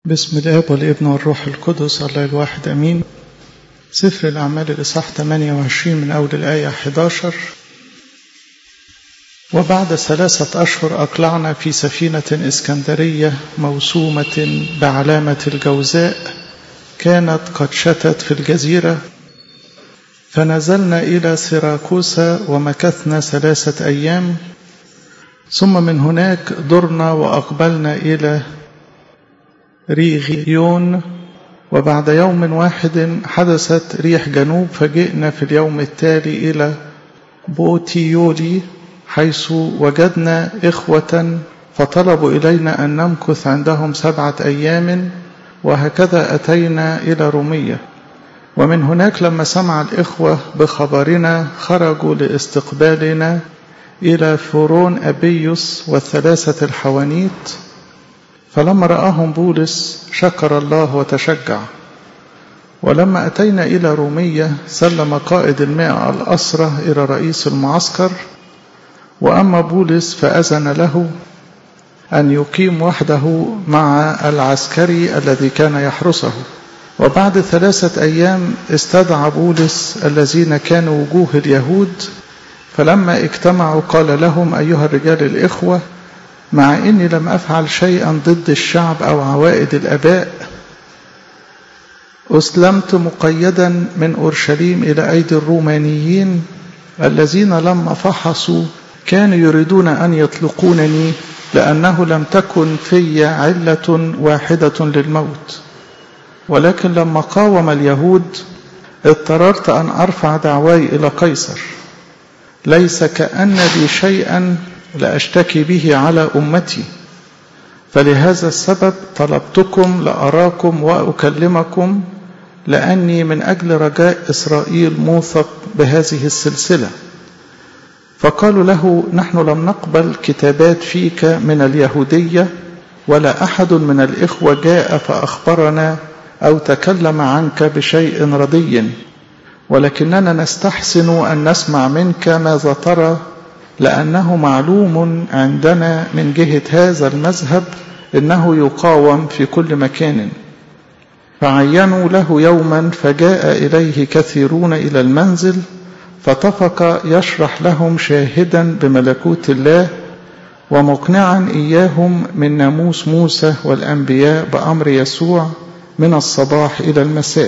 بسم الاب والابن والروح القدس الله الواحد امين سفر الاعمال الاصحاح 28 من اول الايه 11 وبعد ثلاثه اشهر اقلعنا في سفينه اسكندريه موسومه بعلامه الجوزاء كانت قد شتت في الجزيره فنزلنا الى سيراكوسا ومكثنا ثلاثه ايام ثم من هناك درنا واقبلنا الى ريغيون وبعد يوم واحد حدثت ريح جنوب فجئنا في اليوم التالي إلى بوتيولي حيث وجدنا إخوة فطلبوا إلينا أن نمكث عندهم سبعة أيام وهكذا أتينا إلى رومية ومن هناك لما سمع الإخوة بخبرنا خرجوا لاستقبالنا إلى فرون أبيوس والثلاثة الحوانيت فلما رآهم بولس شكر الله وتشجع ولما أتينا إلى رومية سلم قائد المئة الأسرة إلى رئيس المعسكر وأما بولس فأذن له أن يقيم وحده مع العسكري الذي كان يحرسه وبعد ثلاثة أيام استدعى بولس الذين كانوا وجوه اليهود فلما اجتمعوا قال لهم أيها الرجال الإخوة مع اني لم افعل شيئا ضد الشعب او عوائد الاباء اسلمت مقيدا من اورشليم الى ايدي الرومانيين الذين لما فحصوا كانوا يريدون ان يطلقونني لانه لم تكن في عله واحده للموت ولكن لما قاوم اليهود اضطررت ان ارفع دعواي الى قيصر ليس كان لي شيئا لأشتكي به على أمتي فلهذا السبب طلبتكم لأراكم وأكلمكم لأني من أجل رجاء إسرائيل موثق بهذه السلسلة فقالوا له نحن لم نقبل كتابات فيك من اليهودية ولا أحد من الإخوة جاء فأخبرنا أو تكلم عنك بشيء ردي ولكننا نستحسن أن نسمع منك ماذا ترى لأنه معلوم عندنا من جهة هذا المذهب إنه يقاوم في كل مكان فعينوا له يوما فجاء إليه كثيرون إلى المنزل فطفق يشرح لهم شاهدا بملكوت الله ومقنعا إياهم من ناموس موسى والأنبياء بأمر يسوع من الصباح إلى المساء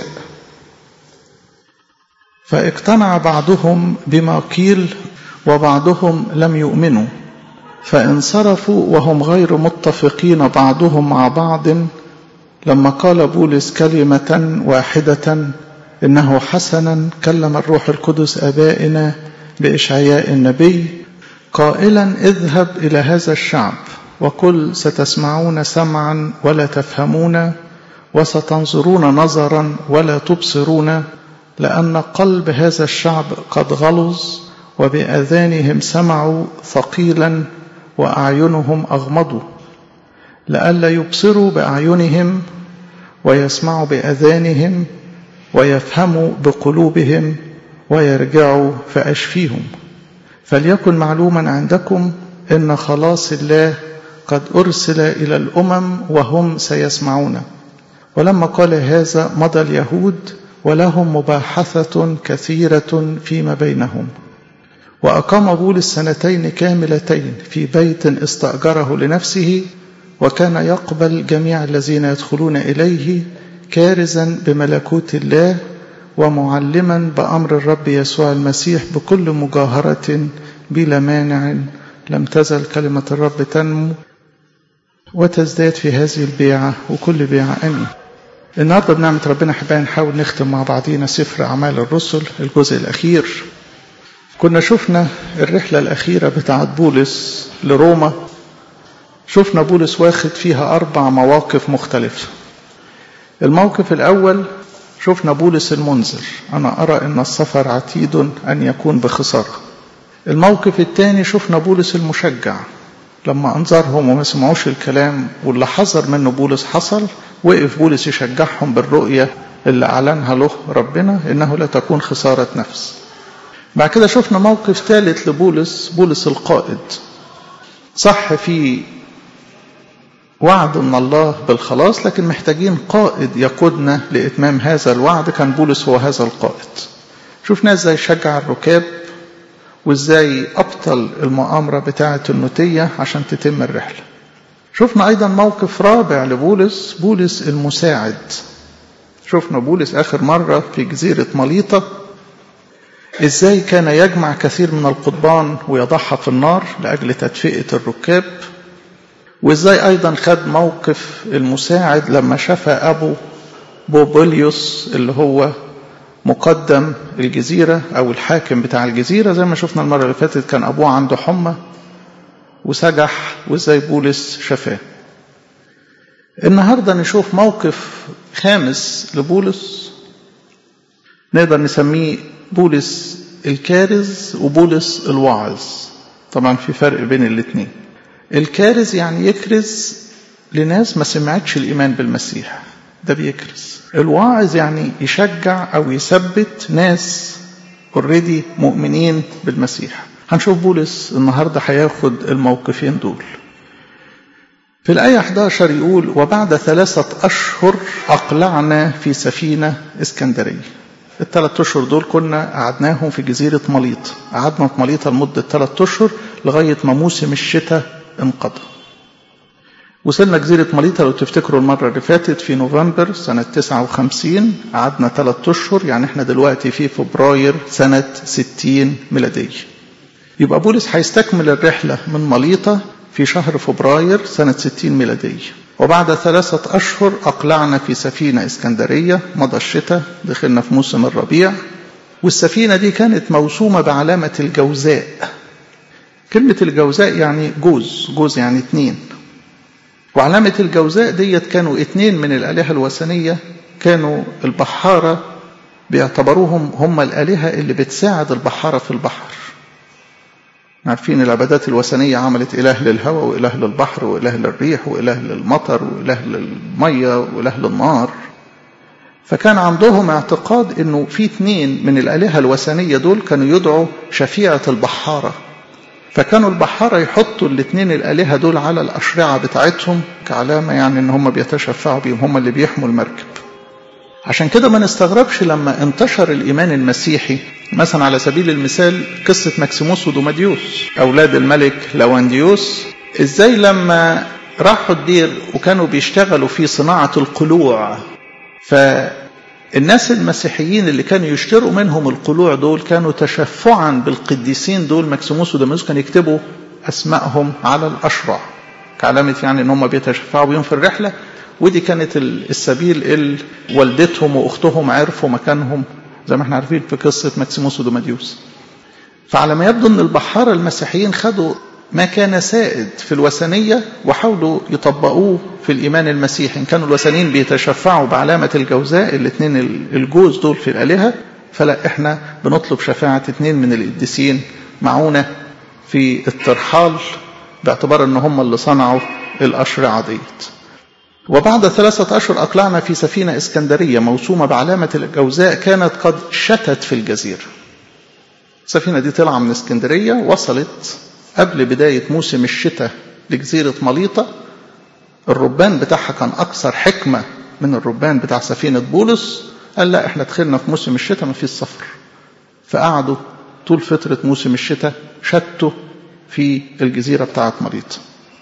فاقتنع بعضهم بما قيل وبعضهم لم يؤمنوا فانصرفوا وهم غير متفقين بعضهم مع بعض لما قال بولس كلمة واحدة إنه حسنا كلم الروح القدس أبائنا بإشعياء النبي قائلا اذهب إلى هذا الشعب وقل ستسمعون سمعا ولا تفهمون وستنظرون نظرا ولا تبصرون لأن قلب هذا الشعب قد غلظ وبأذانهم سمعوا ثقيلا وأعينهم أغمضوا لئلا يبصروا بأعينهم ويسمعوا بأذانهم ويفهموا بقلوبهم ويرجعوا فأشفيهم فليكن معلوما عندكم إن خلاص الله قد أرسل إلى الأمم وهم سيسمعون ولما قال هذا مضى اليهود ولهم مباحثة كثيرة فيما بينهم وأقام بولس سنتين كاملتين في بيت استأجره لنفسه وكان يقبل جميع الذين يدخلون إليه كارزا بملكوت الله ومعلما بأمر الرب يسوع المسيح بكل مجاهرة بلا مانع لم تزل كلمة الرب تنمو وتزداد في هذه البيعة وكل بيعة أمين النهارده بنعمة ربنا احبائي نحاول نختم مع بعضينا سفر أعمال الرسل الجزء الأخير كنا شفنا الرحلة الأخيرة بتاعت بولس لروما شفنا بولس واخد فيها أربع مواقف مختلفة الموقف الأول شفنا بولس المنذر أنا أرى أن السفر عتيد أن يكون بخسارة الموقف الثاني شفنا بولس المشجع لما أنظرهم وما سمعوش الكلام واللي حذر منه بولس حصل وقف بولس يشجعهم بالرؤية اللي أعلنها له ربنا إنه لا تكون خسارة نفس بعد كده شفنا موقف ثالث لبولس بولس القائد صح في وعد من الله بالخلاص لكن محتاجين قائد يقودنا لإتمام هذا الوعد كان بولس هو هذا القائد شفنا ازاي شجع الركاب وازاي أبطل المؤامرة بتاعة النوتية عشان تتم الرحلة شفنا أيضا موقف رابع لبولس بولس المساعد شفنا بولس آخر مرة في جزيرة مليطة ازاي كان يجمع كثير من القضبان ويضعها في النار لأجل تدفئة الركاب وازاي ايضا خد موقف المساعد لما شفى ابو بوبوليوس اللي هو مقدم الجزيرة او الحاكم بتاع الجزيرة زي ما شفنا المرة اللي فاتت كان ابوه عنده حمى وسجح وازاي بولس شفاه النهاردة نشوف موقف خامس لبولس نقدر نسميه بولس الكارز وبولس الواعظ طبعا في فرق بين الاثنين الكارز يعني يكرز لناس ما سمعتش الإيمان بالمسيح ده بيكرز الواعظ يعني يشجع أو يثبت ناس اوريدي مؤمنين بالمسيح هنشوف بولس النهاردة هياخد الموقفين دول في الآية 11 يقول وبعد ثلاثة أشهر أقلعنا في سفينة اسكندرية الثلاث أشهر دول كنا قعدناهم في جزيرة مليط قعدنا في مليطة لمدة ثلاث أشهر لغاية ما موسم الشتاء انقضى وصلنا جزيرة مليطة لو تفتكروا المرة اللي فاتت في نوفمبر سنة 59 قعدنا ثلاث أشهر يعني احنا دلوقتي في فبراير سنة 60 ميلادية يبقى بولس هيستكمل الرحلة من مليطة في شهر فبراير سنة 60 ميلادية وبعد ثلاثة أشهر أقلعنا في سفينة اسكندرية مضى الشتاء دخلنا في موسم الربيع والسفينة دي كانت موسومة بعلامة الجوزاء كلمة الجوزاء يعني جوز جوز يعني اتنين وعلامة الجوزاء ديت كانوا اتنين من الآلهة الوثنية كانوا البحارة بيعتبروهم هم الآلهة اللي بتساعد البحارة في البحر عارفين العبادات الوثنية عملت إله للهواء وإله للبحر وإله للريح وإله للمطر وإله للمية وإله للنار فكان عندهم اعتقاد انه في اثنين من الالهه الوثنيه دول كانوا يدعوا شفيعه البحاره فكانوا البحاره يحطوا الاثنين الالهه دول على الاشرعه بتاعتهم كعلامه يعني ان هم بيتشفعوا بيهم هم اللي بيحموا المركب عشان كده ما نستغربش لما انتشر الايمان المسيحي مثلا على سبيل المثال قصه ماكسيموس ودوماديوس اولاد الملك لوانديوس ازاي لما راحوا الدير وكانوا بيشتغلوا في صناعه القلوع فالناس المسيحيين اللي كانوا يشتروا منهم القلوع دول كانوا تشفعا بالقديسين دول ماكسيموس ودميوس كانوا يكتبوا اسمائهم على الاشرع كعلامه يعني ان هم بيتشفعوا بيهم في الرحله ودي كانت السبيل اللي والدتهم واختهم عرفوا مكانهم زي ما احنا عارفين في قصه ماكسيموس ودوماديوس فعلى ما يبدو ان البحاره المسيحيين خدوا ما كان سائد في الوثنية وحاولوا يطبقوه في الإيمان المسيحي إن كانوا الوثنيين بيتشفعوا بعلامة الجوزاء الاثنين الجوز دول في الآلهة فلا إحنا بنطلب شفاعة اثنين من القديسين معونا في الترحال باعتبار ان هم اللي صنعوا الأشرعة ديت وبعد ثلاثة أشهر أقلعنا في سفينة اسكندرية موسومة بعلامة الجوزاء كانت قد شتت في الجزيرة السفينة دي طلع من اسكندرية وصلت قبل بداية موسم الشتاء لجزيرة مليطة الربان بتاعها كان أكثر حكمة من الربان بتاع سفينة بولس قال لا احنا دخلنا في موسم الشتاء ما فيش سفر فقعدوا طول فترة موسم الشتاء شتوا في الجزيرة بتاعت مليطة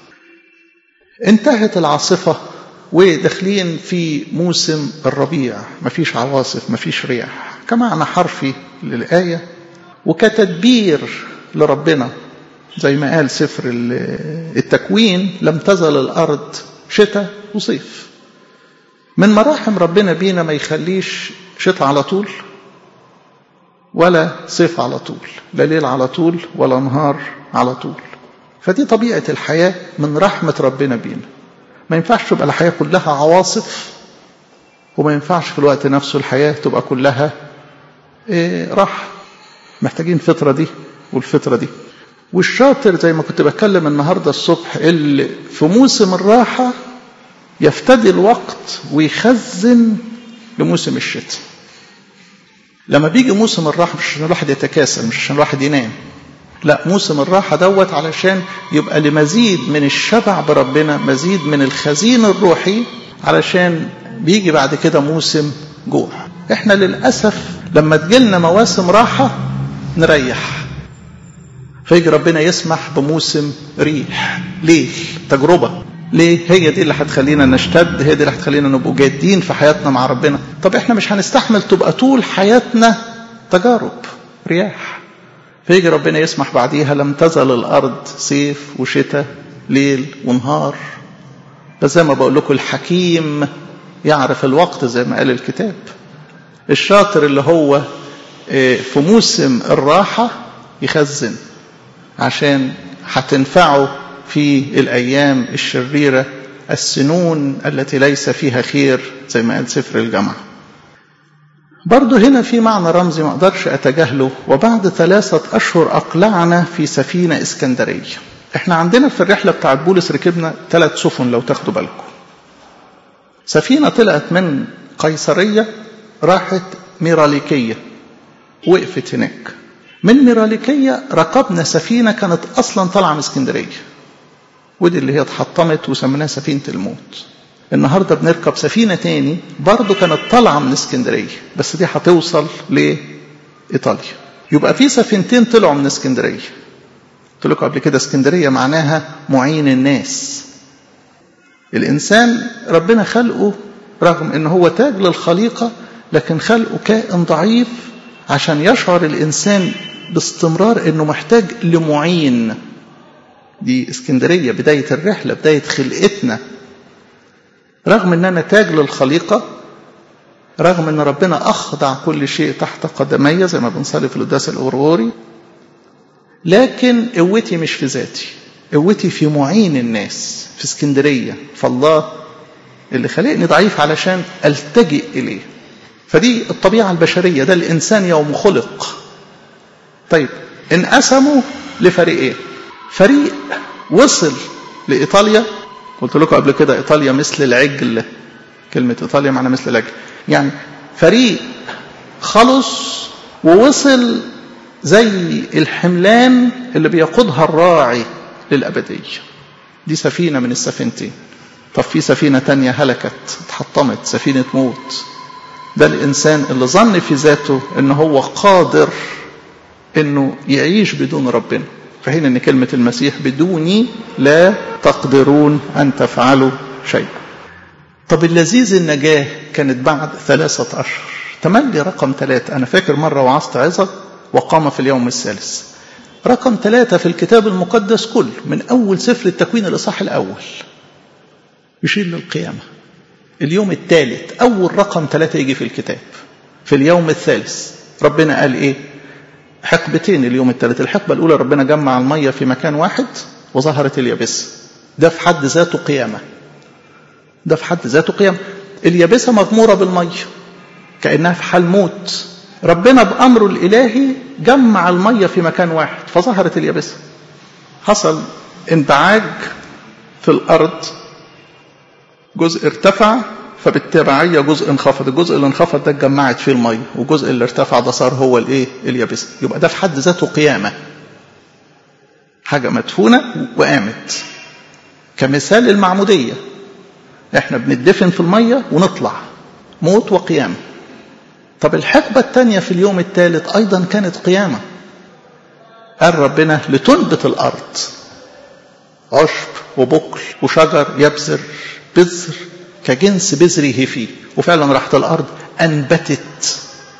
انتهت العاصفة وداخلين في موسم الربيع مفيش عواصف مفيش رياح كمعنى حرفي للآية وكتدبير لربنا زي ما قال سفر التكوين لم تزل الأرض شتاء وصيف من مراحم ربنا بينا ما يخليش شتاء على طول ولا صيف على طول لا ليل على طول ولا نهار على طول فدي طبيعة الحياة من رحمة ربنا بينا ما ينفعش تبقى الحياة كلها عواصف وما ينفعش في الوقت نفسه الحياة تبقى كلها إيه راحة محتاجين الفترة دي والفترة دي والشاطر زي ما كنت بتكلم النهارده الصبح اللي في موسم الراحة يفتدي الوقت ويخزن لموسم الشتاء لما بيجي موسم الراحة مش عشان الواحد يتكاسل مش عشان الواحد ينام لا موسم الراحة دوت علشان يبقى لمزيد من الشبع بربنا مزيد من الخزين الروحي علشان بيجي بعد كده موسم جوع احنا للأسف لما تجيلنا مواسم راحة نريح فيجي ربنا يسمح بموسم ريح ليه تجربة ليه هي دي اللي هتخلينا نشتد هي دي اللي هتخلينا نبقوا جادين في حياتنا مع ربنا طب احنا مش هنستحمل تبقى طول حياتنا تجارب رياح فيجي ربنا يسمح بعديها لم تزل الارض صيف وشتاء ليل ونهار بس زي ما بقول لكم الحكيم يعرف الوقت زي ما قال الكتاب الشاطر اللي هو في موسم الراحة يخزن عشان هتنفعه في الأيام الشريرة السنون التي ليس فيها خير زي ما قال سفر الجامعة برضه هنا في معنى رمزي ما اقدرش اتجاهله وبعد ثلاثة اشهر اقلعنا في سفينة اسكندرية احنا عندنا في الرحلة بتاعت بولس ركبنا ثلاث سفن لو تاخدوا بالكم سفينة طلعت من قيصرية راحت ميراليكية وقفت هناك من ميراليكية ركبنا سفينة كانت أصلا طالعة من اسكندرية ودي اللي هي اتحطمت وسميناها سفينة الموت النهاردة بنركب سفينة تاني برضو كانت طالعة من اسكندرية بس دي هتوصل لإيطاليا يبقى في سفينتين طلعوا من اسكندرية قلت لكم قبل كده اسكندرية معناها معين الناس الإنسان ربنا خلقه رغم إن هو تاج للخليقة لكن خلقه كائن ضعيف عشان يشعر الإنسان باستمرار إنه محتاج لمعين دي اسكندرية بداية الرحلة بداية خلقتنا رغم ان انا تاج للخليقة رغم ان ربنا اخضع كل شيء تحت قدمي زي ما بنصلي في القداس الاورغوري لكن قوتي مش في ذاتي قوتي في معين الناس في اسكندرية فالله اللي خلقني ضعيف علشان التجئ اليه فدي الطبيعة البشرية ده الانسان يوم خلق طيب انقسموا لفريقين فريق وصل لايطاليا قلت لكم قبل كده ايطاليا مثل العجل كلمه ايطاليا معناها مثل العجل يعني فريق خلص ووصل زي الحملان اللي بيقودها الراعي للابديه دي سفينه من السفينتين طب في سفينه تانية هلكت اتحطمت سفينه موت ده الانسان اللي ظن في ذاته ان هو قادر انه يعيش بدون ربنا في حين ان كلمه المسيح بدوني لا تقدرون ان تفعلوا شيئا طب اللذيذ النجاه كانت بعد ثلاثه اشهر تملي رقم ثلاثه انا فاكر مره وعظت عظه وقام في اليوم الثالث رقم ثلاثة في الكتاب المقدس كله من أول سفر التكوين الإصحاح الأول يشير للقيامة اليوم الثالث أول رقم ثلاثة يجي في الكتاب في اليوم الثالث ربنا قال إيه حقبتين اليوم الثالث الحقبة الأولى ربنا جمع المية في مكان واحد وظهرت اليابسة ده في حد ذاته قيامة ده في حد ذاته قيامة اليابسة مغمورة بالمية كأنها في حال موت ربنا بأمره الإلهي جمع المية في مكان واحد فظهرت اليابسة حصل انبعاج في الأرض جزء ارتفع فبالتبعية جزء انخفض الجزء اللي انخفض ده اتجمعت فيه المية والجزء اللي ارتفع ده صار هو الايه اليابسة يبقى ده في حد ذاته قيامة حاجة مدفونة وقامت كمثال المعمودية احنا بندفن في المية ونطلع موت وقيامة طب الحقبة الثانية في اليوم الثالث أيضا كانت قيامة قال ربنا لتنبت الأرض عشب وبقل وشجر يبذر بذر كجنس بذره فيه وفعلا راحت الأرض أنبتت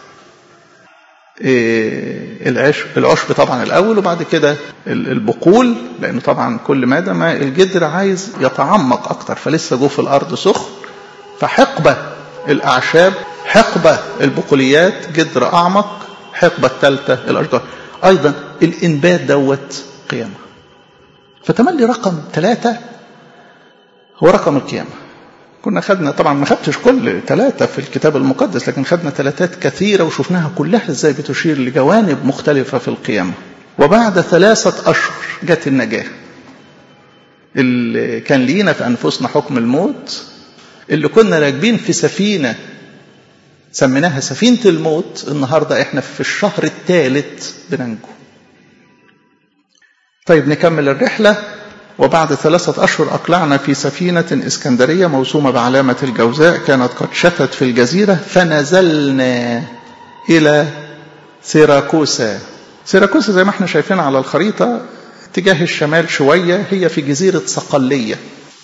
العشب العشب طبعا الأول وبعد كده البقول لأنه طبعا كل مادة ما الجدر عايز يتعمق أكتر فلسه جوه في الأرض سخن فحقبة الأعشاب حقبة البقوليات جدر أعمق حقبة الثالثة الأشجار أيضا الإنبات دوت قيامة فتملي رقم ثلاثة هو رقم القيامة كنا خدنا طبعا ما خدتش كل ثلاثة في الكتاب المقدس لكن خدنا ثلاثات كثيرة وشفناها كلها ازاي بتشير لجوانب مختلفة في القيامة وبعد ثلاثة أشهر جت النجاة اللي كان لينا في أنفسنا حكم الموت اللي كنا راكبين في سفينة سميناها سفينة الموت النهاردة احنا في الشهر الثالث بننجو طيب نكمل الرحلة وبعد ثلاثة أشهر أقلعنا في سفينة إسكندرية موسومة بعلامة الجوزاء كانت قد شتت في الجزيرة فنزلنا إلى سيراكوسا سيراكوسا زي ما احنا شايفين على الخريطة اتجاه الشمال شوية هي في جزيرة صقلية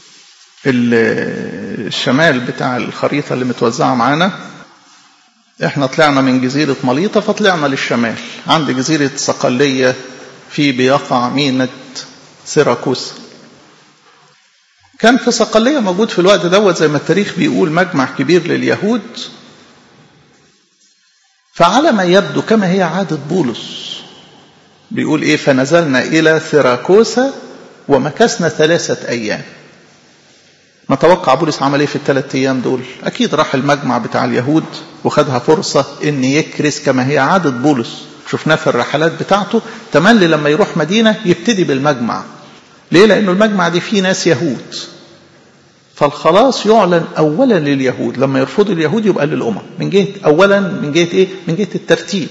الشمال بتاع الخريطة اللي متوزعة معانا احنا طلعنا من جزيرة مليطة فطلعنا للشمال عند جزيرة صقلية في بيقع مينة سيراكوسا كان في صقلية موجود في الوقت دوت زي ما التاريخ بيقول مجمع كبير لليهود فعلى ما يبدو كما هي عادة بولس بيقول ايه فنزلنا الى ثيراكوسا ومكثنا ثلاثة ايام نتوقع بولس عمل ايه في الثلاث ايام دول اكيد راح المجمع بتاع اليهود وخدها فرصة ان يكرس كما هي عادة بولس شفناه في الرحلات بتاعته تملي لما يروح مدينة يبتدي بالمجمع ليه لانه المجمع دي فيه ناس يهود فالخلاص يعلن اولا لليهود لما يرفضوا اليهود يبقى للامم من جهه اولا من جهه ايه من جهه الترتيب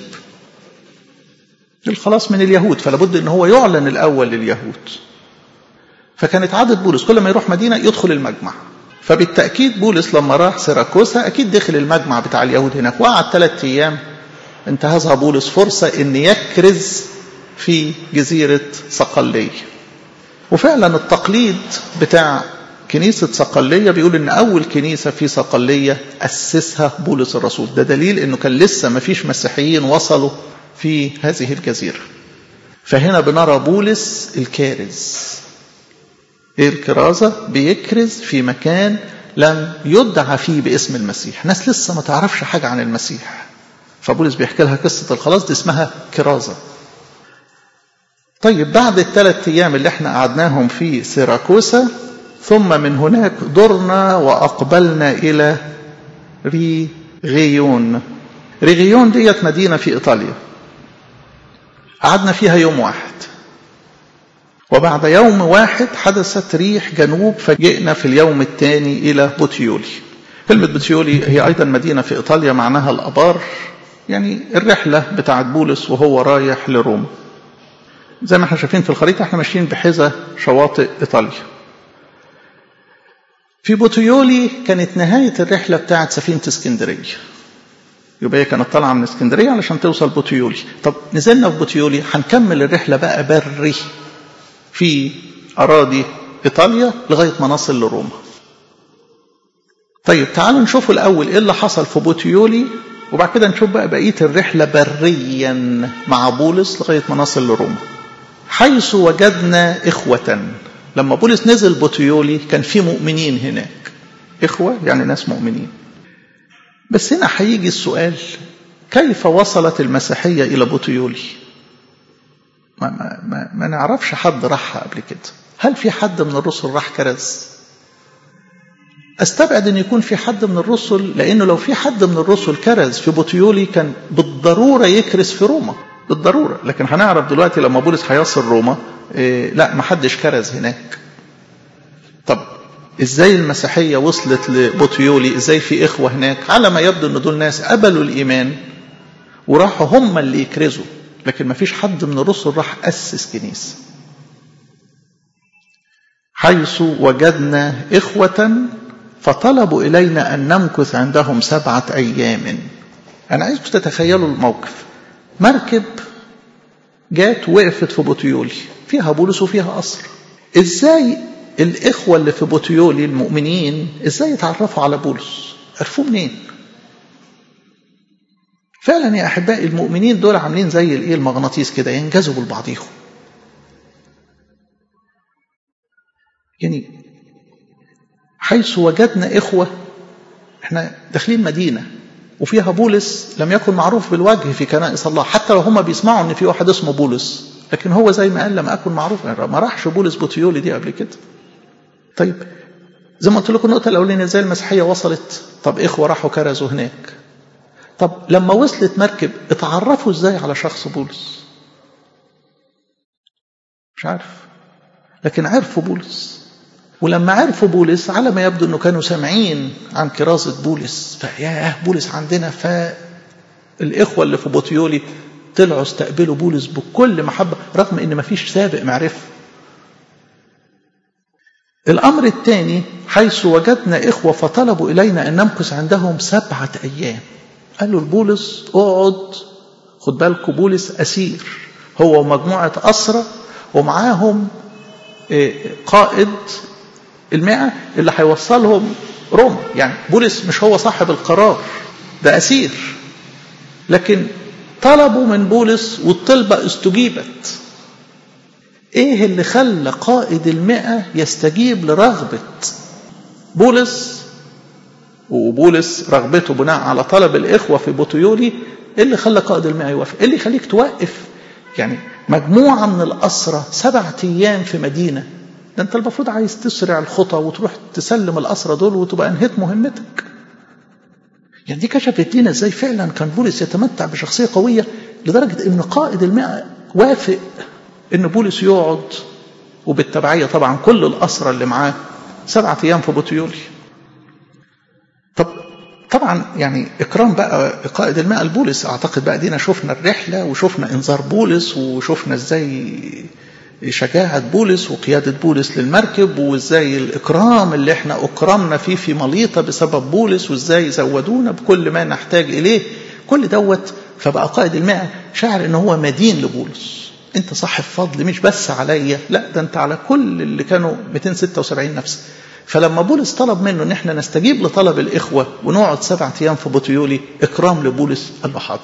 الخلاص من اليهود فلا بد ان هو يعلن الاول لليهود فكانت عاده بولس كل ما يروح مدينه يدخل المجمع فبالتاكيد بولس لما راح سيراكوسا اكيد دخل المجمع بتاع اليهود هناك وقعد ثلاث ايام انتهزها بولس فرصه ان يكرز في جزيره صقليه وفعلا التقليد بتاع كنيسة صقلية بيقول إن أول كنيسة في صقلية أسسها بولس الرسول ده دليل إنه كان لسه ما فيش مسيحيين وصلوا في هذه الجزيرة فهنا بنرى بولس الكارز إيه الكرازة بيكرز في مكان لم يدعى فيه باسم المسيح ناس لسه ما تعرفش حاجة عن المسيح فبولس بيحكي لها قصة الخلاص دي اسمها كرازة طيب بعد الثلاث أيام اللي احنا قعدناهم في سيراكوسا ثم من هناك درنا وأقبلنا إلى ريغيون ريغيون ديت مدينة في إيطاليا قعدنا فيها يوم واحد وبعد يوم واحد حدثت ريح جنوب فجئنا في اليوم الثاني إلى بوتيولي كلمة بوتيولي هي أيضا مدينة في إيطاليا معناها الأبار يعني الرحلة بتاعت بولس وهو رايح لروما زي ما احنا شايفين في الخريطة احنا ماشيين بحذا شواطئ إيطاليا في بوتيولي كانت نهاية الرحلة بتاعت سفينة اسكندرية يبقى هي كانت طالعة من اسكندرية علشان توصل بوتيولي طب نزلنا في بوتيولي هنكمل الرحلة بقى بري في أراضي إيطاليا لغاية ما نصل لروما طيب تعالوا نشوف الأول إيه اللي حصل في بوتيولي وبعد كده نشوف بقى بقية الرحلة بريا مع بولس لغاية ما نصل لروما حيث وجدنا إخوة لما بولس نزل بوتيولي كان في مؤمنين هناك إخوة يعني ناس مؤمنين بس هنا هيجي السؤال كيف وصلت المسيحية إلى بوتيولي ما, ما, ما, ما نعرفش حد راحها قبل كده هل في حد من الرسل راح كرز استبعد ان يكون في حد من الرسل لانه لو في حد من الرسل كرز في بوتيولي كان بالضروره يكرز في روما بالضروره لكن هنعرف دلوقتي لما بولس هيصل روما إيه لا ما حدش كرز هناك طب ازاي المسيحيه وصلت لبوتيولي ازاي في اخوه هناك على ما يبدو ان دول ناس قبلوا الايمان وراحوا هم اللي يكرزوا لكن ما فيش حد من الرسل راح اسس كنيسه حيث وجدنا اخوه فطلبوا الينا ان نمكث عندهم سبعه ايام انا عايزكم تتخيلوا الموقف مركب جات وقفت في بوتيولي فيها بولس وفيها قصر ازاي الاخوه اللي في بوتيولي المؤمنين ازاي يتعرفوا على بولس عرفوه منين فعلا يا احبائي المؤمنين دول عاملين زي الايه المغناطيس كده ينجذبوا لبعضيهم يعني حيث وجدنا اخوه احنا داخلين مدينه وفيها بولس لم يكن معروف بالوجه في كنائس الله حتى لو هم بيسمعوا ان في واحد اسمه بولس لكن هو زي ما قال لم اكن معروف ما راحش بولس بوتيولي دي قبل كده طيب زي ما قلت لكم النقطه الاولانيه ازاي المسيحيه وصلت طب اخوه راحوا كرزوا هناك طب لما وصلت مركب اتعرفوا ازاي على شخص بولس مش عارف لكن عرفوا بولس ولما عرفوا بولس على ما يبدو انه كانوا سامعين عن كرازة بولس فياه بولس عندنا فالاخوة اللي في بوتيولي طلعوا استقبلوا بولس بكل محبة رغم ان مفيش سابق معرفة الأمر الثاني حيث وجدنا إخوة فطلبوا إلينا أن نمكث عندهم سبعة أيام قالوا لبولس اقعد خد بالكم بولس أسير هو ومجموعة أسرة ومعاهم قائد المئة اللي هيوصلهم روما يعني بولس مش هو صاحب القرار ده أسير لكن طلبوا من بولس والطلبة استجيبت ايه اللي خلى قائد المئة يستجيب لرغبة بولس وبولس رغبته بناء على طلب الإخوة في بوتيولي ايه اللي خلى قائد المئة يوافق ايه اللي يخليك توقف يعني مجموعة من الأسرة سبعة أيام في مدينة ده أنت المفروض عايز تسرع الخطى وتروح تسلم الأسرة دول وتبقى أنهيت مهمتك يعني دي كشفت لنا ازاي فعلا كان بولس يتمتع بشخصية قوية لدرجة ان قائد المئة وافق ان بولس يقعد وبالتبعية طبعا كل الأسرة اللي معاه سبعة أيام في بوتيولي طب طبعا يعني إكرام بقى قائد الماء البولس أعتقد بقى دينا شفنا الرحلة وشفنا إنذار بولس وشفنا إزاي شجاعة بولس وقيادة بولس للمركب وإزاي الإكرام اللي إحنا أكرمنا فيه في مليطة بسبب بولس وإزاي زودونا بكل ما نحتاج إليه كل دوت فبقى قائد الماء شاعر إن هو مدين لبولس انت صاحب فضل مش بس عليا لا ده انت على كل اللي كانوا 276 نفس فلما بولس طلب منه ان احنا نستجيب لطلب الاخوه ونقعد سبعة ايام في بوتيولي اكرام لبولس قال له حاضر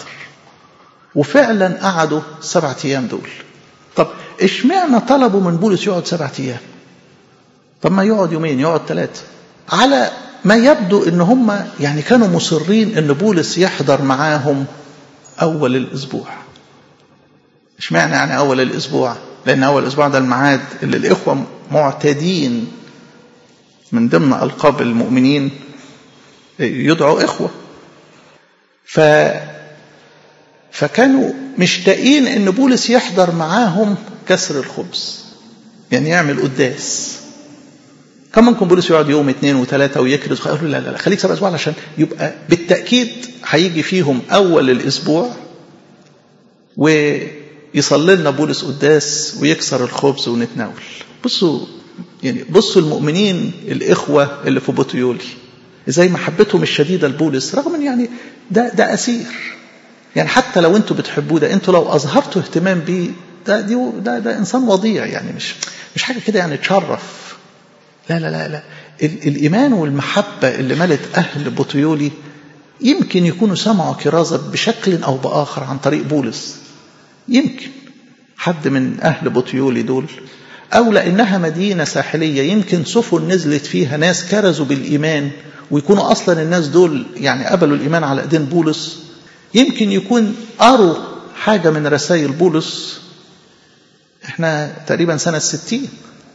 وفعلا قعدوا سبعة ايام دول طب اشمعنى طلبوا من بولس يقعد سبعة ايام طب ما يقعد يومين يقعد ثلاثه على ما يبدو ان هم يعني كانوا مصرين ان بولس يحضر معاهم اول الاسبوع اشمعنى يعني اول الاسبوع لان اول الاسبوع ده الميعاد اللي الاخوه معتادين من ضمن القاب المؤمنين يدعوا اخوه ف فكانوا مشتاقين ان بولس يحضر معاهم كسر الخبز يعني يعمل قداس كان ممكن بولس يقعد يوم اثنين وثلاثة ويكرز قالوا لا لا لا خليك سبع اسبوع علشان يبقى بالتأكيد هيجي فيهم أول الأسبوع و يصلي لنا بولس قداس ويكسر الخبز ونتناول بصوا يعني بصوا المؤمنين الإخوة اللي في بوتيولي زي محبتهم الشديدة لبولس رغم ان يعني ده ده أسير يعني حتى لو انتوا بتحبوه ده انتوا لو أظهرتوا اهتمام بيه ده دي ده, ده إنسان وضيع يعني مش مش حاجة كده يعني تشرف لا لا لا لا الإيمان والمحبة اللي ملت أهل بوتيولي يمكن يكونوا سمعوا كرازة بشكل أو بآخر عن طريق بولس يمكن حد من أهل بوتيولي دول أو لأنها مدينة ساحلية يمكن سفن نزلت فيها ناس كرزوا بالإيمان ويكونوا أصلا الناس دول يعني قبلوا الإيمان على إيدين بولس يمكن يكون قروا حاجة من رسائل بولس احنا تقريبا سنة ستين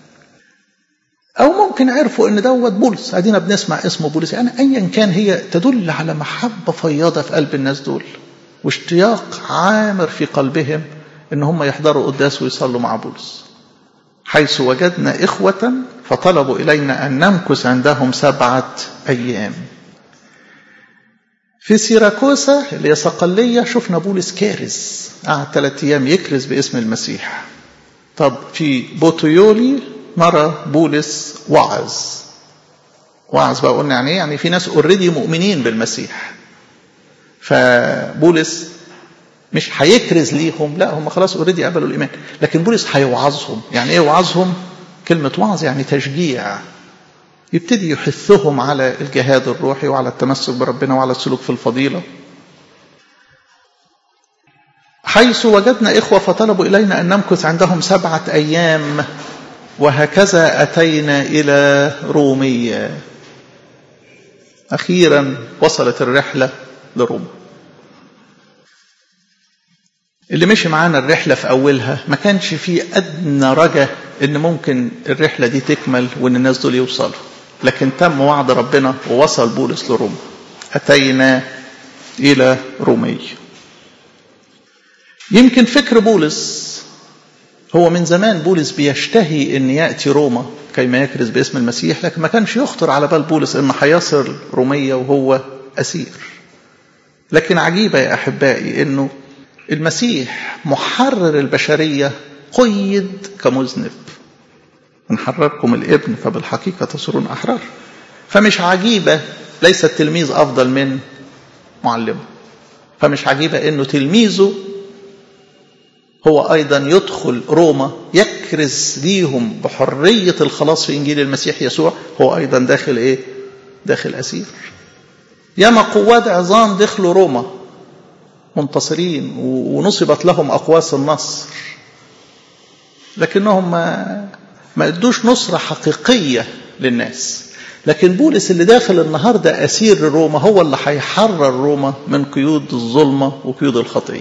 أو ممكن عرفوا إن دوت بولس أدينا بنسمع اسمه بولس يعني أيا كان هي تدل على محبة فياضة في قلب الناس دول واشتياق عامر في قلبهم ان هم يحضروا قداس ويصلوا مع بولس حيث وجدنا إخوة فطلبوا إلينا أن نمكث عندهم سبعة أيام في سيراكوسا اللي هي صقلية شفنا بولس كارز قعد ثلاثة أيام يكرز باسم المسيح طب في بوتيولي نرى بولس وعظ وعظ بقى قلنا يعني ايه يعني في ناس اوريدي مؤمنين بالمسيح فبولس مش هيكرز ليهم لا هم خلاص اوريدي قبلوا الايمان لكن بولس هيوعظهم يعني ايه وعظهم كلمه وعظ يعني تشجيع يبتدي يحثهم على الجهاد الروحي وعلى التمسك بربنا وعلى السلوك في الفضيله حيث وجدنا إخوة فطلبوا إلينا أن نمكث عندهم سبعة أيام وهكذا أتينا إلى رومية أخيرا وصلت الرحلة لروما اللي مشي معانا الرحلة في أولها ما كانش فيه أدنى رجا إن ممكن الرحلة دي تكمل وإن الناس دول يوصلوا لكن تم وعد ربنا ووصل بولس لروما أتينا إلى رومية يمكن فكر بولس هو من زمان بولس بيشتهي ان ياتي روما كيما يكرز باسم المسيح لكن ما كانش يخطر على بال بولس ان هيصل روميه وهو اسير لكن عجيبه يا احبائي انه المسيح محرر البشرية قيد كمذنب من حرركم الابن فبالحقيقة تصيرون أحرار فمش عجيبة ليس التلميذ أفضل من معلمه فمش عجيبة أنه تلميذه هو أيضا يدخل روما يكرز ليهم بحرية الخلاص في إنجيل المسيح يسوع هو أيضا داخل إيه؟ داخل أسير ياما قوات عظام دخلوا روما منتصرين ونصبت لهم أقواس النصر لكنهم ما ما ادوش نصرة حقيقية للناس لكن بولس اللي داخل النهاردة أسير روما هو اللي هيحرر روما من قيود الظلمة وقيود الخطية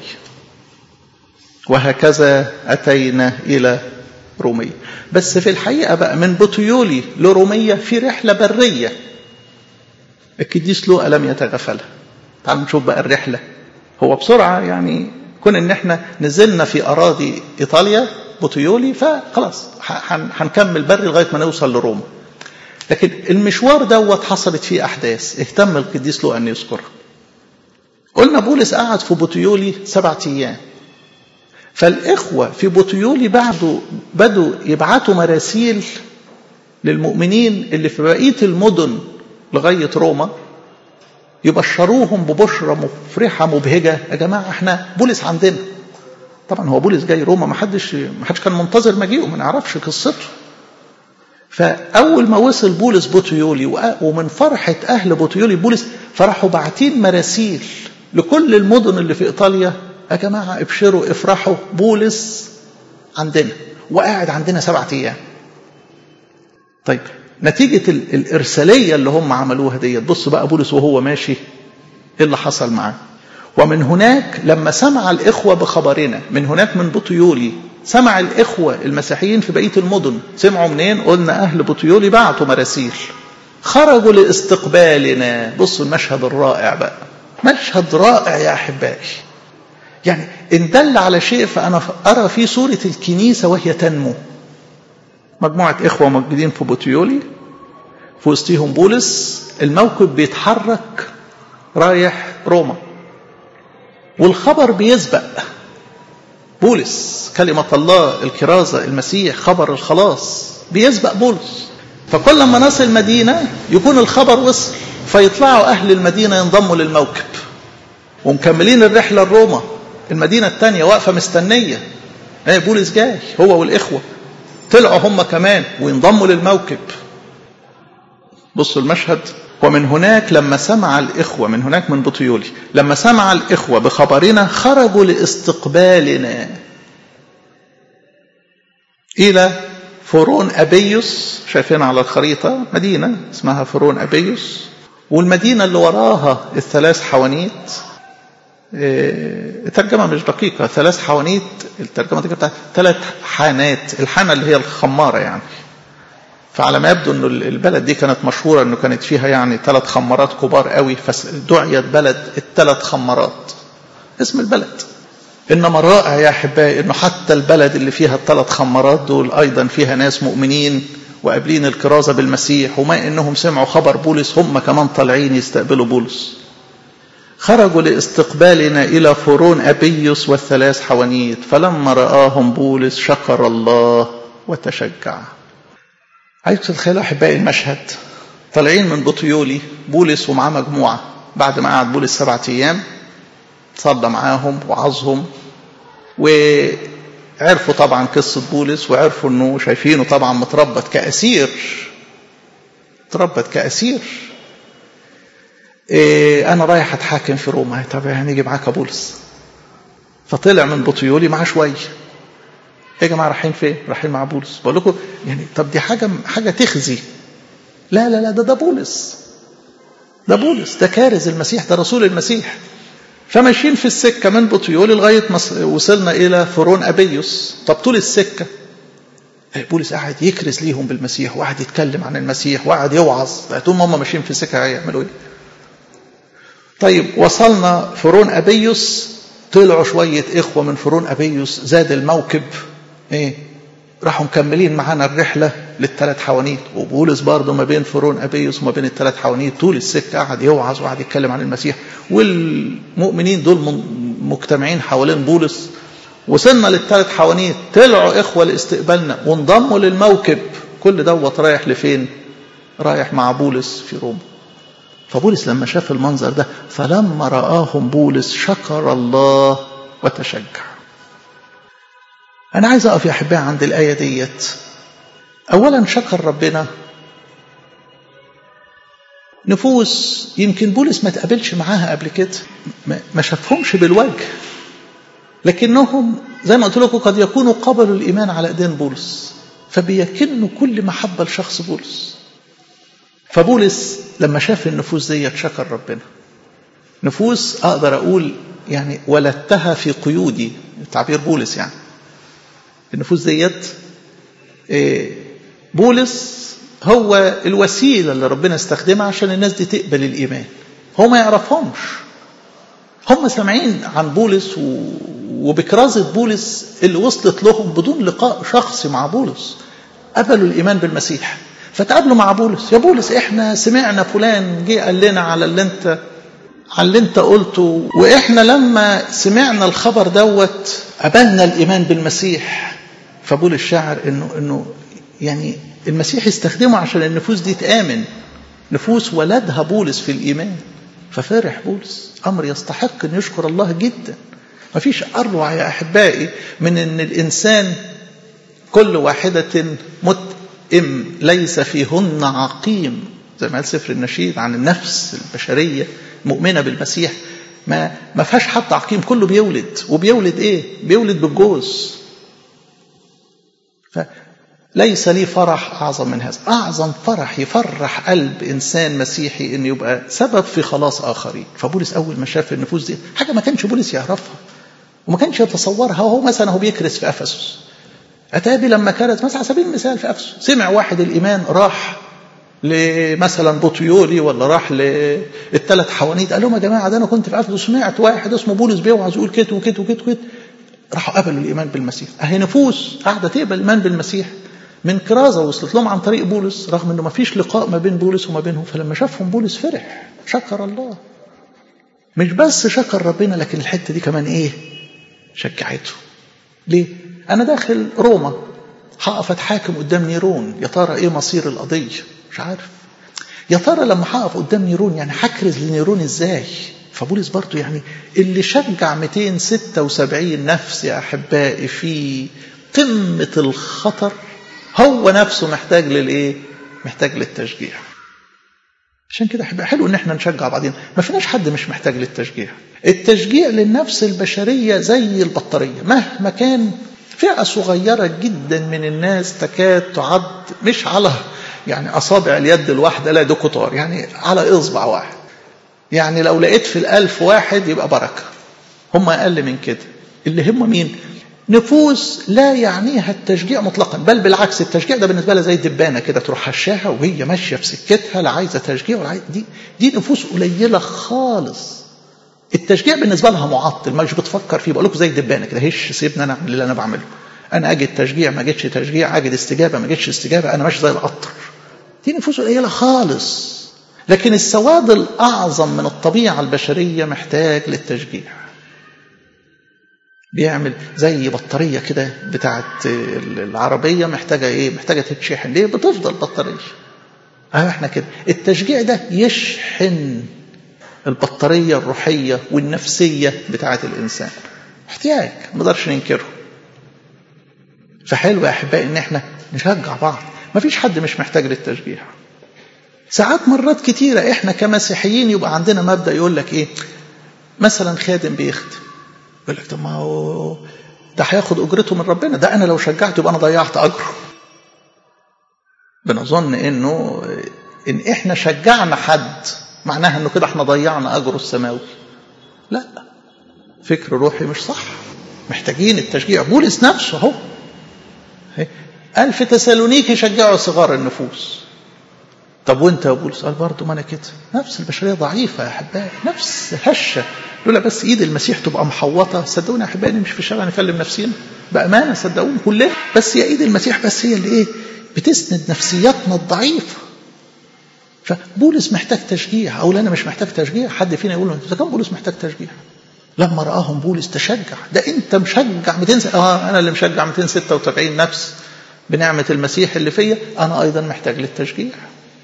وهكذا أتينا إلى رومية بس في الحقيقة بقى من بطيولي لرومية في رحلة برية القديس لوقا لم يتغفلها تعالوا نشوف بقى الرحلة هو بسرعة يعني كون ان احنا نزلنا في اراضي ايطاليا بوتيولي فخلاص هنكمل بري لغايه ما نوصل لروما لكن المشوار دوت حصلت فيه احداث اهتم القديس لوقا ان يذكرها قلنا بولس قعد في بوتيولي سبعة ايام فالاخوه في بوتيولي بعده بدوا يبعتوا مراسيل للمؤمنين اللي في بقيه المدن لغايه روما يبشروهم ببشرة مفرحة مبهجة يا جماعة احنا بولس عندنا طبعا هو بولس جاي روما ما حدش ما حدش كان منتظر مجيئه ما نعرفش قصته فأول ما وصل بولس بوتيولي ومن فرحة أهل بوتيولي بولس فراحوا باعتين مراسيل لكل المدن اللي في إيطاليا يا جماعة ابشروا افرحوا بولس عندنا وقاعد عندنا سبعة أيام طيب نتيجة الإرسالية اللي هم عملوها ديت بص بقى بولس وهو ماشي إيه اللي حصل معاه ومن هناك لما سمع الإخوة بخبرنا من هناك من بطيولي سمع الإخوة المسيحيين في بقية المدن سمعوا منين قلنا أهل بطيولي بعتوا مراسيل خرجوا لاستقبالنا بصوا المشهد الرائع بقى مشهد رائع يا أحبائي يعني إن دل على شيء فأنا أرى فيه صورة الكنيسة وهي تنمو مجموعة إخوة موجودين في بوتيولي في وسطهم بولس الموكب بيتحرك رايح روما والخبر بيسبق بولس كلمة الله الكرازة المسيح خبر الخلاص بيسبق بولس فكل ما نصل مدينة يكون الخبر وصل فيطلعوا أهل المدينة ينضموا للموكب ومكملين الرحلة لروما المدينة الثانية واقفة مستنية ايه بولس جاي هو والإخوة طلعوا هم كمان وينضموا للموكب بصوا المشهد ومن هناك لما سمع الإخوة من هناك من بطيولي لما سمع الإخوة بخبرنا خرجوا لاستقبالنا إلى فرون أبيوس شايفين على الخريطة مدينة اسمها فرون أبيوس والمدينة اللي وراها الثلاث حوانيت الترجمة مش دقيقة ثلاث حوانيت الترجمة دي بتاعت ثلاث حانات الحانة اللي هي الخمارة يعني فعلى ما يبدو أن البلد دي كانت مشهورة أنه كانت فيها يعني ثلاث خمارات كبار قوي فدعيت بلد الثلاث خمارات اسم البلد إنما الرائع يا أحبائي أنه حتى البلد اللي فيها الثلاث خمارات دول أيضا فيها ناس مؤمنين وقابلين الكرازة بالمسيح وما إنهم سمعوا خبر بولس هم كمان طالعين يستقبلوا بولس خرجوا لاستقبالنا إلى فرون أبيوس والثلاث حوانيت فلما رآهم بولس شكر الله وتشجع عايز تتخيلوا أحبائي المشهد طالعين من بطيولي بولس ومعاه مجموعة بعد ما قعد بولس سبعة أيام صلى معاهم وعظهم وعرفوا طبعا قصة بولس وعرفوا أنه شايفينه طبعا متربط كأسير متربط كأسير إيه أنا رايح أتحاكم في روما طب هنيجي معاك يا بولس فطلع من بطيولي معاه شوية يا جماعة رايحين فين؟ رايحين مع بولس بقول لكم يعني طب دي حاجة حاجة تخزي لا لا لا ده ده بولس ده بولس ده كارز المسيح ده رسول المسيح فماشيين في السكة من بطيولي لغاية ما وصلنا إلى فرون أبيوس طب طول السكة بولس قاعد يكرز ليهم بالمسيح وقعد يتكلم عن المسيح وقعد يوعظ طول ما هم ماشيين في السكة هيعملوا ايه؟ طيب وصلنا فرون أبيوس طلعوا شوية إخوة من فرون أبيوس زاد الموكب إيه راحوا مكملين معانا الرحلة للثلاث حوانيت وبولس برضه ما بين فرون أبيوس وما بين الثلاث حوانيت طول السكة قعد يوعظ وقعد يتكلم عن المسيح والمؤمنين دول مجتمعين حوالين بولس وصلنا للثلاث حوانيت طلعوا إخوة لاستقبالنا وانضموا للموكب كل دوت رايح لفين رايح مع بولس في روما فبولس لما شاف المنظر ده فلما رآهم بولس شكر الله وتشجع أنا عايز أقف يا أحبائي عند الآية ديت أولا شكر ربنا نفوس يمكن بولس ما تقابلش معاها قبل كده ما شافهمش بالوجه لكنهم زي ما قلت لكم قد يكونوا قبلوا الإيمان على إيدين بولس فبيكنوا كل محبة لشخص بولس فبولس لما شاف النفوس دي شكر ربنا نفوس أقدر أقول يعني ولدتها في قيودي تعبير بولس يعني النفوس ديت بولس هو الوسيلة اللي ربنا استخدمها عشان الناس دي تقبل الإيمان هو ما يعرفهمش هم سامعين عن بولس وبكرازة بولس اللي وصلت لهم بدون لقاء شخصي مع بولس قبلوا الإيمان بالمسيح فتقابلوا مع بولس يا بولس احنا سمعنا فلان جه قال لنا على اللي انت على اللي انت قلته واحنا لما سمعنا الخبر دوت قبلنا الايمان بالمسيح فبولس شعر انه انه يعني المسيح استخدمه عشان النفوس دي تآمن نفوس ولدها بولس في الإيمان ففرح بولس أمر يستحق أن يشكر الله جدا ما فيش أروع يا أحبائي من أن الإنسان كل واحدة متئم ليس فيهن عقيم زي ما قال سفر النشيد عن النفس البشرية مؤمنة بالمسيح ما ما فيهاش حد عقيم كله بيولد وبيولد ايه بيولد بالجوز فليس لي فرح اعظم من هذا اعظم فرح يفرح قلب انسان مسيحي انه يبقى سبب في خلاص اخرين فبولس اول ما شاف النفوس دي حاجه ما كانش بولس يعرفها وما كانش يتصورها وهو مثلا هو بيكرس في افسس اتابي لما كانت مثلا على سبيل المثال في افسس سمع واحد الايمان راح لمثلا بوتيولي ولا راح للثلاث حوانيت قال لهم يا جماعه ده انا كنت في افسس سمعت واحد اسمه بولس بيوعظ يقول كده وكده وكده وكده راحوا قبلوا الايمان بالمسيح اهي نفوس قاعده تقبل الايمان بالمسيح من كرازه وصلت لهم عن طريق بولس رغم انه ما فيش لقاء ما بين بولس وما بينهم فلما شافهم بولس فرح شكر الله مش بس شكر ربنا لكن الحته دي كمان ايه شجعته ليه انا داخل روما هقف اتحاكم قدام نيرون يا ترى ايه مصير القضيه مش عارف يا ترى لما هقف قدام نيرون يعني هكرز لنيرون ازاي فبولس برضو يعني اللي شجع 276 نفس يا احبائي في قمه الخطر هو نفسه محتاج للايه محتاج للتشجيع عشان كده هيبقى حلو ان احنا نشجع بعضين ما فيناش حد مش محتاج للتشجيع التشجيع للنفس البشريه زي البطاريه مهما كان فئه صغيره جدا من الناس تكاد تعد مش على يعني اصابع اليد الواحده لا دو كتار يعني على اصبع واحد يعني لو لقيت في الألف واحد يبقى بركة هم أقل من كده اللي هم مين نفوس لا يعنيها التشجيع مطلقا بل بالعكس التشجيع ده بالنسبة لها زي الدبانة كده تروح هشاها وهي ماشية في سكتها لا عايزة تشجيع ولا عايزة دي دي نفوس قليلة خالص التشجيع بالنسبة لها معطل مش بتفكر فيه بقول لكم زي الدبانة كده هش سيبني انا اعمل اللي انا بعمله انا اجد تشجيع ما جتش تشجيع اجد استجابة ما جتش استجابة انا ماشي زي القطر دي نفوس قليلة خالص لكن السواد الأعظم من الطبيعة البشرية محتاج للتشجيع بيعمل زي بطارية كده بتاعت العربية محتاجة ايه محتاجة تتشحن ليه بتفضل بطارية اه احنا كده التشجيع ده يشحن البطارية الروحية والنفسية بتاعت الإنسان احتياج ما نقدرش ننكره فحلو يا أحبائي إن احنا نشجع بعض ما فيش حد مش محتاج للتشجيع ساعات مرات كتيرة احنا كمسيحيين يبقى عندنا مبدأ يقول لك ايه مثلا خادم بيخدم يقول لك طب ما هو ده هياخد اجرته من ربنا ده انا لو شجعته يبقى انا ضيعت اجره بنظن انه ان احنا شجعنا حد معناها انه كده احنا ضيعنا اجره السماوي لا فكر روحي مش صح محتاجين التشجيع بولس نفسه اهو قال في تسالونيكي شجعوا صغار النفوس طب وانت يا بولس قال برضه ما انا كده نفس البشريه ضعيفه يا احبائي نفس هشه لولا بس ايد المسيح تبقى محوطه صدقوني يا احبائي نمشي في الشارع نكلم نفسينا بامانه صدقوني كلنا بس يا ايد المسيح بس هي اللي ايه بتسند نفسياتنا الضعيفه فبولس محتاج تشجيع او انا مش محتاج تشجيع حد فينا يقول له اذا كان بولس محتاج تشجيع لما رآهم بولس تشجع ده انت مشجع 200 اه انا اللي مشجع 276 نفس بنعمة المسيح اللي فيا انا ايضا محتاج للتشجيع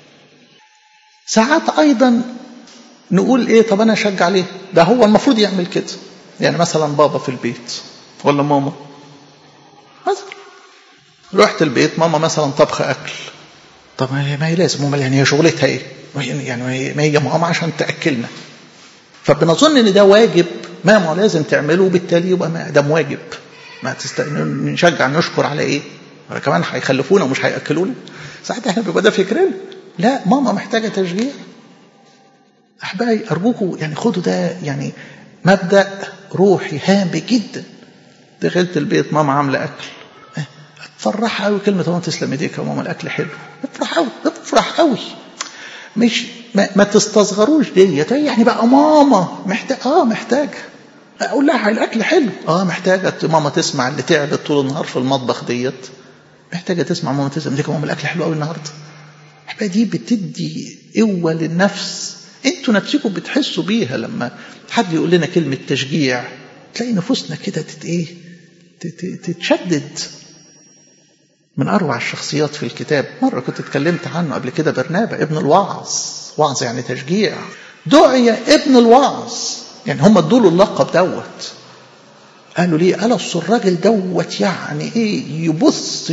ساعات ايضا نقول ايه طب انا اشجع ليه ده هو المفروض يعمل كده يعني مثلا بابا في البيت ولا ماما مثلا رحت البيت ماما مثلا طبخ اكل طب ما هي, ما هي لازم امال يعني هي شغلتها ايه يعني ما هي ماما عشان تاكلنا فبنظن ان ده واجب ماما لازم تعمله وبالتالي يبقى ما ده واجب ما تست... نشجع نشكر على ايه كمان هيخلفونا ومش هياكلونا ساعتها احنا بيبقى ده فكرنا لا ماما محتاجه تشجيع احبائي ارجوكم يعني خدوا ده يعني مبدا روحي هام جدا دخلت البيت ماما عامله اكل فرح قوي كلمه ماما تسلم ايديك يا ماما الاكل حلو افرح قوي افرح قوي مش ما, ما تستصغروش ديت يعني بقى ماما محتاج اه محتاجه اقول لها الاكل حلو اه محتاجه ماما تسمع اللي تعبت طول النهار في المطبخ ديت محتاجه تسمع ماما تسمع ديك ماما الاكل حلو قوي النهارده احبائي دي بتدي قوه للنفس انتوا نفسكم بتحسوا بيها لما حد يقول لنا كلمه تشجيع تلاقي نفوسنا كده تت ايه تتشدد من اروع الشخصيات في الكتاب مره كنت اتكلمت عنه قبل كده برنابا ابن الوعظ وعظ يعني تشجيع دعي ابن الوعظ يعني هم ادوا له اللقب دوت قالوا ليه قال اصل الراجل دوت يعني ايه يبص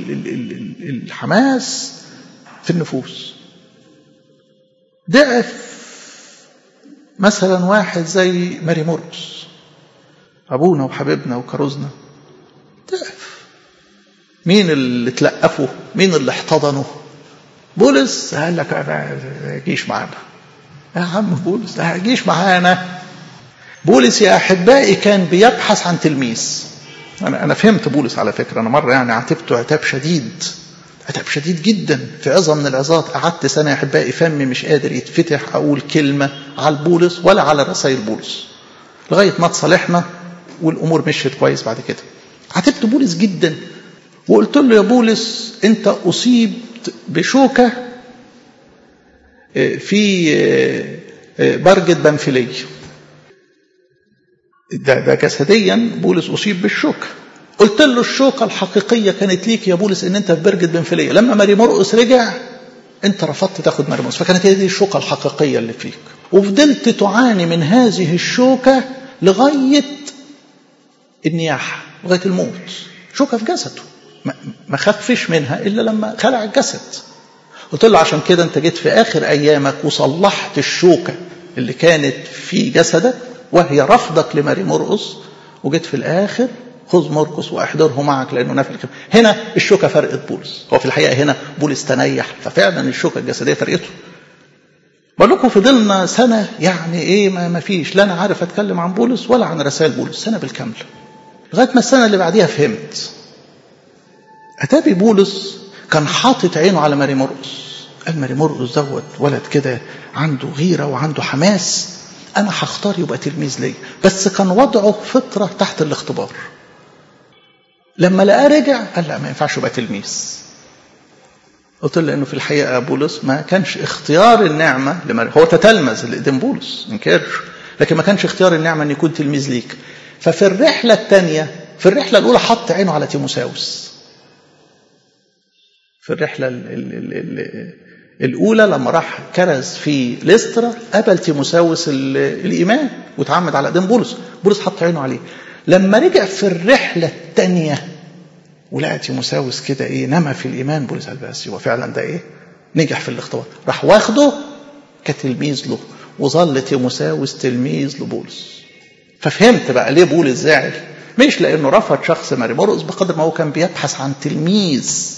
الحماس في النفوس ضعف مثلا واحد زي ماري مرقس ابونا وحبيبنا وكروزنا ضعف مين اللي تلقفه مين اللي احتضنه بولس قال لك ما جيش معانا يا عم بولس ما جيش معانا بولس يا احبائي كان بيبحث عن تلميذ انا انا فهمت بولس على فكره انا مره يعني عاتبته عتاب شديد عتاب شديد جدا في عظه من العظات قعدت سنه يا احبائي فمي مش قادر يتفتح اقول كلمه على بولس ولا على رسائل بولس لغايه ما تصالحنا والامور مشيت كويس بعد كده عاتبت بولس جدا وقلت له يا بولس انت اصيبت بشوكه في برجة بنفلية ده, ده جسديا بولس أصيب بالشوكة قلت له الشوكة الحقيقية كانت ليك يا بولس ان انت في برجة بنفلية لما ماري مرقس رجع انت رفضت تاخد ماري مرقس فكانت هي دي الشوكة الحقيقية اللي فيك وفضلت تعاني من هذه الشوكة لغاية النياحة لغاية الموت شوكة في جسده ما خفش منها إلا لما خلع الجسد قلت له عشان كده انت جيت في آخر أيامك وصلحت الشوكة اللي كانت في جسدك وهي رفضك لماري مرقس وجيت في الآخر خذ مرقس واحضره معك لأنه نافل هنا الشوكة فرقت بولس هو في الحقيقة هنا بولس تنيح ففعلا الشوكة الجسدية فرقته بقول لكم فضلنا سنة يعني ايه ما, ما فيش لا انا عارف اتكلم عن بولس ولا عن رسائل بولس سنة بالكامل لغاية ما السنة اللي بعديها فهمت أتابي بولس كان حاطط عينه على ماري مرقس قال ماري مرقس دوت ولد كده عنده غيرة وعنده حماس أنا هختار يبقى تلميذ ليا بس كان وضعه فطرة تحت الاختبار لما لقاه رجع قال لا ما ينفعش يبقى تلميذ قلت له انه في الحقيقه بولس ما كانش اختيار النعمه لماري هو تتلمذ اللي قدام بولس انكرش لكن ما كانش اختيار النعمه ان يكون تلميذ ليك ففي الرحله الثانيه في الرحله الاولى حط عينه على تيموساوس في الرحلة ال ال ال ال الأولى لما راح كرز في ليسترا قبل تيموساوس الإيمان وتعمد على قدام بولس بولس حط عينه عليه لما رجع في الرحلة الثانية ولقى تيموساوس كده إيه نما في الإيمان بولس قال بس هو فعلا ده إيه نجح في الاختبار راح واخده كتلميذ له وظل تيموساوس تلميذ لبولس ففهمت بقى ليه بولس زعل مش لأنه رفض شخص ماري مرقس بقدر ما هو كان بيبحث عن تلميذ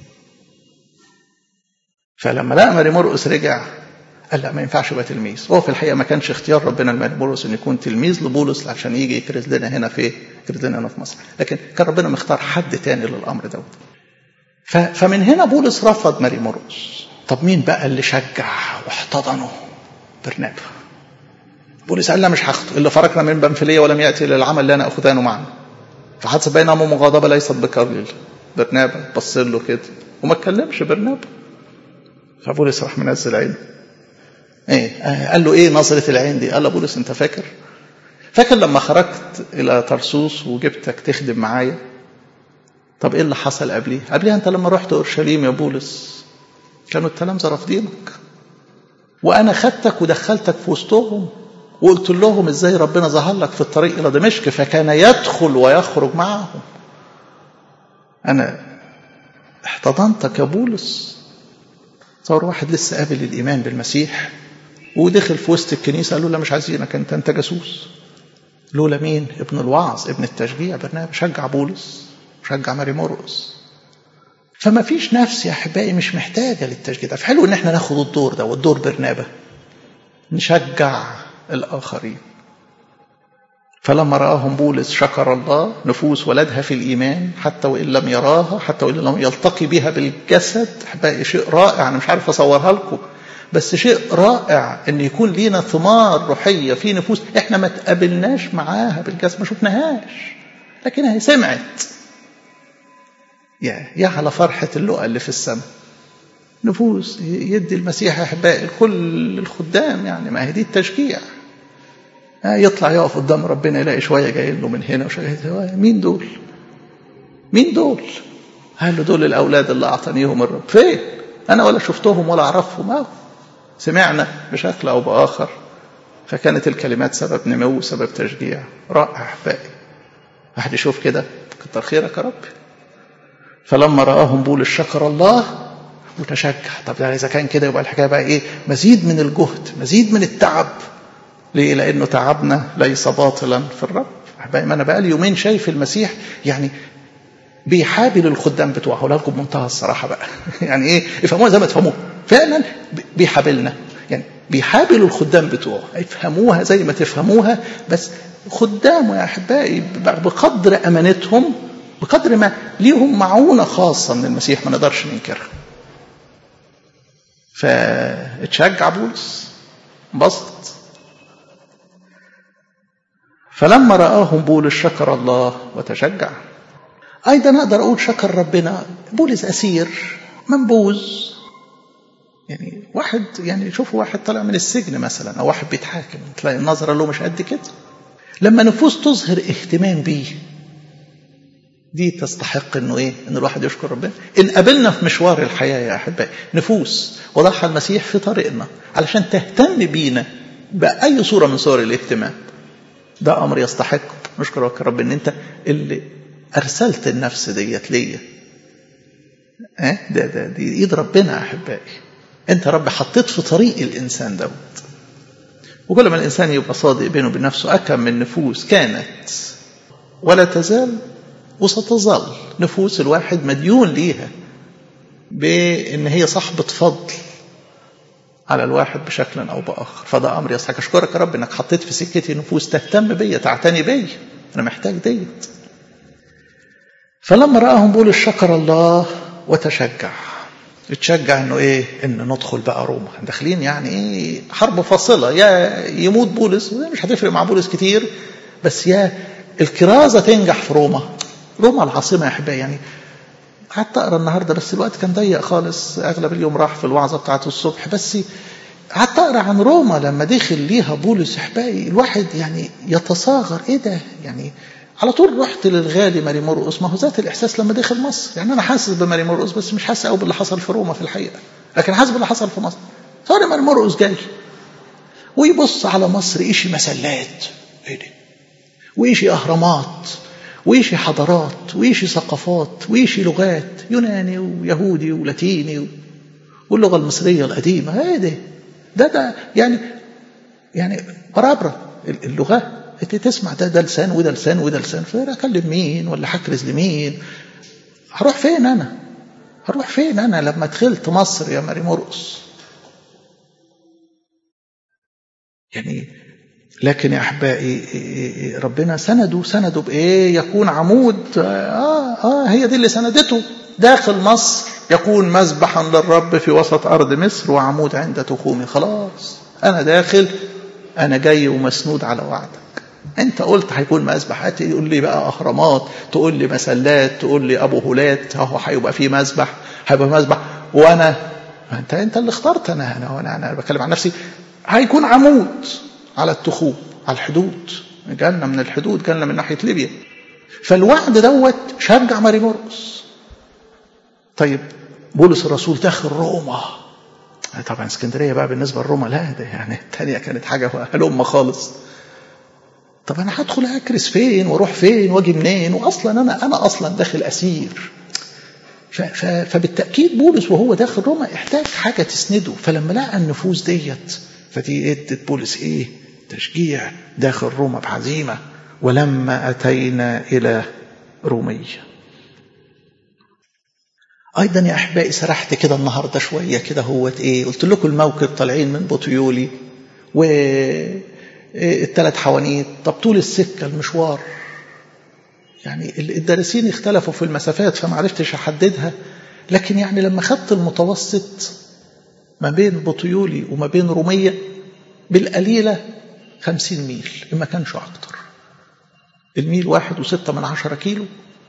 فلما لقى ماري مرقس رجع قال لا ما ينفعش يبقى تلميذ هو في الحقيقه ما كانش اختيار ربنا لماري مرقس انه يكون تلميذ لبولس عشان يجي يكرز لنا هنا في يكرز لنا هنا في مصر لكن كان ربنا مختار حد تاني للامر دوت فمن هنا بولس رفض ماري مرقس طب مين بقى اللي شجع واحتضنه برنابا بولس قال لا مش هاخده الا فرقنا من بنفليه ولم ياتي الى العمل اللي انا اخذانه معنا فحدث بينهم مغاضبه ليست بقول برنابا بص له كده وما اتكلمش برنابا فبولس راح منزل عينه ايه آه قال له ايه نظرة العين دي قال له بولس انت فاكر فاكر لما خرجت الى طرسوس وجبتك تخدم معايا طب ايه اللي حصل قبليه قبليها انت لما رحت اورشليم يا بولس كانوا التلامذه رافضينك وانا خدتك ودخلتك في وسطهم وقلت لهم ازاي ربنا ظهر لك في الطريق الى دمشق فكان يدخل ويخرج معهم انا احتضنتك يا بولس صار واحد لسه قابل الايمان بالمسيح ودخل في وسط الكنيسه قالوا له مش عايزينك انت انت جاسوس لولا مين ابن الوعظ ابن التشجيع برنامج شجع بولس شجع ماري مرقس فما فيش نفس يا احبائي مش محتاجه للتشجيع ده فحلو ان احنا ناخد الدور ده والدور برنابه نشجع الاخرين فلما راهم بولس شكر الله نفوس ولدها في الايمان حتى وان لم يراها حتى وان لم يلتقي بها بالجسد احبائي شيء رائع انا مش عارف اصورها لكم بس شيء رائع ان يكون لينا ثمار روحيه في نفوس احنا ما تقابلناش معاها بالجسد ما شفناهاش لكنها سمعت يا يا على فرحة اللقى اللي في السماء نفوس يدي المسيح أحبائي كل الخدام يعني ما هي دي التشجيع يطلع يقف قدام ربنا يلاقي شوية جايين له من هنا وشوية مين دول؟ مين دول؟ قال له دول الأولاد اللي أعطانيهم الرب فين؟ أنا ولا شفتهم ولا أعرفهم أو سمعنا بشكل أو بآخر فكانت الكلمات سبب نمو سبب تشجيع رائع أحبائي واحد يشوف كده كتر خيرك يا ربي فلما رآهم بولس شكر الله وتشجع طب ده إذا كان كده يبقى الحكاية بقى إيه مزيد من الجهد مزيد من التعب ليه لأنه تعبنا ليس باطلا في الرب أحبائي ما أنا بقى لي يومين شايف المسيح يعني بيحابل الخدام بتوعه هقولها لكم بمنتهى الصراحة بقى يعني إيه افهموها زي ما تفهموها فعلا بيحابلنا يعني بيحابل الخدام بتوعه افهموها زي ما تفهموها بس خدامه يا أحبائي بقدر أمانتهم بقدر ما ليهم معونة خاصة من المسيح ما نقدرش ننكرها فاتشجع بولس انبسط فلما رآهم بولس شكر الله وتشجع أيضا أقدر أقول شكر ربنا بولس أسير منبوذ يعني واحد يعني شوفوا واحد طالع من السجن مثلا أو واحد بيتحاكم تلاقي النظرة له مش قد كده لما نفوس تظهر اهتمام بيه دي تستحق انه ايه؟ ان الواحد يشكر ربنا. ان قابلنا في مشوار الحياه يا احبائي نفوس وضعها المسيح في طريقنا علشان تهتم بينا باي صوره من صور الاهتمام. ده امر يستحق نشكرك يا رب ان انت اللي ارسلت النفس ديت ليا. اه ده ده دي ايد ربنا يا احبائي. انت رب حطيت في طريق الانسان دوت. وكل ما الانسان يبقى صادق بينه وبين نفسه اكم من نفوس كانت ولا تزال وستظل نفوس الواحد مديون ليها بان هي صاحبه فضل على الواحد بشكل او باخر فده امر يستحق اشكرك يا رب انك حطيت في سكتي نفوس تهتم بيا تعتني بيا انا محتاج ديت فلما راهم بولس شكر الله وتشجع اتشجع انه ايه ان ندخل بقى روما داخلين يعني ايه حرب فاصله يا يموت بولس مش هتفرق مع بولس كتير بس يا الكرازه تنجح في روما روما العاصمة يا أحبائي يعني قعدت أقرأ النهاردة بس الوقت كان ضيق خالص أغلب اليوم راح في الوعظة بتاعته الصبح بس قعدت أقرأ عن روما لما دخل ليها بولس أحبائي الواحد يعني يتصاغر إيه ده يعني على طول رحت للغالي ماري مرقس ما هو ذات الإحساس لما دخل مصر يعني أنا حاسس بماري مرقس بس مش حاسس قوي باللي حصل في روما في الحقيقة لكن حاسس باللي حصل في مصر صار ماري مرقس جاي ويبص على مصر إيشي مسلات إيه ده وإيشي أهرامات ويشي حضارات ويشي ثقافات ويشي لغات يوناني ويهودي ولاتيني واللغة المصرية القديمة ايه ده ده ده يعني يعني برابرة اللغات انت تسمع ده ده لسان وده لسان وده لسان فانا اكلم مين ولا هكرز لمين هروح فين انا هروح فين انا لما دخلت مصر يا ماري مرقص يعني لكن يا احبائي ربنا سنده سنده بايه يكون عمود اه اه هي دي اللي سندته داخل مصر يكون مذبحا للرب في وسط ارض مصر وعمود عند تخومي خلاص انا داخل انا جاي ومسنود على وعدك انت قلت هيكون مذبح تقول لي بقى اهرامات تقول لي مسلات تقول لي ابو هولات اهو هيبقى في مذبح هيبقى مذبح وانا انت انت اللي اخترت انا انا انا, أنا بتكلم عن نفسي هيكون عمود على التخوم على الحدود جالنا من الحدود جالنا من ناحية ليبيا فالوعد دوت شجع ماري مرقس طيب بولس الرسول داخل روما طبعا اسكندريه بقى بالنسبه لروما لا ده يعني الثانيه كانت حاجه هلمه خالص طب انا هدخل اكرس فين واروح فين واجي منين واصلا انا انا اصلا داخل اسير فبالتاكيد بولس وهو داخل روما احتاج حاجه تسنده فلما لقى النفوس ديت فدي ادت بولس ايه تشجيع داخل روما بعزيمه ولما اتينا الى روميه ايضا يا احبائي سرحت كده النهارده شويه كده هوت ايه قلت لكم الموكب طالعين من بوتيولي و الثلاث حوانيت طب طول السكه المشوار يعني الدارسين اختلفوا في المسافات فما عرفتش احددها لكن يعني لما خدت المتوسط ما بين بوتيولي وما بين روميه بالقليله خمسين ميل ما كانش اكتر الميل واحد وستة من عشرة كيلو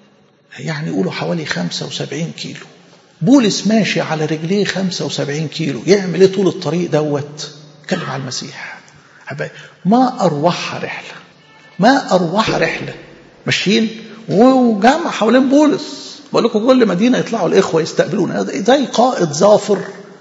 يعني يقولوا حوالي خمسة وسبعين كيلو بولس ماشي على رجليه 75 كيلو يعمل ايه طول الطريق دوت اتكلم على المسيح حبايبي ما اروعها رحله ما اروعها رحله ماشيين وجمع حوالين بولس بقول لكم كل مدينه يطلعوا الاخوه يستقبلونا زي قائد ظافر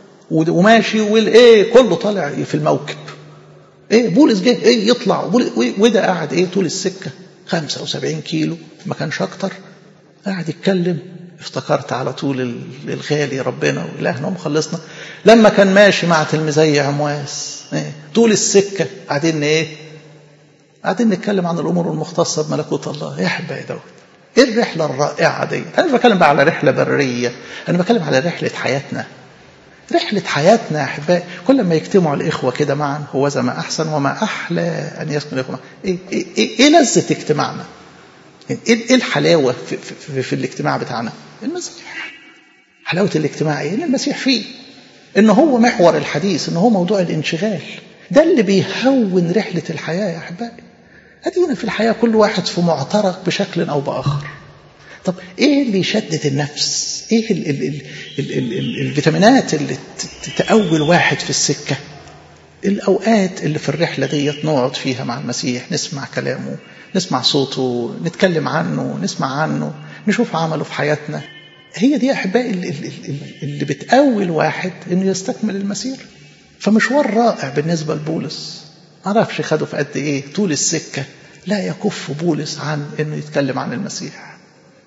وماشي والايه كله طالع في الموكب ايه بولس جه ايه يطلع وده قاعد ايه طول السكه 75 كيلو ما كانش اكتر قاعد يتكلم افتكرت على طول الغالي ربنا وإلهنا ومخلصنا لما كان ماشي مع تلميذي عمواس ايه طول السكة قاعدين ايه قاعدين نتكلم عن الأمور المختصة بملكوت الله يا حبايبي دوت ايه الرحلة الرائعة دي أنا مش بتكلم بقى على رحلة برية أنا بتكلم على رحلة حياتنا رحلة حياتنا يا أحبائي كل ما يجتمعوا الإخوة كده معا هو ذا ما أحسن وما أحلى أن يسكن الإخوة إيه, إيه, إيه, إيه لذة اجتماعنا ايه الحلاوه في, في, في الاجتماع بتاعنا المسيح حلاوه الاجتماع ايه المسيح فيه ان هو محور الحديث ان هو موضوع الانشغال ده اللي بيهون رحله الحياه يا احبائي ادينا في الحياه كل واحد في معترك بشكل او باخر طب ايه اللي يشدد النفس ايه ال ال ال ال ال ال الفيتامينات اللي تقوي الواحد في السكه الاوقات اللي في الرحله ديت نقعد فيها مع المسيح نسمع كلامه نسمع صوته نتكلم عنه نسمع عنه نشوف عمله في حياتنا هي دي احبائي اللي, اللي بتقوي الواحد انه يستكمل المسير فمشوار رائع بالنسبه لبولس معرفش خده في قد ايه طول السكه لا يكف بولس عن انه يتكلم عن المسيح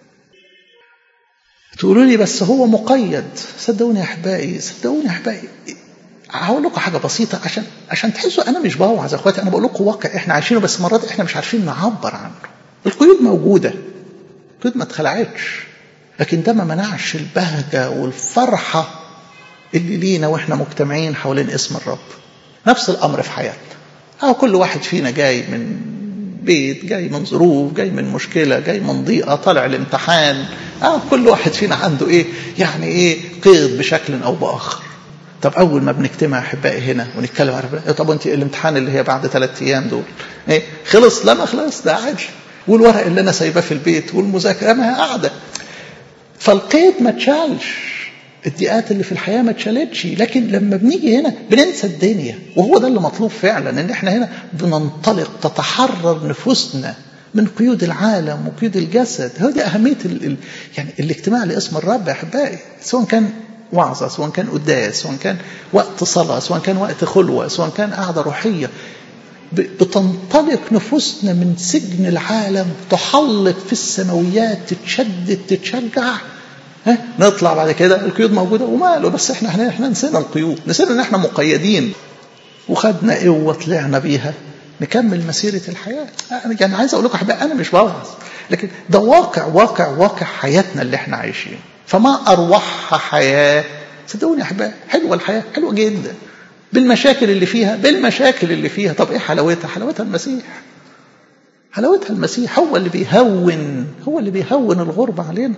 تقولوا لي بس هو مقيد صدقوني يا احبائي صدقوني يا احبائي هقول لكم حاجه بسيطه عشان عشان تحسوا انا مش بوعظ يا اخواتي انا بقول لكم واقع احنا عايشينه بس مرات احنا مش عارفين نعبر عنه القيود موجوده القيود ما اتخلعتش لكن ده ما منعش البهجه والفرحه اللي لينا واحنا مجتمعين حوالين اسم الرب نفس الامر في حياتنا أو كل واحد فينا جاي من بيت جاي من ظروف جاي من مشكله جاي من ضيقه طالع الامتحان أو كل واحد فينا عنده ايه يعني ايه قيد بشكل او باخر طب اول ما بنجتمع احبائي هنا ونتكلم عن ربنا طب انت الامتحان اللي هي بعد ثلاث ايام دول ايه خلص لا ما خلص ده عادي والورق اللي انا سايباه في البيت والمذاكره ما هي قاعده فالقيد ما اتشالش الضيقات اللي في الحياه ما اتشالتش لكن لما بنيجي هنا بننسى الدنيا وهو ده اللي مطلوب فعلا ان احنا هنا بننطلق تتحرر نفوسنا من قيود العالم وقيود الجسد هو دي اهميه ال ال يعني الاجتماع لاسم الرب يا احبائي سواء كان وعظة سواء كان قداس سواء كان وقت صلاة سواء كان وقت خلوة سواء كان قعدة روحية بتنطلق نفوسنا من سجن العالم تحلق في السماويات تتشدد تتشجع ها نطلع بعد كده القيود موجودة وماله بس احنا احنا, احنا نسينا القيود نسينا ان احنا مقيدين وخدنا قوة طلعنا بيها نكمل مسيرة الحياة أنا يعني عايز أقول لكم أحبائي أنا مش بوعظ لكن ده واقع واقع واقع حياتنا اللي احنا عايشين فما أروحها حياة صدقوني يا أحبائي حلوة الحياة حلوة جدا بالمشاكل اللي فيها بالمشاكل اللي فيها طب إيه حلاوتها حلاوتها المسيح حلاوتها المسيح هو اللي بيهون هو اللي بيهون الغربة علينا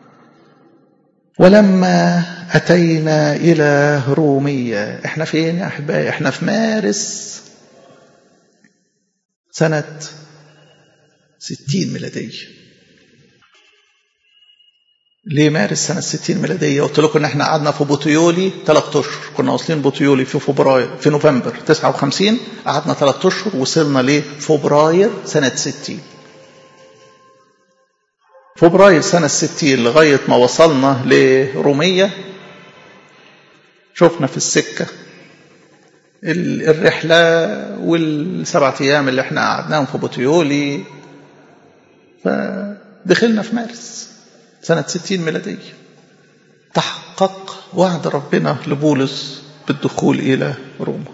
ولما أتينا إلى رومية إحنا فين يا أحبائي إحنا في مارس سنة ستين ميلادية ليه مارس سنة 60 ميلادية قلت لكم ان احنا قعدنا في بوتيولي ثلاث اشهر كنا واصلين بوتيولي في فبراير في نوفمبر 59 قعدنا ثلاث اشهر وصلنا لفبراير سنة 60 فبراير سنة 60 لغاية ما وصلنا لرومية شفنا في السكة الرحلة والسبعة أيام اللي احنا قعدناهم في بوتيولي فدخلنا في مارس سنة 60 ميلادية تحقق وعد ربنا لبولس بالدخول إلى روما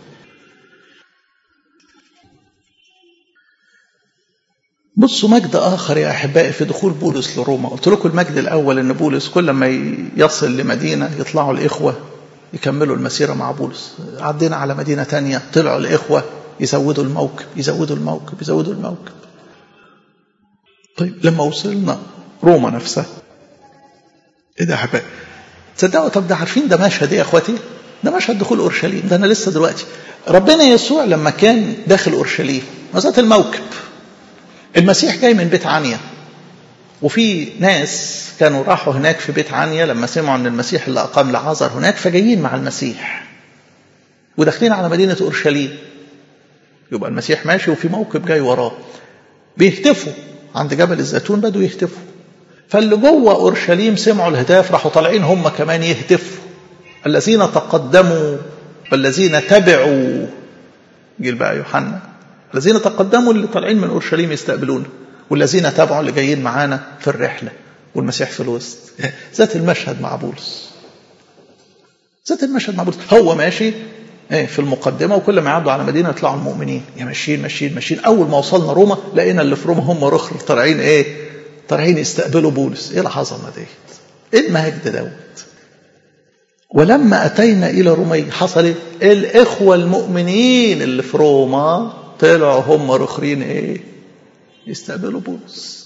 بصوا مجد آخر يا أحبائي في دخول بولس لروما قلت لكم المجد الأول أن بولس كل ما يصل لمدينة يطلعوا الإخوة يكملوا المسيرة مع بولس عدينا على مدينة تانية طلعوا الإخوة يزودوا الموكب يزودوا الموكب يزودوا الموكب طيب لما وصلنا روما نفسها ايه ده يا حبايبي تصدقوا طب ده عارفين ده مشهد ايه يا اخواتي ده مشهد دخول اورشليم ده انا لسه دلوقتي ربنا يسوع لما كان داخل اورشليم مسات الموكب المسيح جاي من بيت عنيا وفي ناس كانوا راحوا هناك في بيت عنيا لما سمعوا ان المسيح اللي اقام لعازر هناك فجايين مع المسيح وداخلين على مدينه اورشليم يبقى المسيح ماشي وفي موكب جاي وراه بيهتفوا عند جبل الزيتون بدوا يهتفوا فاللي جوه اورشليم سمعوا الهتاف راحوا طالعين هم كمان يهتفوا الذين تقدموا والذين تبعوا جيل بقى يوحنا الذين تقدموا اللي طالعين من اورشليم يستقبلونا والذين تبعوا اللي جايين معانا في الرحله والمسيح في الوسط ذات المشهد مع بولس ذات المشهد مع بولس هو ماشي في المقدمه وكل ما يعدوا على مدينه يطلعوا المؤمنين يا ماشيين ماشيين ماشيين اول ما وصلنا روما لقينا اللي في روما هم رخر طالعين ايه طالعين يستقبلوا بولس ايه العظمه ديت ايه المجد دوت ولما اتينا الى رومي حصل ايه الاخوه المؤمنين اللي في روما طلعوا هم رخرين ايه يستقبلوا بولس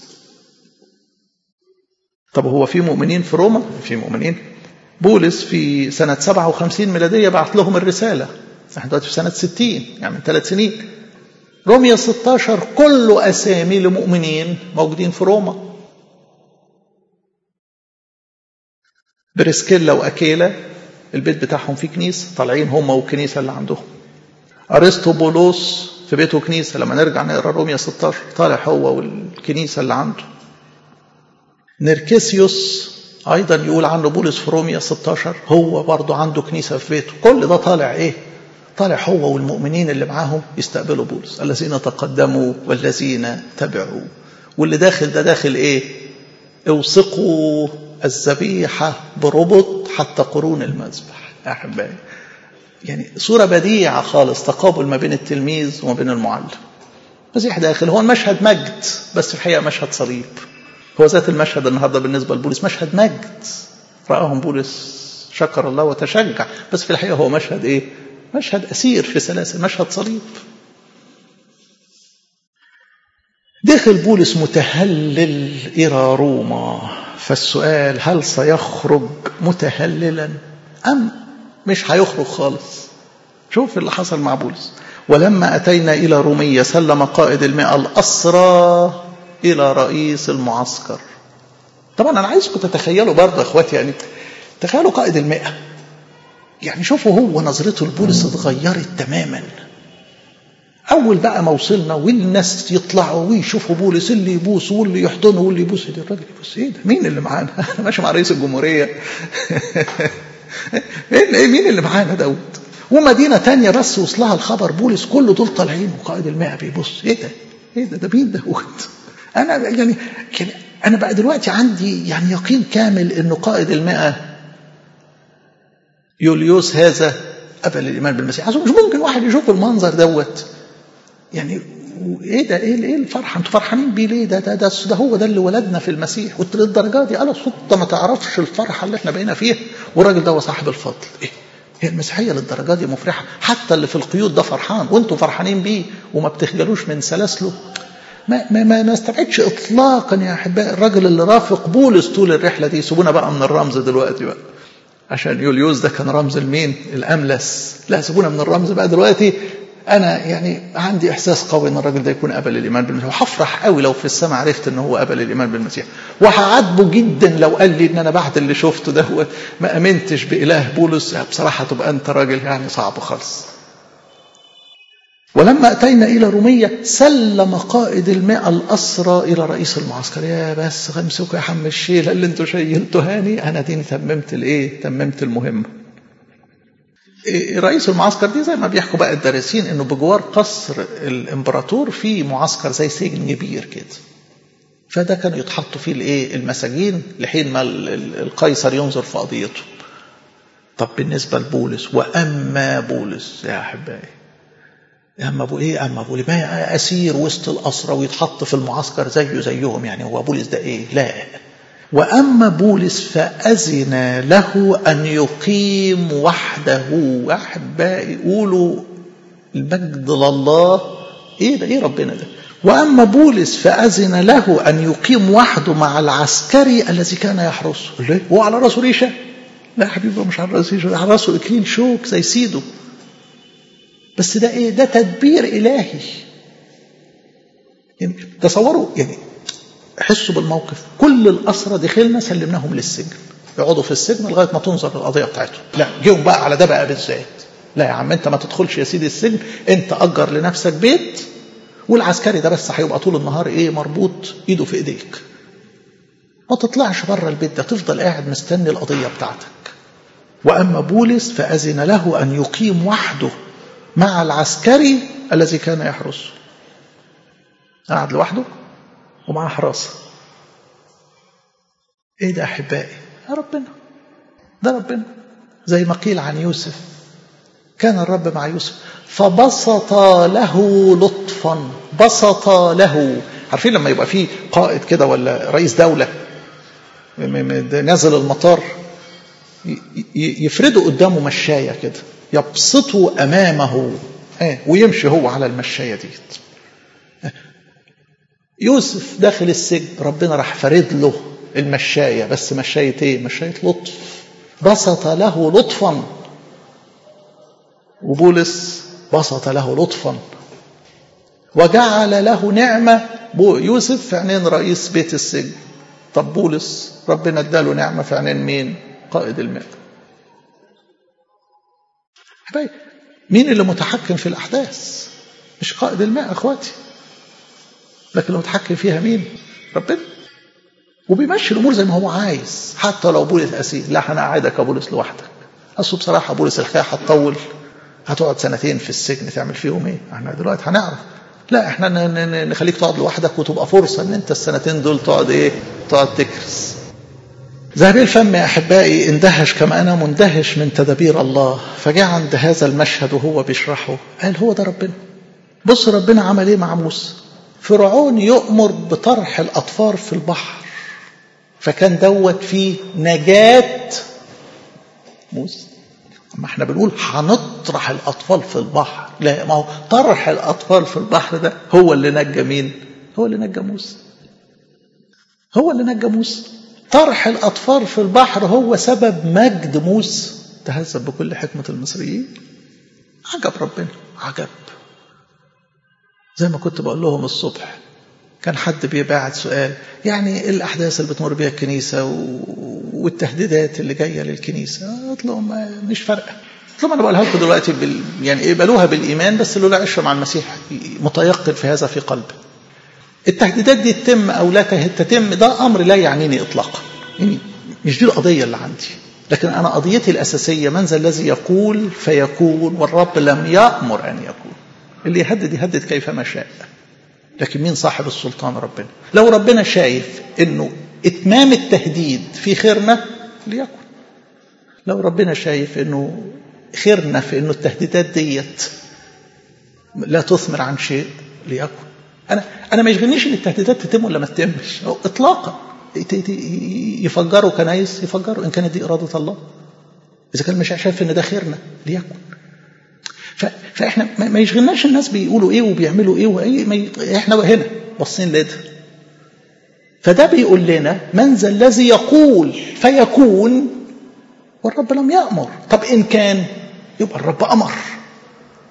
طب هو في مؤمنين في روما في مؤمنين بولس في سنة 57 ميلادية بعت لهم الرسالة احنا دلوقتي في سنة 60 يعني من ثلاث سنين روميا 16 كله أسامي لمؤمنين موجودين في روما بريسكيلا وأكيلا البيت بتاعهم فيه كنيسة طالعين هم والكنيسة اللي عندهم أرسطوبولوس في بيته كنيسة لما نرجع نقرا روميا 16 طالع هو والكنيسة اللي عنده نركسيوس أيضا يقول عنه بولس في روميا 16 هو برضه عنده كنيسة في بيته كل ده طالع إيه طالع هو والمؤمنين اللي معاهم يستقبلوا بولس الذين تقدموا والذين تبعوا واللي داخل ده داخل إيه اوثقوا الذبيحة بربط حتى قرون المذبح يا أحبائي يعني صورة بديعة خالص تقابل ما بين التلميذ وما بين المعلم المسيح داخل هو المشهد مجد بس في الحقيقة مشهد صليب هو ذات المشهد النهارده بالنسبة لبولس مشهد مجد رآهم بولس شكر الله وتشجع بس في الحقيقة هو مشهد إيه؟ مشهد أسير في سلاسل مشهد صليب دخل بولس متهلل إلى روما فالسؤال هل سيخرج متهللا أم مش هيخرج خالص شوف اللي حصل مع بولس ولما أتينا إلى رومية سلم قائد المئة الأسرى إلى رئيس المعسكر طبعا أنا عايزكم تتخيلوا برضه أخواتي يعني تخيلوا قائد المئة يعني شوفوا هو نظرته لبولس اتغيرت تماما أول بقى ما وصلنا والناس يطلعوا ويشوفوا بولس اللي يبوس واللي يحضنه واللي يبوس ده الراجل يبوس إيه ده مين اللي معانا؟ أنا ماشي مع رئيس الجمهورية ايه مين اللي معانا دوت ومدينة تانية بس وصلها الخبر بولس كل دول طالعين وقائد المئة بيبص ايه ده ايه ده ده مين دوت انا يعني انا بقى دلوقتي عندي يعني يقين كامل انه قائد المئة يوليوس هذا قبل الايمان بالمسيح مش ممكن واحد يشوف المنظر دوت يعني ايه ده ايه ايه الفرحه انتوا فرحانين بيه ليه ده ده ده, ده هو ده اللي ولدنا في المسيح للدرجه دي قال الصوت ما تعرفش الفرحه اللي احنا بقينا فيها والراجل ده هو صاحب الفضل ايه هي المسيحيه للدرجه دي مفرحه حتى اللي في القيود ده فرحان وانتوا فرحانين بيه وما بتخجلوش من سلاسله ما ما ما نستبعدش اطلاقا يا احبائي الراجل اللي رافق بولس طول الرحله دي سيبونا بقى من الرمز دلوقتي بقى عشان يوليوس ده كان رمز المين الاملس لا سيبونا من الرمز بقى دلوقتي انا يعني عندي احساس قوي ان الراجل ده يكون قبل الايمان بالمسيح وهفرح قوي لو في السماء عرفت ان هو قبل الايمان بالمسيح وهعاتبه جدا لو قال لي ان انا بعد اللي شفته ده هو ما امنتش باله بولس بصراحه تبقى انت راجل يعني صعب خالص ولما أتينا إلى رومية سلم قائد المئة الأسرى إلى رئيس المعسكر يا بس امسكوا يا حم الشيل اللي انتوا شيلتوا هاني أنا ديني تممت الإيه تممت المهمة رئيس المعسكر دي زي ما بيحكوا بقى الدارسين انه بجوار قصر الامبراطور في معسكر زي سجن كبير كده فده كانوا يتحطوا فيه الايه المساجين لحين ما القيصر ينظر في قضيته طب بالنسبه لبولس واما بولس يا احبائي اما ابو ايه اما ابو ما اسير وسط الاسرى ويتحط في المعسكر زيه زيهم يعني هو بولس ده ايه لا واما بولس فاذن له ان يقيم وحده احبائي قولوا المجد لله ايه ده ايه ربنا ده واما بولس فاذن له ان يقيم وحده مع العسكري الذي كان يحرسه ليه هو على راسه ريشه لا حبيبي مش على راسه ريشه على راسه اكليل شوك زي سيده بس ده ايه ده تدبير الهي يعني تصوروا يعني حسوا بالموقف كل الاسرى دخلنا سلمناهم للسجن يقعدوا في السجن لغايه ما تنظر القضيه بتاعتهم لا جيهم بقى على ده بقى بالذات لا يا عم انت ما تدخلش يا سيدي السجن انت اجر لنفسك بيت والعسكري ده بس هيبقى طول النهار ايه مربوط ايده في ايديك ما تطلعش بره البيت ده تفضل قاعد مستني القضيه بتاعتك واما بولس فاذن له ان يقيم وحده مع العسكري الذي كان يحرسه قعد لوحده ومعاه حراسة ايه ده احبائي يا ربنا ده ربنا زي ما قيل عن يوسف كان الرب مع يوسف فبسط له لطفا بسط له عارفين لما يبقى في قائد كده ولا رئيس دولة نازل المطار يفردوا قدامه مشاية كده يبسطوا أمامه ويمشي هو على المشاية ديت يوسف داخل السجن ربنا راح فرد له المشاية بس مشاية ايه مشاية لطف بسط له لطفا وبولس بسط له لطفا وجعل له نعمة يوسف في عينين رئيس بيت السجن طب بولس ربنا اداله نعمة في عينين مين قائد المئة حبايب مين اللي متحكم في الأحداث مش قائد الماء أخواتي لكن اللي متحكم فيها مين ربنا وبيمشي الأمور زي ما هو عايز حتى لو بولس أسير لا أنا أقعدك يا بولس لوحدك أصله بصراحة بولس الحكاية هتطول هتقعد سنتين في السجن تعمل فيهم إيه احنا دلوقتي هنعرف لا احنا نخليك تقعد لوحدك وتبقى فرصة ان انت السنتين دول تقعد ايه تقعد تكرس ذهبي الفم يا أحبائي اندهش كما أنا مندهش من تدابير الله فجاء عند هذا المشهد وهو بيشرحه قال هو ده ربنا بص ربنا عمل ايه مع موسى فرعون يؤمر بطرح الأطفال في البحر فكان دوت فيه نجاة موسى ما احنا بنقول هنطرح الأطفال في البحر لا ما هو طرح الأطفال في البحر ده هو اللي نجى مين هو اللي نجى موسى هو اللي نجى موسى طرح الأطفال في البحر هو سبب مجد موسى تهذب بكل حكمة المصريين عجب ربنا عجب زي ما كنت بقول لهم الصبح كان حد بيبعت سؤال يعني الأحداث اللي بتمر بيها الكنيسة والتهديدات اللي جاية للكنيسة قلت لهم مش فارقة قلت لهم أنا بقولها لكم دلوقتي بال... يعني اقبلوها بالإيمان بس اللي لا عشرة مع المسيح متيقن في هذا في قلبه التهديدات دي تتم أو لا تتم ده أمر لا يعنيني إطلاقا يعني مش دي القضية اللي عندي لكن أنا قضيتي الأساسية من ذا الذي يقول فيكون والرب لم يأمر أن يكون اللي يهدد يهدد كيفما شاء لكن مين صاحب السلطان ربنا لو ربنا شايف انه اتمام التهديد في خيرنا ليكن لو ربنا شايف انه خيرنا في انه التهديدات ديت لا تثمر عن شيء ليكن انا انا ما يشغلنيش ان التهديدات تتم ولا ما تتمش اطلاقا يفجروا كنايس يفجروا ان كانت دي اراده الله اذا كان مش شايف ان ده خيرنا ليكن فاحنا ما يشغلناش الناس بيقولوا ايه وبيعملوا ايه وايه ما ي... احنا هنا باصين لده فده بيقول لنا من ذا الذي يقول فيكون والرب لم يأمر طب إن كان يبقى الرب أمر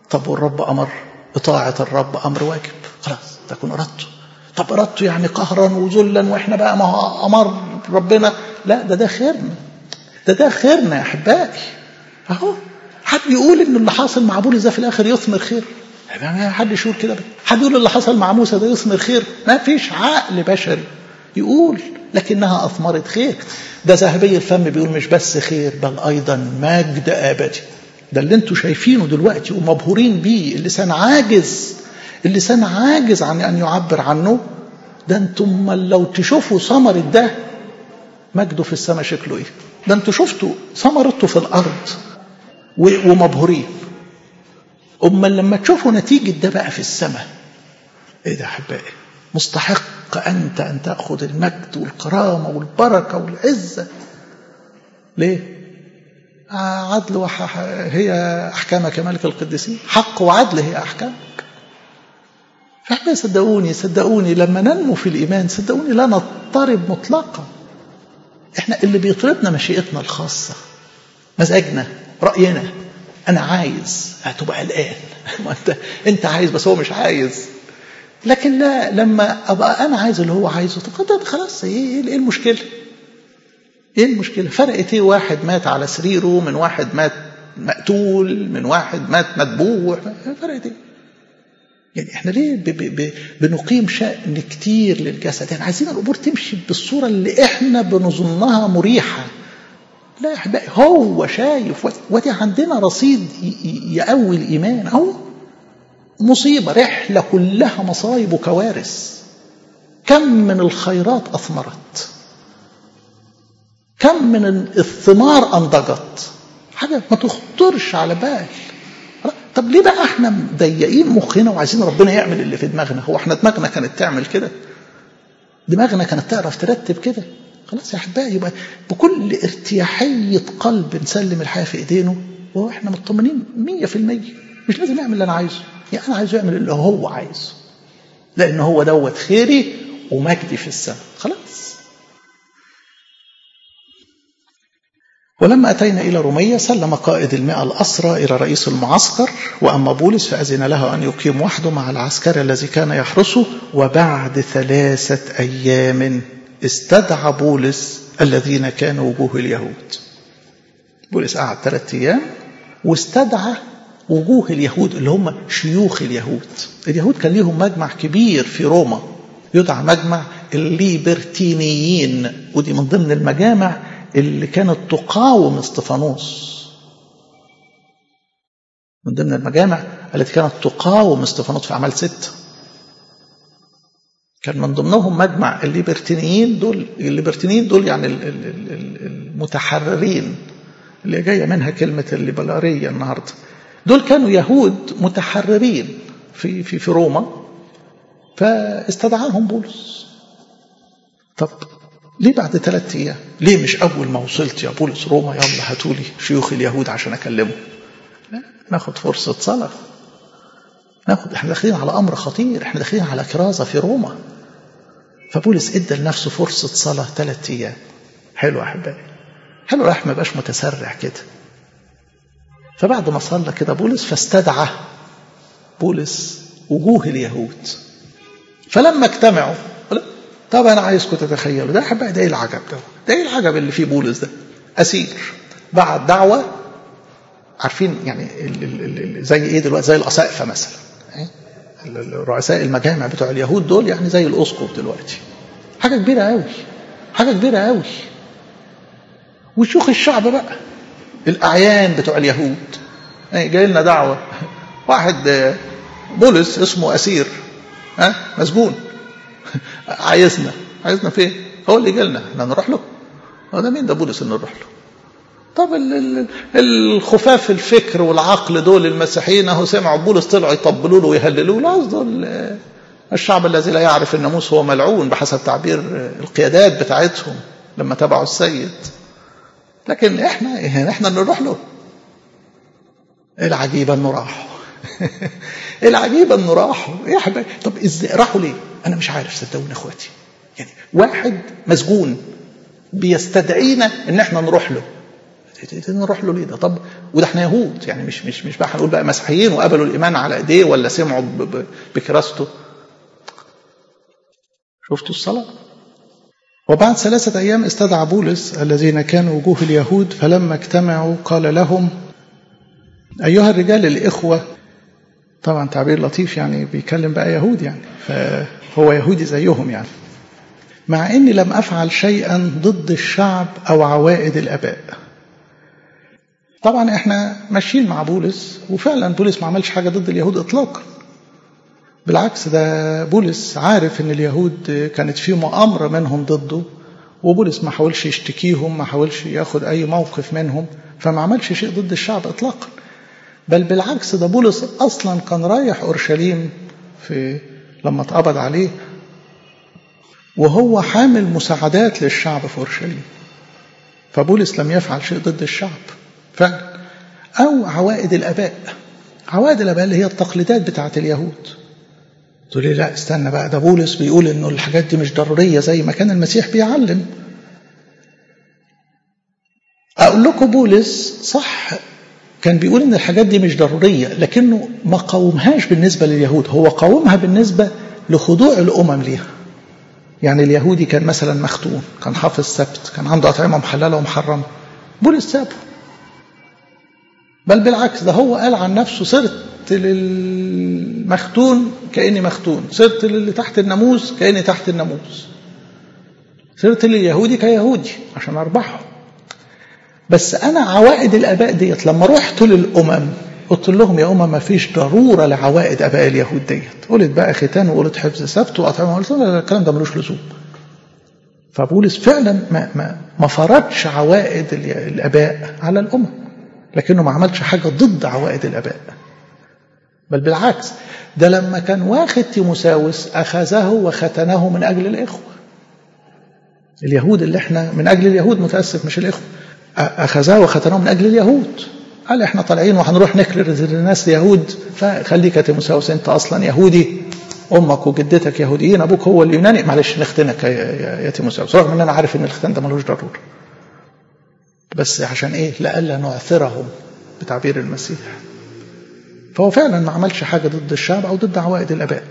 طب والرب أمر إطاعة الرب أمر واجب خلاص تكون إرادته طب إرادته يعني قهرا وذلا وإحنا بقى ما هو أمر ربنا لا ده ده خيرنا ده ده خيرنا يا أحبائي أهو حد يقول إن اللي حاصل مع بولس ده في الآخر يثمر خير ما حد يقول كده حد يقول اللي حصل مع موسى ده يثمر خير ما فيش عقل بشري يقول لكنها أثمرت خير ده ذهبي الفم بيقول مش بس خير بل أيضا مجد أبدي ده اللي انتوا شايفينه دلوقتي ومبهورين بيه اللسان عاجز اللسان عاجز عن أن يعبر عنه ده انتم لو تشوفوا ثمرة ده مجده في السماء شكله ايه ده انتوا شفتوا ثمرته في الأرض ومبهورين أمال لما تشوفوا نتيجة ده بقى في السماء ايه ده احبائي مستحق أنت أن تأخذ المجد والكرامة والبركة والعزة ليه عدل وح... هي أحكامك يا ملك القديسين حق وعدل هي أحكامك فاحنا صدقوني صدقوني لما ننمو في الإيمان صدقوني لا نضطرب مطلقا احنا اللي بيطربنا مشيئتنا الخاصة مزاجنا رأينا أنا عايز هتبقى قلقان ما أنت أنت عايز بس هو مش عايز لكن لا لما أبقى أنا عايز اللي هو عايزه طب خلاص إيه إيه المشكلة؟ إيه المشكلة؟ فرقت إيه واحد مات على سريره من واحد مات مقتول من واحد مات مذبوح فرقت إيه؟ يعني احنا ليه ب ب ب بنقيم شأن كتير للجسد يعني عايزين الأمور تمشي بالصورة اللي احنا بنظنها مريحة لا احبائي هو شايف ودي عندنا رصيد يقوي الإيمان أهو مصيبة رحلة كلها مصايب وكوارث كم من الخيرات أثمرت كم من الثمار أنضجت حاجة ما تخطرش على بال طب ليه بقى احنا مضيقين مخنا وعايزين ربنا يعمل اللي في دماغنا هو احنا دماغنا كانت تعمل كده دماغنا كانت تعرف ترتب كده خلاص يا احبائي يبقى بكل ارتياحية قلب نسلم الحياة في ايدينه واحنا مطمنين مية في المية مش لازم يعمل اللي انا عايزه يعني انا عايزه يعمل اللي هو عايزه لان هو دوت خيري ومجدي في السماء خلاص ولما أتينا إلى رومية سلم قائد المئة الأسرى إلى رئيس المعسكر وأما بولس فأذن له أن يقيم وحده مع العسكري الذي كان يحرسه وبعد ثلاثة أيام استدعى بولس الذين كانوا وجوه اليهود بولس قعد ثلاثة أيام واستدعى وجوه اليهود اللي هم شيوخ اليهود اليهود كان ليهم مجمع كبير في روما يدعى مجمع الليبرتينيين ودي من ضمن المجامع اللي كانت تقاوم استفانوس من ضمن المجامع التي كانت تقاوم استفانوس في أعمال ستة كان من ضمنهم مجمع الليبرتينيين دول الليبرتينيين دول يعني المتحررين اللي جايه منها كلمه الليبراليه النهارده دول كانوا يهود متحررين في في في روما فاستدعاهم بولس طب ليه بعد ثلاثة أيام؟ ليه مش أول ما وصلت يا بولس روما يلا هاتولي شيوخ اليهود عشان أكلمهم؟ لا ناخد فرصة صلاة ناخد احنا داخلين على أمر خطير احنا داخلين على كرازة في روما فبولس ادى لنفسه فرصة صلاة ثلاثة أيام حلو يا أحبائي حلو الواحد ما يبقاش متسرع كده فبعد ما صلى كده بولس فاستدعى بولس وجوه اليهود فلما اجتمعوا طب انا عايزكم تتخيلوا ده احبائي ده ايه العجب ده ده ايه العجب اللي فيه بولس ده اسير بعد دعوه عارفين يعني ال ال ال زي ايه دلوقتي زي الاساقفه مثلا رؤساء المجامع بتوع اليهود دول يعني زي الاسقف دلوقتي حاجه كبيره قوي حاجه كبيره قوي وشيوخ الشعب بقى الاعيان بتوع اليهود جاي لنا دعوه واحد بولس اسمه اسير ها مسجون عايزنا عايزنا فين هو اللي جالنا احنا نروح له هو ده مين ده بولس اللي نروح له طب الخفاف الفكر والعقل دول المسيحيين اهو سمعوا بولس طلعوا يطبلوا له ويهللوا له قصده الشعب الذي لا يعرف الناموس هو ملعون بحسب تعبير القيادات بتاعتهم لما تبعوا السيد لكن احنا احنا اللي نروح له العجيب انه راحوا العجيب انه راحوا يا حبايبي طب ازاي راحوا ليه؟ انا مش عارف صدقوني اخواتي يعني واحد مسجون بيستدعينا ان احنا نروح له نروح له ليه ده طب وده احنا يهود يعني مش مش مش بقى هنقول بقى مسيحيين وقبلوا الايمان على ايديه ولا سمعوا بكراسته شفتوا الصلاه وبعد ثلاثة أيام استدعى بولس الذين كانوا وجوه اليهود فلما اجتمعوا قال لهم أيها الرجال الإخوة طبعا تعبير لطيف يعني بيكلم بقى يهود يعني فهو يهودي زيهم يعني مع أني لم أفعل شيئا ضد الشعب أو عوائد الآباء طبعا احنا ماشيين مع بولس وفعلا بولس ما عملش حاجة ضد اليهود إطلاقا بالعكس ده بولس عارف ان اليهود كانت في مؤامرة منهم ضده وبولس ما حاولش يشتكيهم ما حاولش ياخد اي موقف منهم فما عملش شيء ضد الشعب اطلاقا بل بالعكس ده بولس اصلا كان رايح اورشليم في لما اتقبض عليه وهو حامل مساعدات للشعب في اورشليم فبولس لم يفعل شيء ضد الشعب فعلا او عوائد الاباء عوائد الاباء اللي هي التقليدات بتاعت اليهود تقول لي لا استنى بقى ده بولس بيقول انه الحاجات دي مش ضروريه زي ما كان المسيح بيعلم اقول لكم بولس صح كان بيقول ان الحاجات دي مش ضروريه لكنه ما قاومهاش بالنسبه لليهود هو قاومها بالنسبه لخضوع الامم ليها يعني اليهودي كان مثلا مختون كان حافظ سبت كان عنده اطعمه محلله ومحرمه بولس سابه بل بالعكس ده هو قال عن نفسه صرت للمختون كاني مختون صرت للي تحت الناموس كاني تحت الناموس صرت لليهودي كيهودي عشان اربحه بس انا عوائد الاباء ديت لما رحت للامم قلت لهم يا امم ما فيش ضروره لعوائد اباء اليهود ديت قلت بقى ختان وقلت حفظ سبت واطعمه قلت لا الكلام ده ملوش لزوم فبولس فعلا ما ما ما فرضش عوائد الاباء على الامم لكنه ما عملش حاجه ضد عوائد الاباء بل بالعكس ده لما كان واخد تيموساوس اخذه وختنه من اجل الاخوه اليهود اللي احنا من اجل اليهود متاسف مش الاخوه اخذه وختنه من اجل اليهود قال احنا طالعين وهنروح نكرر الناس يهود فخليك يا تيموساوس انت اصلا يهودي امك وجدتك يهوديين ابوك هو اليوناني معلش نختنك يا تيموساوس رغم ان انا عارف ان الختان ده ملوش ضروره بس عشان ايه لئلا نعثرهم بتعبير المسيح فهو فعلا ما عملش حاجه ضد الشعب او ضد عوائد الاباء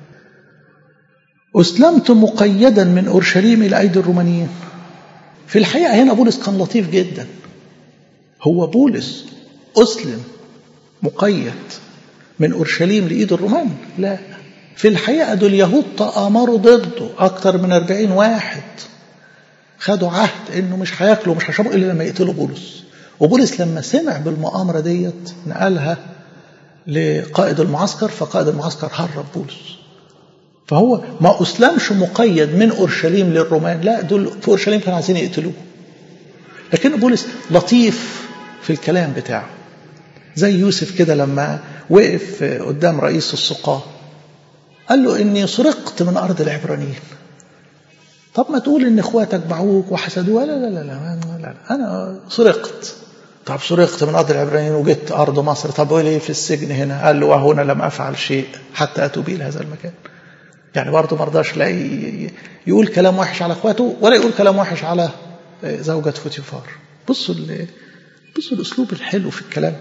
اسلمت مقيدا من اورشليم الى ايدي الرومانيين في الحقيقه هنا بولس كان لطيف جدا هو بولس اسلم مقيد من اورشليم لايد الرومان لا في الحقيقه دول اليهود تآمروا ضده اكتر من 40 واحد خدوا عهد انه مش هياكلوا مش هيشربوا الا لما يقتلوا بولس وبولس لما سمع بالمؤامره ديت نقلها لقائد المعسكر فقائد المعسكر هرب بولس فهو ما اسلمش مقيد من اورشليم للرومان لا دول في اورشليم كانوا عايزين يقتلوه لكن بولس لطيف في الكلام بتاعه زي يوسف كده لما وقف قدام رئيس السقاة قال له اني سرقت من ارض العبرانيين طب ما تقول ان اخواتك باعوك وحسدوها لا لا لا لا, لا, لا انا سرقت طب سرقت من ارض العبرانيين وجيت ارض مصر طب وليه في السجن هنا قال له وهنا لم افعل شيء حتى اتوا بي لهذا المكان يعني برضه ما رضاش لا يقول كلام وحش على اخواته ولا يقول كلام وحش على زوجة فوتيفار بصوا بصوا الاسلوب الحلو في الكلام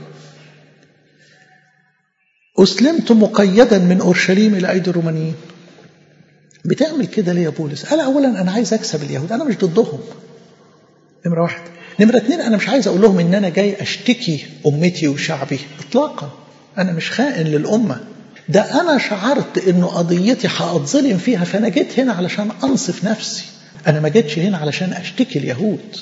اسلمت مقيدا من اورشليم الى ايدي الرومانيين بتعمل كده ليه يا بولس؟ قال اولا انا عايز اكسب اليهود انا مش ضدهم نمره واحد نمره اتنين انا مش عايز اقول لهم ان انا جاي اشتكي امتي وشعبي اطلاقا انا مش خائن للامه ده انا شعرت انه قضيتي هاتظلم فيها فانا جيت هنا علشان انصف نفسي انا ما جيتش هنا علشان اشتكي اليهود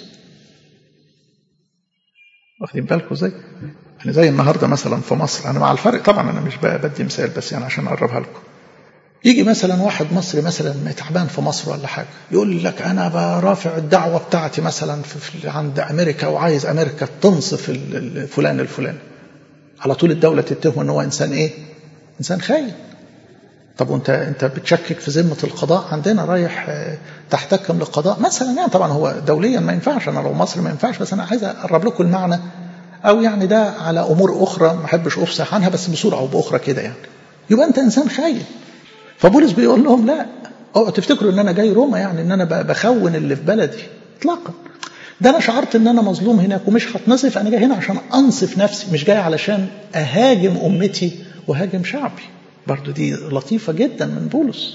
واخدين بالكم ازاي يعني زي النهارده مثلا في مصر انا مع الفرق طبعا انا مش بدي مثال بس يعني عشان اقربها لكم يجي مثلا واحد مصري مثلا تعبان في مصر ولا حاجه يقول لك انا برافع الدعوه بتاعتي مثلا في في عند امريكا وعايز امريكا تنصف فلان الفلاني على طول الدوله تتهمه ان هو انسان ايه؟ انسان خاين طب وانت انت بتشكك في ذمه القضاء عندنا رايح تحتكم للقضاء مثلا يعني طبعا هو دوليا ما ينفعش انا لو مصر ما ينفعش بس انا عايز اقرب لكم المعنى او يعني ده على امور اخرى ما احبش افصح عنها بس بصوره او باخرى كده يعني يبقى انت انسان خاين فبولس بيقول لهم لا اوعوا تفتكروا ان انا جاي روما يعني ان انا بخون اللي في بلدي اطلاقا ده انا شعرت ان انا مظلوم هناك ومش هتنصف انا جاي هنا عشان انصف نفسي مش جاي علشان اهاجم امتي وهاجم شعبي برضو دي لطيفة جدا من بولس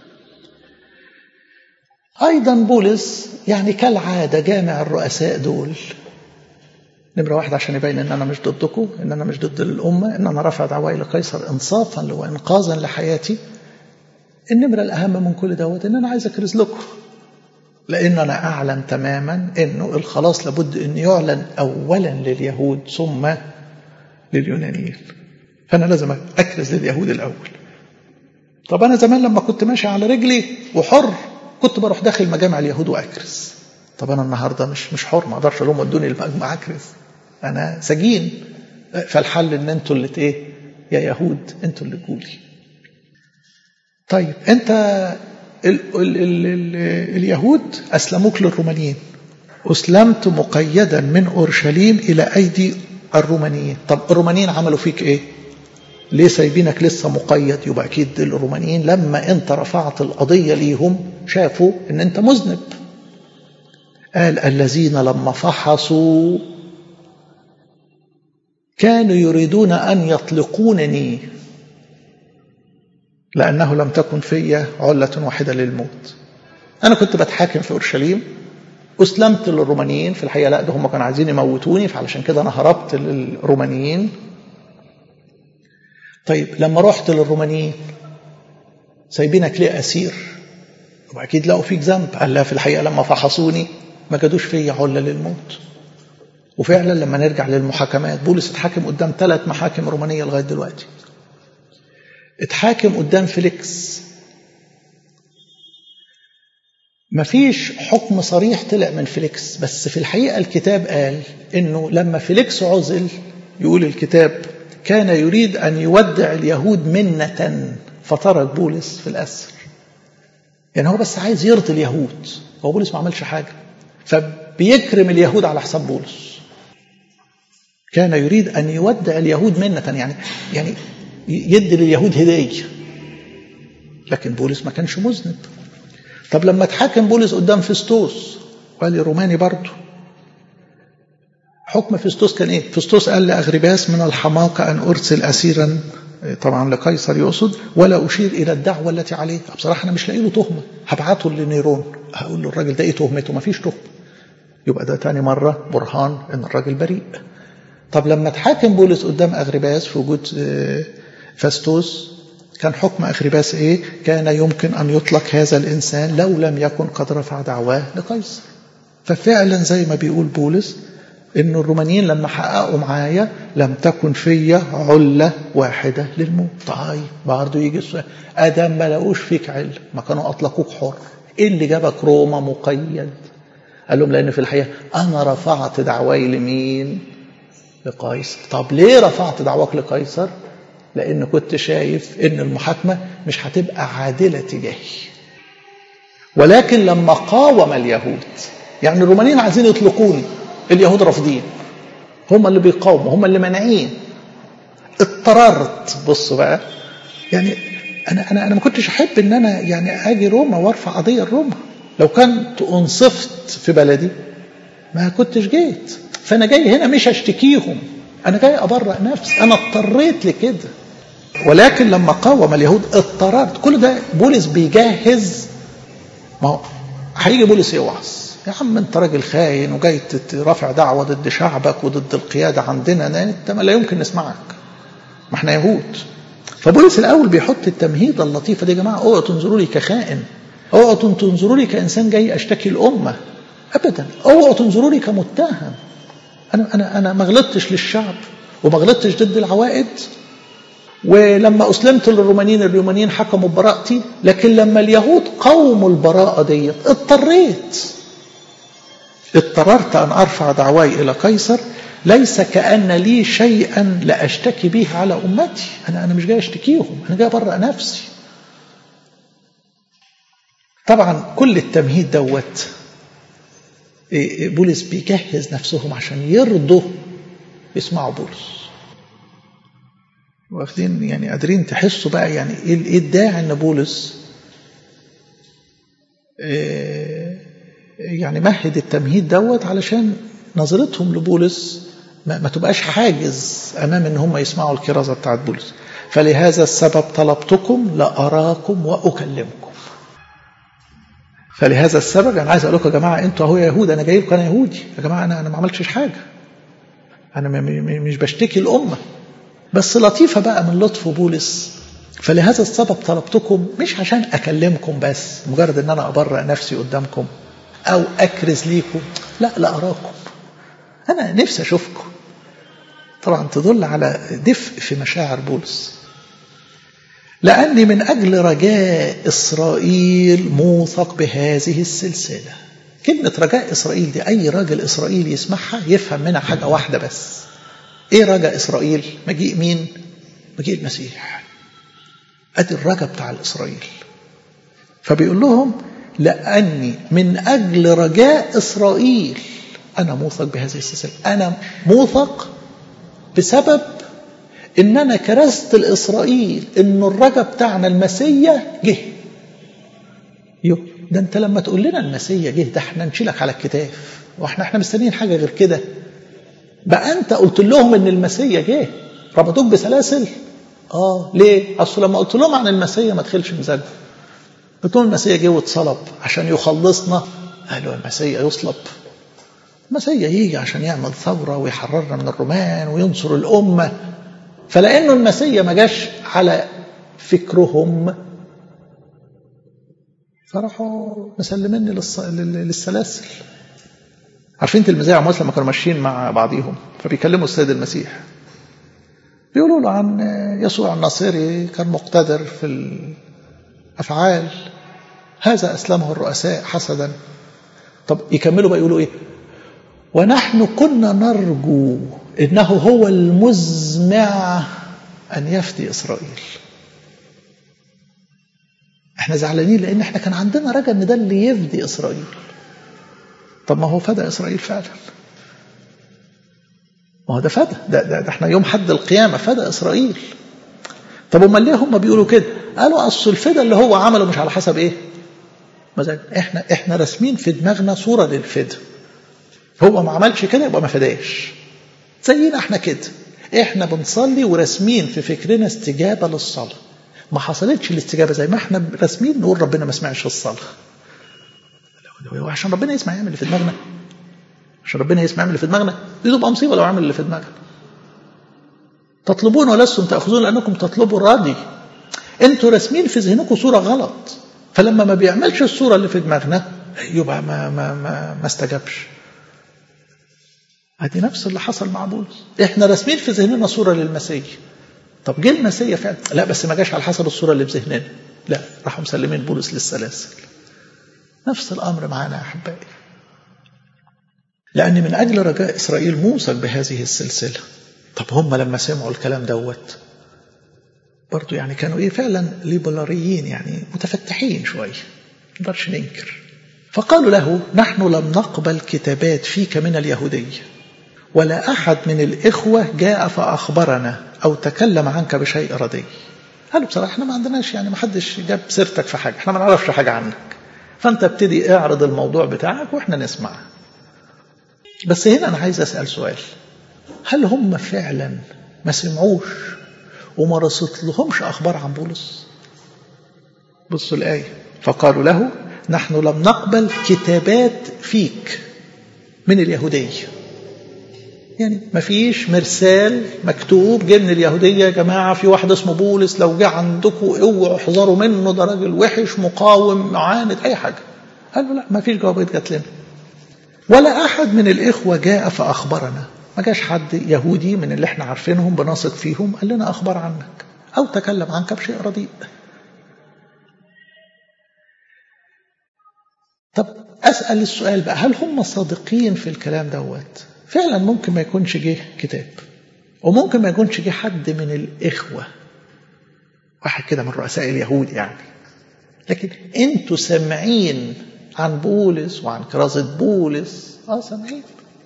ايضا بولس يعني كالعادة جامع الرؤساء دول نمرة واحد عشان يبين ان انا مش ضدكم ان انا مش ضد الامة ان انا رافع دعواي لقيصر انصافا وانقاذا لحياتي النمرة الاهم من كل دوت ان انا عايز اكرز لكم لأن أنا أعلم تماما أنه الخلاص لابد أن يعلن أولا لليهود ثم لليونانيين فأنا لازم أكرز لليهود الأول طب أنا زمان لما كنت ماشي على رجلي وحر كنت بروح داخل مجامع اليهود وأكرز طب أنا النهاردة مش مش حر ما أقدرش أقول لهم ادوني المجمع أكرز أنا سجين فالحل أن أنتوا اللي إيه يا يهود أنتوا اللي تقولي طيب أنت ال ال ال ال اليهود أسلموك للرومانيين أسلمت مقيدا من أورشليم إلى أيدي الرومانيين طب الرومانيين عملوا فيك إيه ليه سايبينك لسه مقيد يبقى أكيد الرومانيين لما أنت رفعت القضية ليهم شافوا أن أنت مذنب قال الذين لما فحصوا كانوا يريدون أن يطلقونني لأنه لم تكن في علة واحدة للموت أنا كنت بتحاكم في أورشليم أسلمت للرومانيين في الحقيقة لا ده هم كانوا عايزين يموتوني فعلشان كده أنا هربت للرومانيين طيب لما رحت للرومانيين سايبينك ليه أسير وأكيد لقوا فيك ذنب قال لا في الحقيقة لما فحصوني ما جادوش فيا علة للموت وفعلا لما نرجع للمحاكمات بولس اتحاكم قدام ثلاث محاكم رومانية لغاية دلوقتي اتحاكم قدام فيليكس مفيش حكم صريح طلع من فيليكس بس في الحقيقة الكتاب قال انه لما فيليكس عزل يقول الكتاب كان يريد ان يودع اليهود منة فترك بولس في الأسر يعني هو بس عايز يرضي اليهود هو بولس ما عملش حاجة فبيكرم اليهود على حساب بولس كان يريد أن يودع اليهود منة يعني يعني يدي لليهود هدية لكن بولس ما كانش مذنب طب لما اتحاكم بولس قدام فيستوس قال الروماني برضه حكم فيستوس كان ايه فيستوس قال لأغرباس من الحماقة أن أرسل أسيرا طبعا لقيصر يقصد ولا أشير إلى الدعوة التي عليه بصراحة أنا مش لاقي له تهمة هبعته لنيرون هقول له الراجل ده إيه تهمته ما فيش تهمة يبقى ده تاني مرة برهان إن الراجل بريء طب لما اتحاكم بولس قدام أغرباس في وجود فاستوس كان حكم أغرباس إيه كان يمكن أن يطلق هذا الإنسان لو لم يكن قد رفع دعواه لقيصر ففعلا زي ما بيقول بولس إن الرومانيين لما حققوا معايا لم تكن فيا علة واحدة للموت طيب برضه يجي السؤال أدم ما لقوش فيك علة ما كانوا أطلقوك حر إيه اللي جابك روما مقيد قال لهم لأن في الحقيقة أنا رفعت دعواي لمين لقيصر طب ليه رفعت دعواك لقيصر لأن كنت شايف إن المحاكمة مش هتبقى عادلة تجاهي ولكن لما قاوم اليهود يعني الرومانيين عايزين يطلقوني اليهود رافضين هم اللي بيقاوموا هم اللي مانعين اضطررت بصوا بقى يعني انا انا انا ما كنتش احب ان انا يعني اجي روما وارفع قضيه لروما لو كنت انصفت في بلدي ما كنتش جيت فانا جاي هنا مش اشتكيهم انا جاي ابرأ نفسي انا اضطريت لكده ولكن لما قاوم اليهود اضطررت كل ده بولس بيجهز ما هو هيجي بولس يوعظ يا عم انت راجل خاين وجاي رافع دعوه ضد شعبك وضد القياده عندنا انت ما لا يمكن نسمعك ما احنا يهود فبولس الاول بيحط التمهيده اللطيفه دي يا جماعه اوعوا تنظروا لي كخائن اوعوا تنظروا لي كانسان جاي اشتكي الامه ابدا اوعوا تنظروا لي كمتهم انا انا انا ما غلطتش للشعب وما غلطتش ضد العوائد ولما أسلمت للرومانيين الرومانيين حكموا ببراءتي لكن لما اليهود قوموا البراءة ديت اضطريت اضطررت أن أرفع دعواي إلى قيصر ليس كأن لي شيئا لأشتكي به على أمتي أنا أنا مش جاي أشتكيهم أنا جاي أبرأ نفسي طبعا كل التمهيد دوت بولس بيجهز نفسهم عشان يرضوا يسمعوا بولس واخدين يعني قادرين تحسوا بقى يعني ايه الداعي ان بولس إيه يعني يعني مهد التمهيد دوت علشان نظرتهم لبولس ما, ما تبقاش حاجز امام ان هم يسمعوا الكرازه بتاعت بولس فلهذا السبب طلبتكم لاراكم واكلمكم فلهذا السبب انا عايز اقول لكم يا جماعه انتوا اهو يهود انا جاي لكم انا يهودي يا جماعه انا انا ما عملتش حاجه انا مش بشتكي الامه بس لطيفه بقى من لطف بولس فلهذا السبب طلبتكم مش عشان اكلمكم بس مجرد ان انا ابرأ نفسي قدامكم او اكرز ليكم لا لا اراكم انا نفسي اشوفكم طبعا تدل على دفء في مشاعر بولس لأني من أجل رجاء إسرائيل موثق بهذه السلسلة كلمة رجاء إسرائيل دي أي راجل إسرائيلي يسمعها يفهم منها حاجة واحدة بس إيه رجاء إسرائيل مجيء مين مجيء المسيح أدي الرجاء بتاع الإسرائيل فبيقول لهم لأني من أجل رجاء إسرائيل أنا موثق بهذه السلسلة أنا موثق بسبب ان انا كرست لاسرائيل ان الرجا بتاعنا المسيا جه يو ده انت لما تقول لنا المسيا جه ده احنا نشيلك على الكتاف واحنا احنا مستنيين حاجه غير كده بقى انت قلت لهم ان المسيا جه ربطوك بسلاسل اه ليه اصل لما قلت لهم عن المسيا ما تخلش مزاجهم قلت لهم المسيا جه واتصلب عشان يخلصنا قالوا المسيا يصلب المسيا يجي عشان يعمل ثوره ويحررنا من الرومان وينصر الامه فلانه المسيا ما جاش على فكرهم فراحوا مسلميني للص... للسلاسل عارفين تلميذي عموس لما كانوا ماشيين مع بعضيهم فبيكلموا السيد المسيح بيقولوا له عن يسوع الناصري كان مقتدر في الافعال هذا اسلمه الرؤساء حسدا طب يكملوا بقى يقولوا ايه ونحن كنا نرجو انه هو المزمع ان يفدي اسرائيل احنا زعلانين لان احنا كان عندنا رجا ان ده اللي يفدي اسرائيل طب ما هو فدى اسرائيل فعلا ما هو ده فدى ده, ده, ده احنا يوم حد القيامه فدى اسرائيل طب امال ليه هم بيقولوا كده قالوا اصل الفدا اللي هو عمله مش على حسب ايه مزاج احنا احنا راسمين في دماغنا صوره للفدا هو ما عملش كده يبقى ما فداش زينا احنا كده احنا بنصلي وراسمين في فكرنا استجابه للصلاه ما حصلتش الاستجابه زي ما احنا راسمين نقول ربنا ما سمعش الصلاه عشان ربنا يسمع يعمل اللي في دماغنا عشان ربنا يسمع يعمل اللي في دماغنا دي تبقى مصيبه لو عمل اللي في دماغنا تطلبون ولستم تاخذون لانكم تطلبوا الراضي انتوا راسمين في ذهنكم صوره غلط فلما ما بيعملش الصوره اللي في دماغنا يبقى ما ما ما, ما استجابش ادي نفس اللي حصل مع بولس احنا راسمين في ذهننا صوره للمسيح طب جه المسيح فعلا لا بس ما جاش على حسب الصوره اللي في ذهننا لا راحوا مسلمين بولس للسلاسل نفس الامر معنا يا احبائي لان من اجل رجاء اسرائيل موثق بهذه السلسله طب هم لما سمعوا الكلام دوت برضو يعني كانوا ايه فعلا ليبراليين يعني متفتحين شويه ما نقدرش ننكر فقالوا له نحن لم نقبل كتابات فيك من اليهوديه ولا أحد من الإخوة جاء فأخبرنا أو تكلم عنك بشيء ردي قالوا بصراحة احنا ما عندناش يعني ما حدش جاب سيرتك في حاجة احنا ما نعرفش حاجة عنك فأنت ابتدي اعرض الموضوع بتاعك وإحنا نسمع بس هنا أنا عايز أسأل سؤال هل هم فعلا ما سمعوش وما رصت لهمش أخبار عن بولس بصوا الآية فقالوا له نحن لم نقبل كتابات فيك من اليهوديه يعني ما فيش مرسال مكتوب جه من اليهودية يا جماعة في واحد اسمه بولس لو جه عندكم اوعوا احذروا منه ده راجل وحش مقاوم معاند أي حاجة قالوا لا ما فيش جوابات جات لنا ولا أحد من الإخوة جاء فأخبرنا ما جاش حد يهودي من اللي احنا عارفينهم بنثق فيهم قال لنا أخبار عنك أو تكلم عنك بشيء رديء طب أسأل السؤال بقى هل هم صادقين في الكلام دوت فعلا ممكن ما يكونش جه كتاب وممكن ما يكونش جه حد من الإخوة واحد كده من رؤساء اليهود يعني لكن انتوا سامعين عن بولس وعن كرازة بولس اه سامعين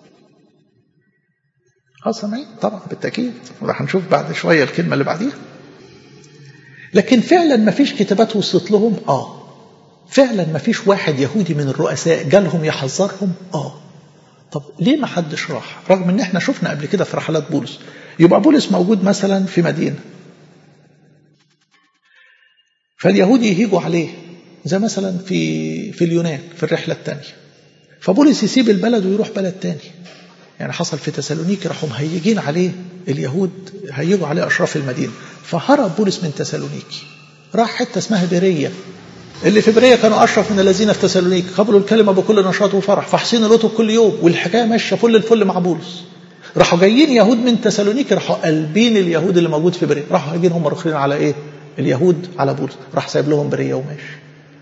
اه سامعين طبعا بالتأكيد وراح نشوف بعد شوية الكلمة اللي بعديها لكن فعلا ما فيش كتابات وصلت لهم اه فعلا ما فيش واحد يهودي من الرؤساء جالهم يحذرهم اه طب ليه ما حدش راح رغم ان احنا شفنا قبل كده في رحلات بولس يبقى بولس موجود مثلا في مدينه فاليهود يهيجوا عليه زي مثلا في في اليونان في الرحله الثانيه فبولس يسيب البلد ويروح بلد تاني يعني حصل في تسالونيكي راحوا مهيجين عليه اليهود هيجوا عليه اشراف المدينه فهرب بولس من تسالونيكي راح حته اسمها بيريه اللي في بريه كانوا اشرف من الذين في تسالونيك قبلوا الكلمه بكل نشاط وفرح فحصين الكتب كل يوم والحكايه ماشيه فل الفل مع بولس راحوا جايين يهود من تسالونيك راحوا قلبين اليهود اللي موجود في بريه راحوا جايين هم رخرين على ايه اليهود على بولس راح سايب لهم بريه وماشي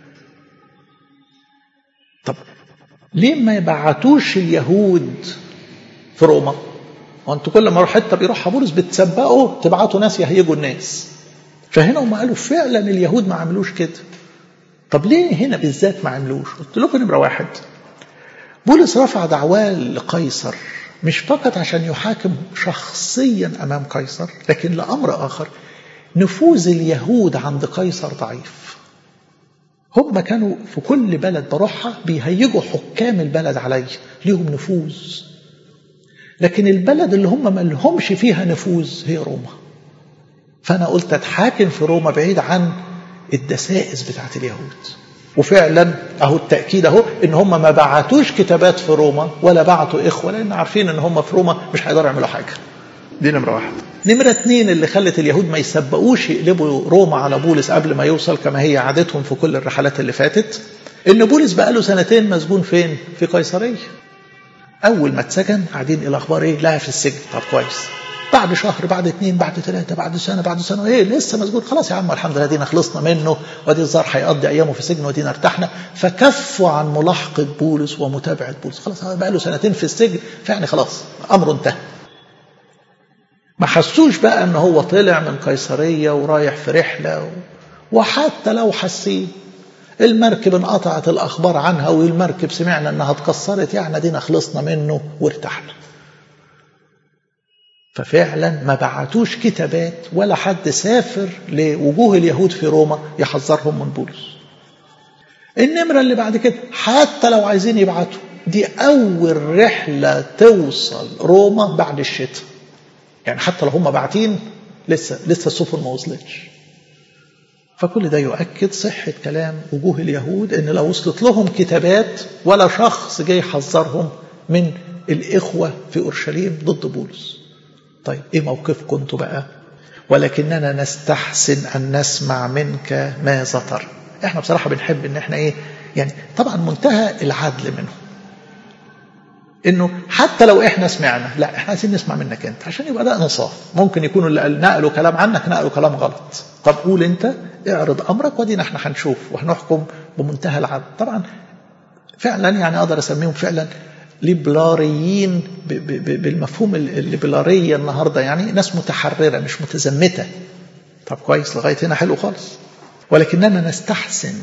طب ليه ما يبعتوش اليهود في روما وانتوا كل ما يروح حته بيروحها بولس بتسبقوا تبعتوا ناس يهيجوا الناس فهنا هم قالوا فعلا اليهود ما عملوش كده طب ليه هنا بالذات ما عملوش قلت لكم نمره واحد بولس رفع دعواه لقيصر مش فقط عشان يحاكم شخصيا امام قيصر لكن لامر اخر نفوذ اليهود عند قيصر ضعيف هم كانوا في كل بلد بروحها بيهيجوا حكام البلد علي ليهم نفوذ لكن البلد اللي هم ما لهمش فيها نفوذ هي روما فانا قلت اتحاكم في روما بعيد عن الدسائس بتاعت اليهود وفعلا اهو التاكيد اهو ان هم ما بعتوش كتابات في روما ولا بعتوا اخوه لان عارفين ان هم في روما مره هيقدروا يعملوا حاجه دي نمره واحد نمرة اتنين اللي خلت اليهود ما يسبقوش يقلبوا روما على بولس قبل ما يوصل كما هي عادتهم في كل الرحلات اللي فاتت ان بولس بقى له سنتين مسجون فين في قيصريه اول ما اتسجن قاعدين ايه الاخبار ايه لا في السجن طب كويس بعد شهر بعد اثنين بعد ثلاثة بعد سنة بعد سنة ايه لسه مسجون خلاص يا عم الحمد لله دينا خلصنا منه ودي الظاهر هيقضي ايامه في السجن ودينا ارتحنا فكفوا عن ملاحقة بولس ومتابعة بولس خلاص بقى له سنتين في السجن فيعني خلاص امره انتهى ما حسوش بقى ان هو طلع من قيصرية ورايح في رحلة و... وحتى لو حاسين المركب انقطعت الاخبار عنها والمركب سمعنا انها اتكسرت يعني دينا خلصنا منه وارتحنا ففعلا ما بعتوش كتابات ولا حد سافر لوجوه اليهود في روما يحذرهم من بولس النمرة اللي بعد كده حتى لو عايزين يبعتوا دي أول رحلة توصل روما بعد الشتاء يعني حتى لو هم باعتين لسه لسه السفن ما وصلتش فكل ده يؤكد صحة كلام وجوه اليهود إن لو وصلت لهم كتابات ولا شخص جاي يحذرهم من الإخوة في أورشليم ضد بولس طيب إيه موقفكم أنتوا بقى ولكننا نستحسن أن نسمع منك ماذا ترى إحنا بصراحة بنحب إن إحنا إيه يعني طبعا منتهى العدل منه انه حتى لو احنا سمعنا لا احنا عايزين نسمع منك انت عشان يبقى ده انصاف ممكن يكونوا اللي نقلوا كلام عنك نقلوا كلام غلط طب قول انت اعرض امرك ودينا احنا هنشوف وهنحكم بمنتهى العدل طبعا فعلا يعني اقدر اسميهم فعلا ليبراريين بالمفهوم الليبرارية النهارده يعني ناس متحرره مش متزمته طب كويس لغايه هنا حلو خالص ولكننا نستحسن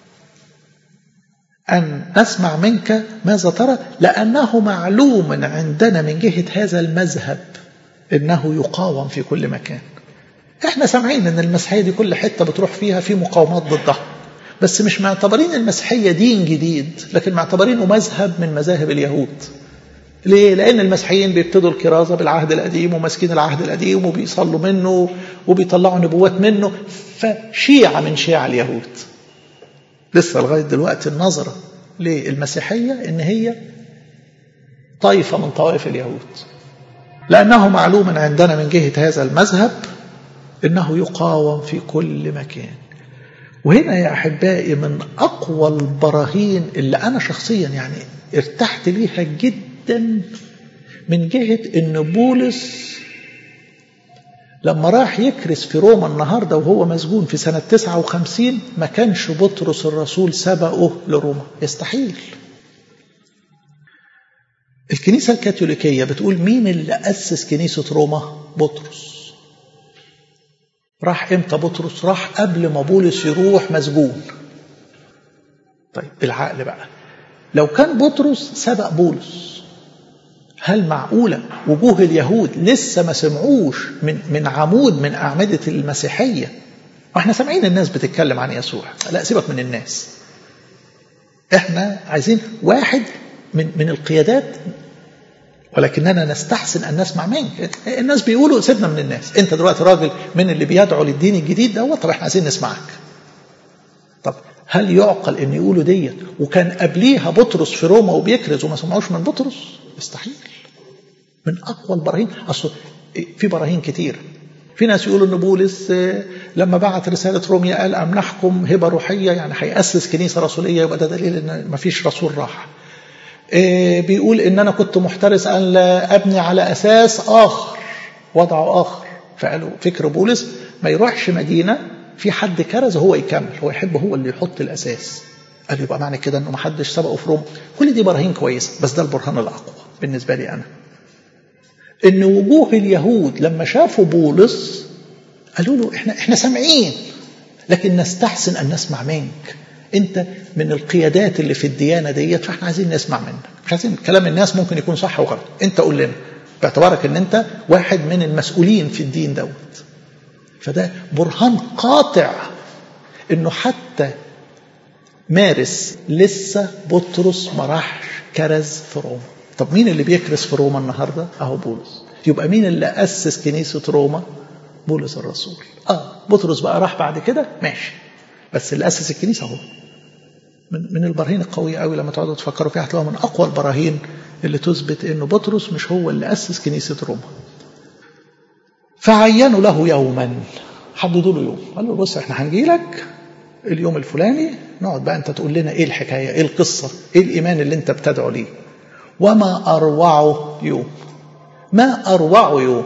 أن نسمع منك ماذا ترى لأنه معلوم عندنا من جهة هذا المذهب إنه يقاوم في كل مكان إحنا سامعين إن المسيحية دي كل حتة بتروح فيها في مقاومات ضدها بس مش معتبرين المسيحية دين جديد لكن معتبرينه مذهب من مذاهب اليهود ليه؟ لأن المسيحيين بيبتدوا الكرازة بالعهد القديم وماسكين العهد القديم وبيصلوا منه وبيطلعوا نبوات منه فشيعة من شيع اليهود لسه لغاية دلوقتي النظرة للمسيحية إن هي طائفة من طوائف اليهود لأنه معلوم عندنا من جهة هذا المذهب إنه يقاوم في كل مكان وهنا يا أحبائي من أقوى البراهين اللي أنا شخصيا يعني ارتحت ليها جدا من جهة إن بولس لما راح يكرس في روما النهارده وهو مسجون في سنة 59 ما كانش بطرس الرسول سبقه لروما يستحيل الكنيسة الكاثوليكية بتقول مين اللي أسس كنيسة روما بطرس راح امتى بطرس راح قبل ما بولس يروح مسجون طيب بالعقل بقى لو كان بطرس سبق بولس هل معقولة وجوه اليهود لسه ما سمعوش من من عمود من أعمدة المسيحية واحنا سامعين الناس بتتكلم عن يسوع لا سيبك من الناس احنا عايزين واحد من من القيادات ولكننا نستحسن ان نسمع منك الناس بيقولوا سيبنا من الناس انت دلوقتي راجل من اللي بيدعو للدين الجديد دوت طب احنا عايزين نسمعك طب هل يعقل ان يقولوا ديت وكان قبليها بطرس في روما وبيكرز وما سمعوش من بطرس يستحيل من اقوى البراهين اصل في براهين كتير في ناس يقولوا ان بولس لما بعت رساله روميا قال امنحكم هبه روحيه يعني هياسس كنيسه رسوليه يبقى ده دليل ان ما فيش رسول راح بيقول ان انا كنت محترس ان لا ابني على اساس اخر وضعه اخر فقالوا فكر بولس ما يروحش مدينه في حد كرز هو يكمل هو يحب هو اللي يحط الاساس قال يبقى معنى كده انه ما حدش سبقه في روما كل دي براهين كويسه بس ده البرهان الاقوى بالنسبه لي انا ان وجوه اليهود لما شافوا بولس قالوا له احنا احنا سامعين لكن نستحسن ان نسمع منك انت من القيادات اللي في الديانه ديت فاحنا عايزين نسمع منك مش عايزين كلام الناس ممكن يكون صح وغلط انت قول لنا باعتبارك ان انت واحد من المسؤولين في الدين دوت فده برهان قاطع انه حتى مارس لسه بطرس ما راحش كرز في روما طب مين اللي بيكرز في روما النهارده اهو بولس يبقى مين اللي اسس كنيسه روما بولس الرسول اه بطرس بقى راح بعد كده ماشي بس اللي اسس الكنيسه هو من من البراهين القويه قوي لما تقعدوا تفكروا فيها هتلاقوها من اقوى البراهين اللي تثبت انه بطرس مش هو اللي اسس كنيسه روما فعينوا له يوما حددوا له يوم قال له بص احنا هنجي لك اليوم الفلاني نقعد بقى انت تقول لنا ايه الحكايه ايه القصه ايه الايمان اللي انت بتدعو ليه وما اروعه يوم ما اروعه يوم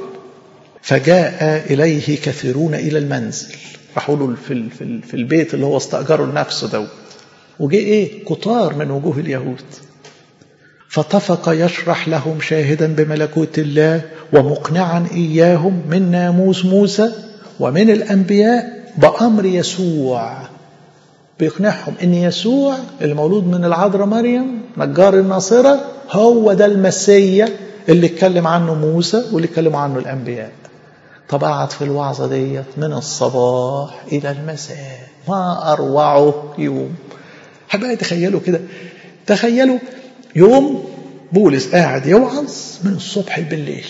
فجاء اليه كثيرون الى المنزل راحوا له في, في, في البيت اللي هو استاجره لنفسه دوت وجه ايه كتار من وجوه اليهود فطفق يشرح لهم شاهدا بملكوت الله ومقنعا اياهم من ناموس موسى ومن الانبياء بامر يسوع بيقنعهم ان يسوع المولود من العذراء مريم نجار الناصره هو ده المسيا اللي اتكلم عنه موسى واللي اتكلموا عنه الانبياء طب قعد في الوعظه ديت من الصباح الى المساء ما اروعه يوم حبايبي تخيلوا كده تخيلوا يوم بولس قاعد يوعظ من الصبح بالليل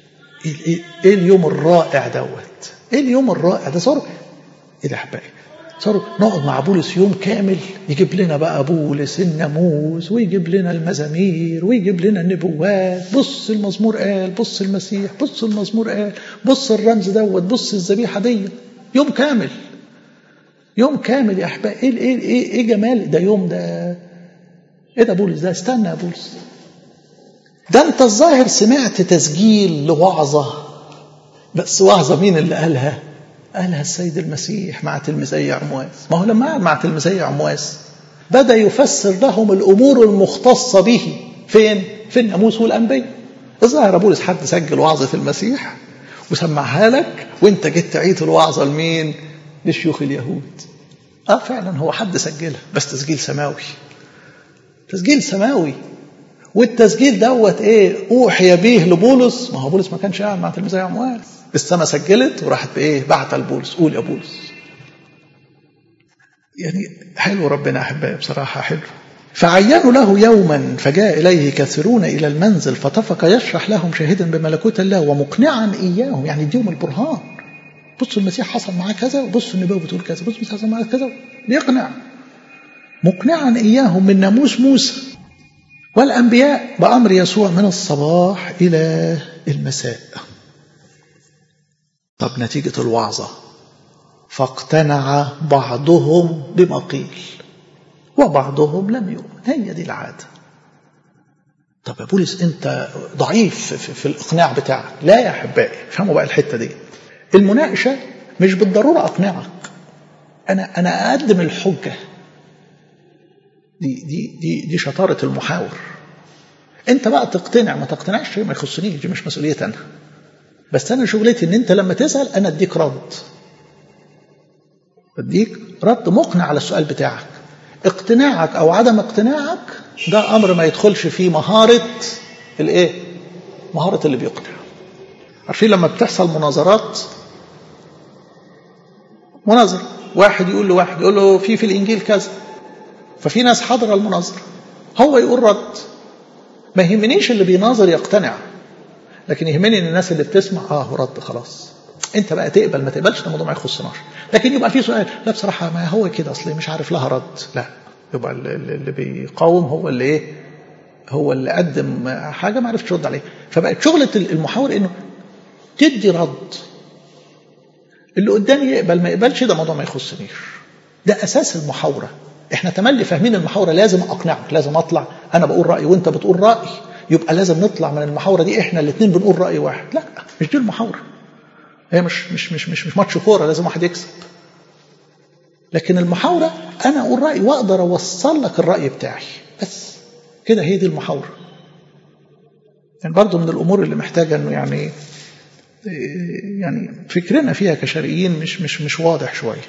ايه اليوم الرائع دوت ايه اليوم الرائع ده صار ايه ده حبايبي صاروا نقعد مع بولس يوم كامل يجيب لنا بقى بولس الناموس ويجيب لنا المزامير ويجيب لنا النبوات بص المزمور قال بص المسيح بص المزمور قال بص الرمز دوت بص الذبيحه دي يوم كامل يوم كامل يا احبائي ايه ايه ايه, إيه جمال ده يوم ده ايه ده بولس ده استنى يا بولس ده انت الظاهر سمعت تسجيل لوعظه بس وعظه مين اللي قالها قالها السيد المسيح مع تلميذي عمواس ما هو لما قعد مع تلميذي عمواس بدا يفسر لهم الامور المختصه به فين في الناموس والانبياء الظاهر بولس حد سجل وعظه المسيح وسمعها لك وانت جيت تعيد الوعظه لمين لشيوخ اليهود اه فعلا هو حد سجلها بس تسجيل سماوي تسجيل سماوي والتسجيل دوت ايه اوحي به لبولس ما هو بولس ما كانش قاعد مع تلميذي عمواس السما سجلت وراحت بايه بعت لبولس قول يا بولس يعني حلو ربنا احبائي بصراحه حلو فعينوا له يوما فجاء اليه كثيرون الى المنزل فطفق يشرح لهم شاهدا بملكوت الله ومقنعا اياهم يعني يديهم البرهان بصوا المسيح حصل معاه كذا وبصوا النبوه بتقول كذا بصوا المسيح حصل معاه كذا ليقنع مقنعا اياهم من ناموس موسى والانبياء بامر يسوع من الصباح الى المساء طب نتيجة الوعظة فاقتنع بعضهم بما قيل وبعضهم لم يؤمن هي دي العادة طب يا بولس انت ضعيف في, في الاقناع بتاعك لا يا احبائي فهموا بقى الحته دي المناقشه مش بالضروره اقنعك انا انا اقدم الحجه دي دي دي دي شطاره المحاور انت بقى تقتنع ما تقتنعش ما يخصنيش دي مش مسؤوليتي انا بس انا شغلتي ان انت لما تسال انا اديك رد اديك رد مقنع على السؤال بتاعك اقتناعك او عدم اقتناعك ده امر ما يدخلش فيه مهاره الايه مهاره اللي بيقنع عارفين لما بتحصل مناظرات مناظره واحد يقول لواحد يقول له في في الانجيل كذا ففي ناس حاضره المناظره هو يقول رد ما يهمنيش اللي بيناظر يقتنع لكن يهمني ان الناس اللي بتسمع اه رد خلاص انت بقى تقبل ما تقبلش ده الموضوع ما يخصناش لكن يبقى في سؤال لا بصراحه ما هو كده اصل مش عارف لها رد لا يبقى اللي بيقاوم هو اللي ايه هو اللي قدم حاجه ما عرفش يرد عليها فبقت شغله المحاور انه تدي رد اللي قدامي يقبل ما يقبلش ده موضوع ما يخصنيش ده اساس المحاوره احنا تملي فاهمين المحاوره لازم اقنعك لازم اطلع انا بقول رايي وانت بتقول راي يبقى لازم نطلع من المحاوره دي احنا الاثنين بنقول راي واحد لا مش دي المحاوره هي مش مش مش مش, مش ماتش كوره لازم واحد يكسب لكن المحاوره انا اقول رايي واقدر اوصل لك الراي بتاعي بس كده هي دي المحاوره يعني برضه من الامور اللي محتاجه انه يعني يعني فكرنا فيها كشرقيين مش مش مش واضح شويه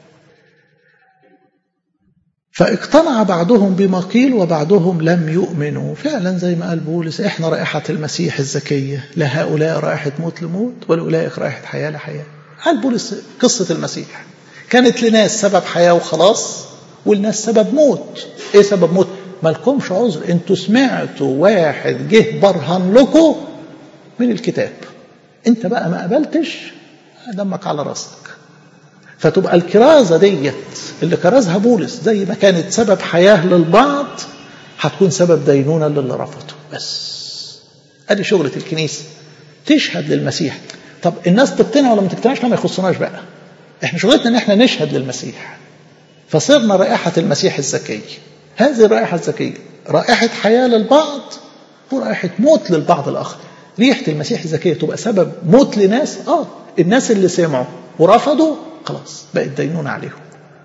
فاقتنع بعضهم بما قيل وبعضهم لم يؤمنوا فعلا زي ما قال بولس احنا رائحة المسيح الزكية لهؤلاء رائحة موت لموت ولأولئك رائحة حياة لحياة قال بولس قصة المسيح كانت لناس سبب حياة وخلاص والناس سبب موت ايه سبب موت مالكمش عذر انتوا سمعتوا واحد جه برهن لكم من الكتاب انت بقى ما قبلتش دمك على راسك فتبقى الكرازة ديت اللي كرزها بولس زي ما كانت سبب حياة للبعض هتكون سبب دينونة للي رفضه بس ادي شغلة الكنيسة تشهد للمسيح طب الناس تقتنع ولا ما تقتنعش لا ما يخصناش بقى احنا شغلتنا ان احنا نشهد للمسيح فصرنا رائحة المسيح الزكي هذه الرائحة الزكية رائحة حياة للبعض ورائحة موت للبعض الآخر ريحة المسيح الزكية تبقى سبب موت لناس اه الناس اللي سمعوا ورفضوا خلاص بقت دينونة عليهم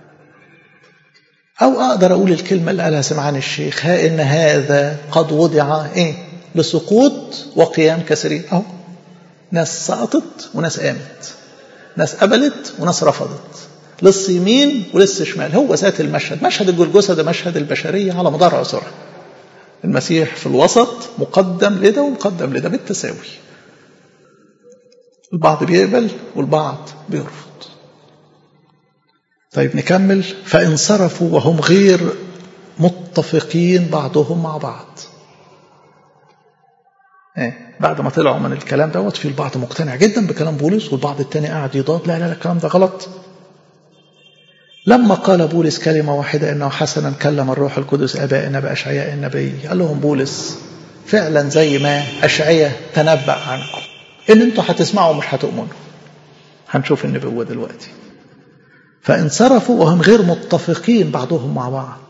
أو أقدر أقول الكلمة اللي قالها سمعان الشيخ ها إن هذا قد وضع إيه لسقوط وقيام كثيرين أهو ناس سقطت وناس قامت ناس قبلت وناس رفضت لص يمين ولص شمال هو ذات المشهد مشهد الجلجسة ده مشهد البشرية على مدار عصرها المسيح في الوسط مقدم لده ومقدم لده بالتساوي البعض بيقبل والبعض بيرفض طيب نكمل فانصرفوا وهم غير متفقين بعضهم مع بعض ايه بعد ما طلعوا من الكلام دوت في البعض مقتنع جدا بكلام بولس والبعض التاني قاعد يضاد لا لا لا الكلام ده غلط لما قال بولس كلمة واحدة إنه حسنا كلم الروح القدس آبائنا بأشعياء النبي قال لهم بولس فعلا زي ما أشعياء تنبأ عنكم إن أنتوا هتسمعوا مش هتؤمنوا هنشوف النبوة دلوقتي فانصرفوا وهم غير متفقين بعضهم مع بعض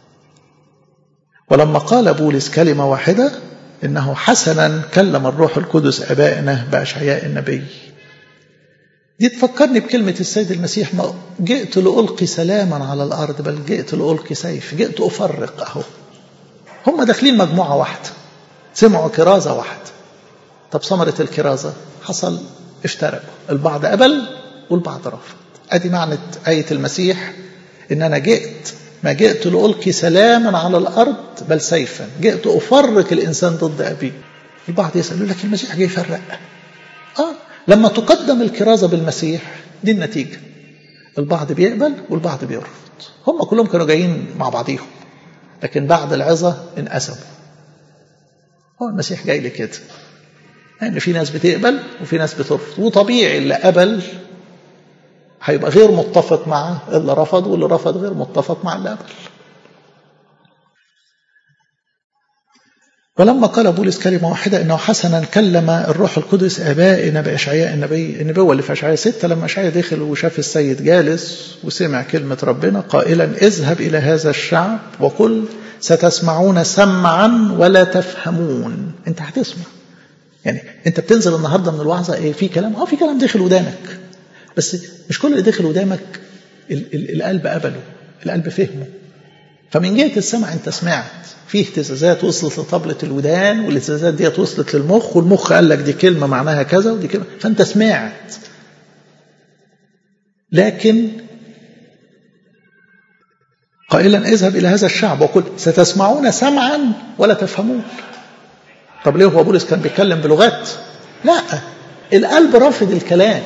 ولما قال بولس كلمة واحدة إنه حسنا كلم الروح القدس آبائنا بأشعياء النبي دي تفكرني بكلمة السيد المسيح ما جئت لألقي سلاما على الأرض بل جئت لألقي سيف جئت أفرق أهو هم داخلين مجموعة واحدة سمعوا كرازة واحدة طب ثمرة الكرازة حصل افترقوا البعض قبل والبعض رفض ادي معنى آية المسيح ان انا جئت ما جئت لألقي سلاما على الأرض بل سيفا جئت أفرق الإنسان ضد أبيه البعض يسأل لك المسيح جاي يفرق آه لما تقدم الكرازة بالمسيح دي النتيجة البعض بيقبل والبعض بيرفض هم كلهم كانوا جايين مع بعضيهم لكن بعد العظة انقسموا هو المسيح جاي لكده لأن يعني في ناس بتقبل وفي ناس بترفض وطبيعي اللي قبل هيبقى غير متفق مع اللي رفض واللي رفض غير متفق مع اللي قبل ولما قال بولس كلمة واحدة إنه حسنا كلم الروح القدس آبائنا بإشعياء النبي النبوة اللي في إشعياء ستة لما إشعياء دخل وشاف السيد جالس وسمع كلمة ربنا قائلا اذهب إلى هذا الشعب وقل ستسمعون سمعا ولا تفهمون أنت هتسمع يعني أنت بتنزل النهاردة من الوعظة إيه في كلام أه في كلام داخل ودانك بس مش كل اللي داخل ودانك القلب قبله القلب فهمه فمن جهة السمع أنت سمعت في اهتزازات وصلت لطبلة الودان والاهتزازات ديت وصلت للمخ والمخ قال لك دي كلمة معناها كذا ودي كلمة فأنت سمعت لكن قائلا اذهب إلى هذا الشعب وقل ستسمعون سمعا ولا تفهمون طب ليه هو بولس كان بيتكلم بلغات لا القلب رافض الكلام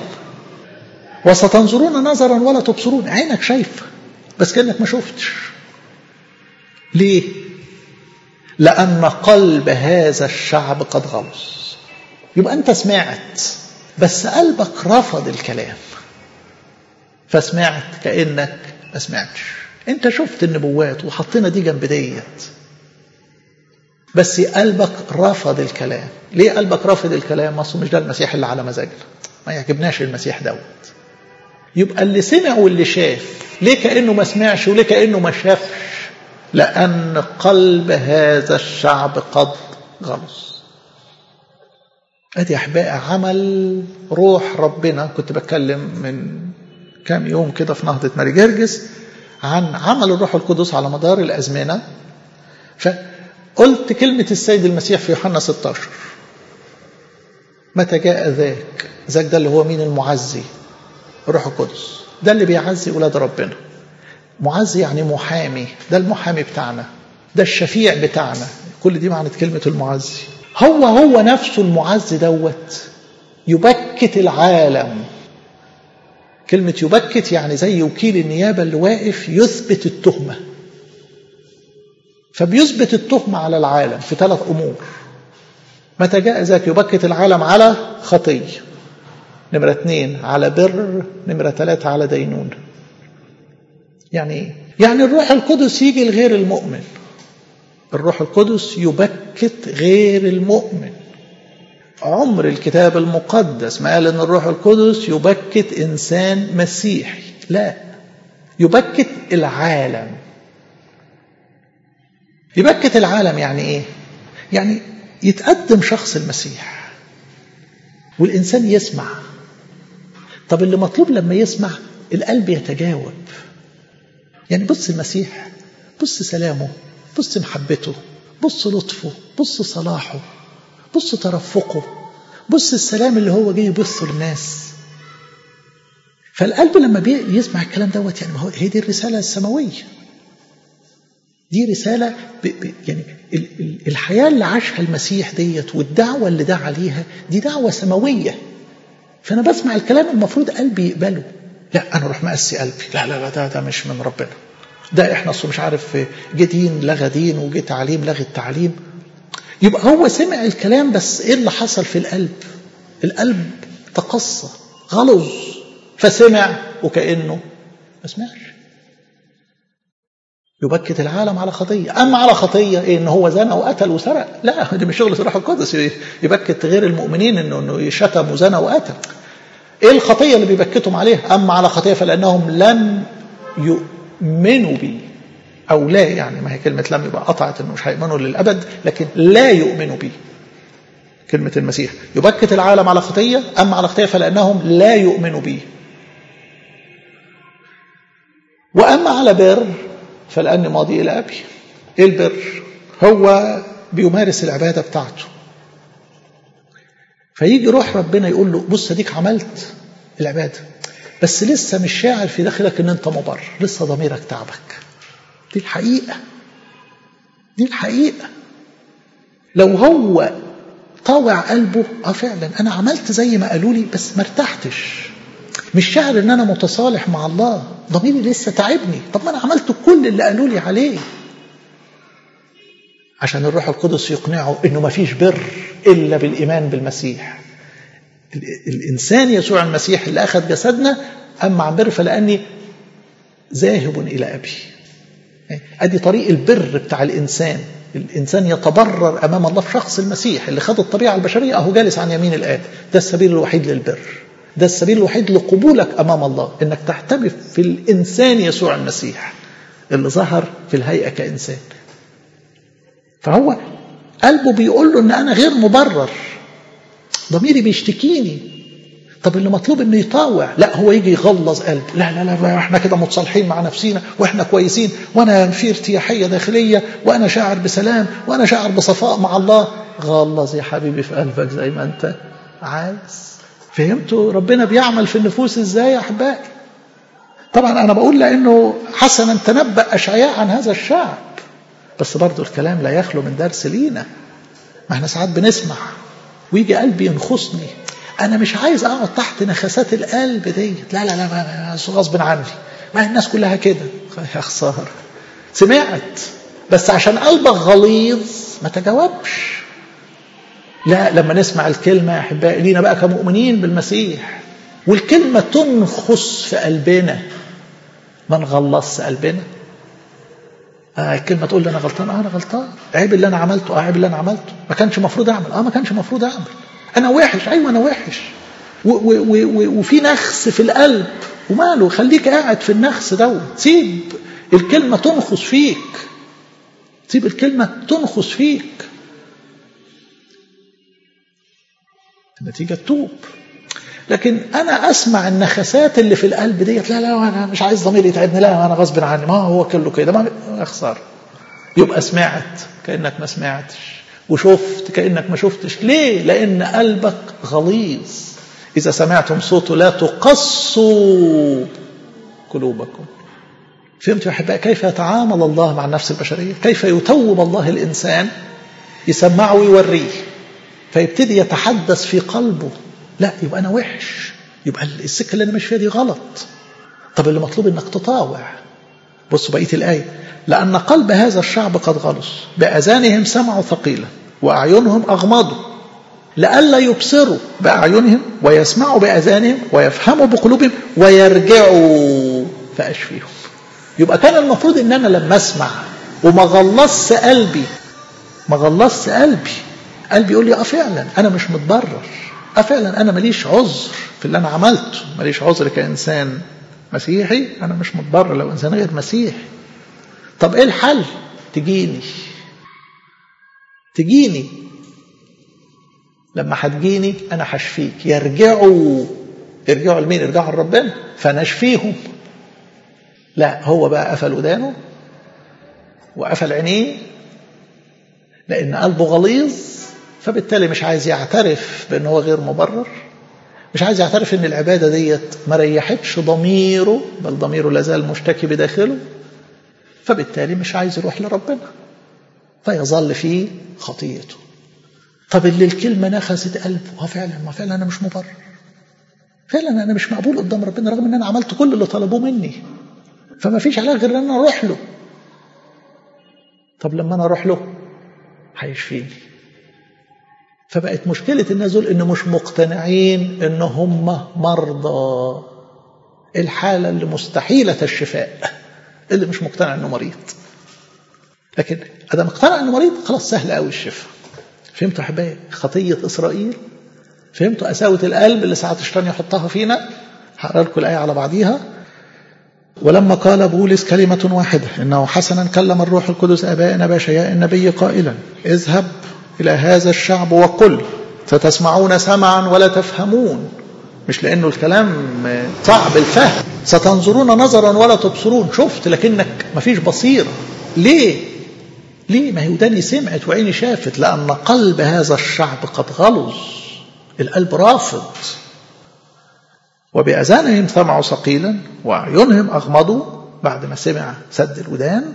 وستنظرون نظرا ولا تبصرون عينك شايفه بس كأنك ما شفتش ليه لان قلب هذا الشعب قد غلص يبقى انت سمعت بس قلبك رفض الكلام فسمعت كانك ما سمعتش انت شفت النبوات وحطينا دي جنب ديت بس قلبك رفض الكلام ليه قلبك رافض الكلام اصل مش ده المسيح اللي على مزاجنا ما يعجبناش المسيح دوت يبقى اللي سمع واللي شاف ليه كانه ما سمعش وليه كانه ما شافش لان قلب هذا الشعب قد غلص ادي احبائي عمل روح ربنا كنت بتكلم من كام يوم كده في نهضه ماري جرجس عن عمل الروح القدس على مدار الازمنه فقلت كلمه السيد المسيح في يوحنا 16 متى جاء ذاك ذاك ده اللي هو مين المعزي الروح القدس ده اللي بيعزي ولاد ربنا معزي يعني محامي ده المحامي بتاعنا ده الشفيع بتاعنا كل دي معنى كلمة المعزي هو هو نفسه المعزي دوت يبكت العالم كلمة يبكت يعني زي وكيل النيابة اللي واقف يثبت التهمة فبيثبت التهمة على العالم في ثلاث أمور متى جاء ذاك يبكت العالم على خطية نمرة اثنين على بر نمرة ثلاثة على دينون يعني ايه؟ يعني الروح القدس يجي لغير المؤمن الروح القدس يبكت غير المؤمن عمر الكتاب المقدس ما قال ان الروح القدس يبكت انسان مسيحي لا يبكت العالم يبكت العالم يعني ايه يعني يتقدم شخص المسيح والانسان يسمع طب اللي مطلوب لما يسمع القلب يتجاوب يعني بص المسيح بص سلامه بص محبته بص لطفه بص صلاحه بص ترفقه بص السلام اللي هو جاي يبص للناس فالقلب لما يسمع الكلام دوت يعني ما هو هي دي الرسالة السماوية دي رسالة ب ب يعني ال ال الحياة اللي عاشها المسيح ديت والدعوة اللي دعا عليها دي دعوة سماوية فأنا بسمع الكلام المفروض قلبي يقبله لا أنا أروح مقسي قلبي لا لا لا ده, ده مش من ربنا ده احنا اصله مش عارف جه دين لغى دين وجه تعليم لغى التعليم يبقى هو سمع الكلام بس ايه اللي حصل في القلب القلب تقصى غلظ فسمع وكانه ما سمعش يبكت العالم على خطية أما على خطية إيه إن هو زنى وقتل وسرق لا دي مش شغل الروح القدس يبكت غير المؤمنين إنه إنه شتم وزنى وقتل إيه الخطية اللي بيبكتهم عليها أما على خطية فلأنهم لم يؤمنوا بي أو لا يعني ما هي كلمة لم يبقى قطعت إنه مش هيؤمنوا للأبد لكن لا يؤمنوا بي كلمة المسيح يبكت العالم على خطية أما على خطية فلأنهم لا يؤمنوا بي وأما على بر فلأني ماضي إلى أبي إيه البر هو بيمارس العبادة بتاعته فيجي روح ربنا يقول له بص اديك عملت العبادة بس لسه مش شاعر في داخلك ان انت مبرر لسه ضميرك تعبك دي الحقيقة دي الحقيقة لو هو طاوع قلبه اه فعلا انا عملت زي ما قالوا لي بس ما ارتحتش مش شاعر ان انا متصالح مع الله ضميري لسه تعبني طب ما انا عملت كل اللي قالوا لي عليه عشان الروح القدس يقنعه انه ما فيش بر الا بالايمان بالمسيح الانسان يسوع المسيح اللي اخذ جسدنا اما عن بر فلاني ذاهب الى ابي ادي طريق البر بتاع الانسان الانسان يتبرر امام الله في شخص المسيح اللي خد الطبيعه البشريه اهو جالس عن يمين الاب ده السبيل الوحيد للبر ده السبيل الوحيد لقبولك امام الله انك تحتمي في الانسان يسوع المسيح اللي ظهر في الهيئه كانسان فهو قلبه بيقول له ان انا غير مبرر ضميري بيشتكيني طب اللي مطلوب انه يطاوع لا هو يجي يغلظ قلبه لا لا لا احنا كده متصالحين مع نفسينا واحنا كويسين وانا في ارتياحيه داخليه وانا شاعر بسلام وانا شاعر بصفاء مع الله غلظ يا حبيبي في قلبك زي ما انت عايز فهمتوا ربنا بيعمل في النفوس ازاي يا احبائي طبعا انا بقول لانه حسنا تنبأ اشعياء عن هذا الشعب بس برضو الكلام لا يخلو من درس لينا ما احنا ساعات بنسمع ويجي قلبي ينخصني انا مش عايز اقعد تحت نخسات القلب ديت لا لا لا غصب عني ما الناس كلها كده يا خساره سمعت بس عشان قلبك غليظ ما تجاوبش لا لما نسمع الكلمة يا أحبائي لينا بقى كمؤمنين بالمسيح والكلمة تنخس في قلبنا ما نغلص قلبنا آه الكلمة تقول لي أنا غلطان آه أنا غلطان عيب اللي أنا عملته آه عيب اللي أنا عملته ما كانش المفروض أعمل آه ما كانش المفروض أعمل أنا وحش أيوة أنا وحش و و و وفي نخس في القلب وماله خليك قاعد في النخس دوت سيب الكلمة تنخس فيك سيب الكلمة تنخس فيك النتيجة تتوب لكن أنا أسمع النخسات اللي في القلب ديت لا لا أنا مش عايز ضميري يتعبني لا أنا غصب عني ما هو كله كده ما أخسر يبقى سمعت كأنك ما سمعتش وشفت كأنك ما شفتش ليه لأن قلبك غليظ إذا سمعتم صوته لا تقصوا قلوبكم فهمت يا أحبائي كيف يتعامل الله مع النفس البشرية كيف يتوب الله الإنسان يسمعه ويوريه فيبتدي يتحدث في قلبه لا يبقى أنا وحش يبقى السكة اللي أنا ماشي فيها دي غلط طب اللي مطلوب إنك تطاوع بصوا بقية الآية لأن قلب هذا الشعب قد غلص بأذانهم سمعوا ثقيلا وأعينهم أغمضوا لئلا يبصروا بأعينهم ويسمعوا بأذانهم ويفهموا بقلوبهم ويرجعوا فأشفيهم يبقى كان المفروض ان انا لما اسمع وما غلصش قلبي ما غلصش قلبي قلبي يقول لي اه فعلا انا مش متبرر اه فعلا انا ماليش عذر في اللي انا عملته ماليش عذر كانسان مسيحي انا مش متبرر لو انسان غير مسيحي طب ايه الحل تجيني تجيني لما هتجيني انا هشفيك يرجعوا يرجعوا لمين يرجعوا لربنا فانا اشفيهم لا هو بقى قفل ودانه وقفل عينيه لأن قلبه غليظ فبالتالي مش عايز يعترف بأن هو غير مبرر مش عايز يعترف أن العبادة ديت ما ريحتش ضميره بل ضميره لازال مشتكي بداخله فبالتالي مش عايز يروح لربنا فيظل في خطيته طب اللي الكلمة نخست قلبه اه فعلا ما فعلا أنا مش مبرر فعلا أنا مش مقبول قدام ربنا رغم أن أنا عملت كل اللي طلبوه مني فما فيش علاج غير ان انا اروح له طب لما انا اروح له هيشفيني فبقت مشكلة الناس دول ان مش مقتنعين ان هم مرضى الحالة اللي مستحيلة الشفاء اللي مش مقتنع انه مريض لكن اذا مقتنع انه مريض خلاص سهل قوي الشفاء فهمتوا احبائي خطية اسرائيل فهمتوا قساوة القلب اللي ساعات الشيطان يحطها فينا هقرا لكم الايه على بعضيها ولما قال بولس كلمة واحدة إنه حسنا كلم الروح القدس آبائنا بشياء النبي قائلا اذهب إلى هذا الشعب وقل فتسمعون سمعا ولا تفهمون مش لأنه الكلام صعب الفهم ستنظرون نظرا ولا تبصرون شفت لكنك مفيش بصيرة ليه ليه ما هي وداني سمعت وعيني شافت لأن قلب هذا الشعب قد غلظ القلب رافض وبأذانهم سمعوا ثقيلا وأعينهم أغمضوا بعد ما سمع سد الودان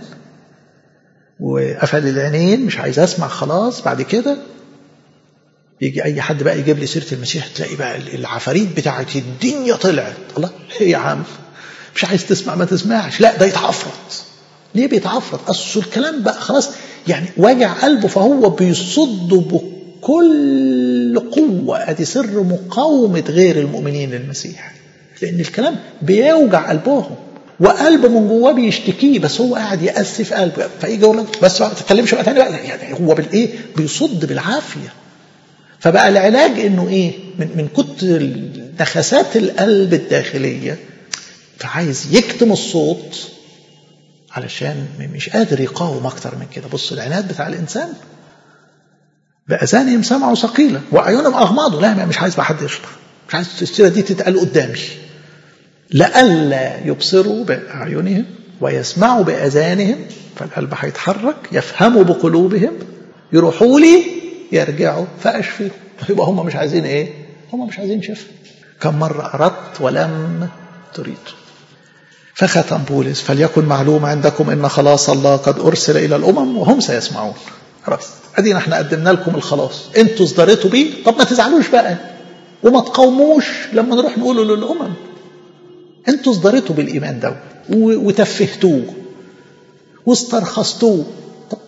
وقفل العينين مش عايز أسمع خلاص بعد كده يجي أي حد بقى يجيب لي سيرة المسيح تلاقي بقى العفاريت بتاعت الدنيا طلعت الله إيه يا عم مش عايز تسمع ما تسمعش لا ده يتعفرت ليه بيتعفرت أصل الكلام بقى خلاص يعني وجع قلبه فهو بيصد بكل قوة أدي سر مقاومة غير المؤمنين للمسيح لأن الكلام بيوجع قلبهم وقلب من جواه بيشتكيه بس هو قاعد يأسف قلبه فيجي يقول لك بس ما تتكلمش بقى تاني بقى يعني هو بالايه بيصد بالعافيه فبقى العلاج انه ايه من من كتر نخسات القلب الداخليه فعايز يكتم الصوت علشان مش قادر يقاوم اكتر من كده بص العناد بتاع الانسان بأذانهم سمعوا ثقيلا وأعينهم أغمضوا لا مش عايز بقى حد يشرح مش عايز السيرة دي تتقال قدامي لئلا يبصروا بأعينهم ويسمعوا بأذانهم فالقلب هيتحرك يفهموا بقلوبهم يروحوا لي يرجعوا فأشفيهم يبقى هم مش عايزين إيه؟ هم مش عايزين شفاء كم مرة أردت ولم تريد فختم بولس فليكن معلوم عندكم ان خلاص الله قد ارسل الى الامم وهم سيسمعون خلاص ادينا احنا قدمنا لكم الخلاص انتوا اصدرتوا بيه طب ما تزعلوش بقى وما تقاوموش لما نروح نقوله للامم انتوا اصدرتوا بالايمان ده وتفهتوه واسترخصتوه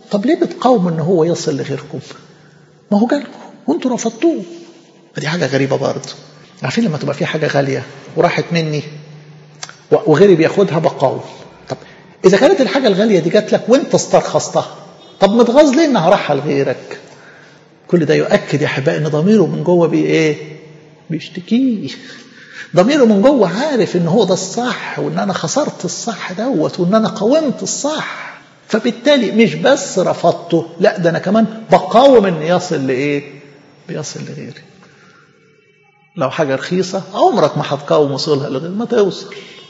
طب ليه بتقاوموا ان هو يصل لغيركم ما هو جالكم وانتوا رفضتوه دي حاجه غريبه برضه عارفين لما تبقى في حاجه غاليه وراحت مني وغيري بياخدها بقاوم طب اذا كانت الحاجه الغاليه دي جات لك وانت استرخصتها طب متغاظ ليه انها راحه لغيرك كل ده يؤكد يا احبائي ان ضميره من جوه بي ايه بيشتكيه ضميره من جوه عارف ان هو ده الصح وان انا خسرت الصح دوت وان انا قاومت الصح فبالتالي مش بس رفضته لا ده انا كمان بقاوم ان يصل لايه بيصل لغيري لو حاجه رخيصه عمرك ما هتقاوم وصولها لغيري ما توصل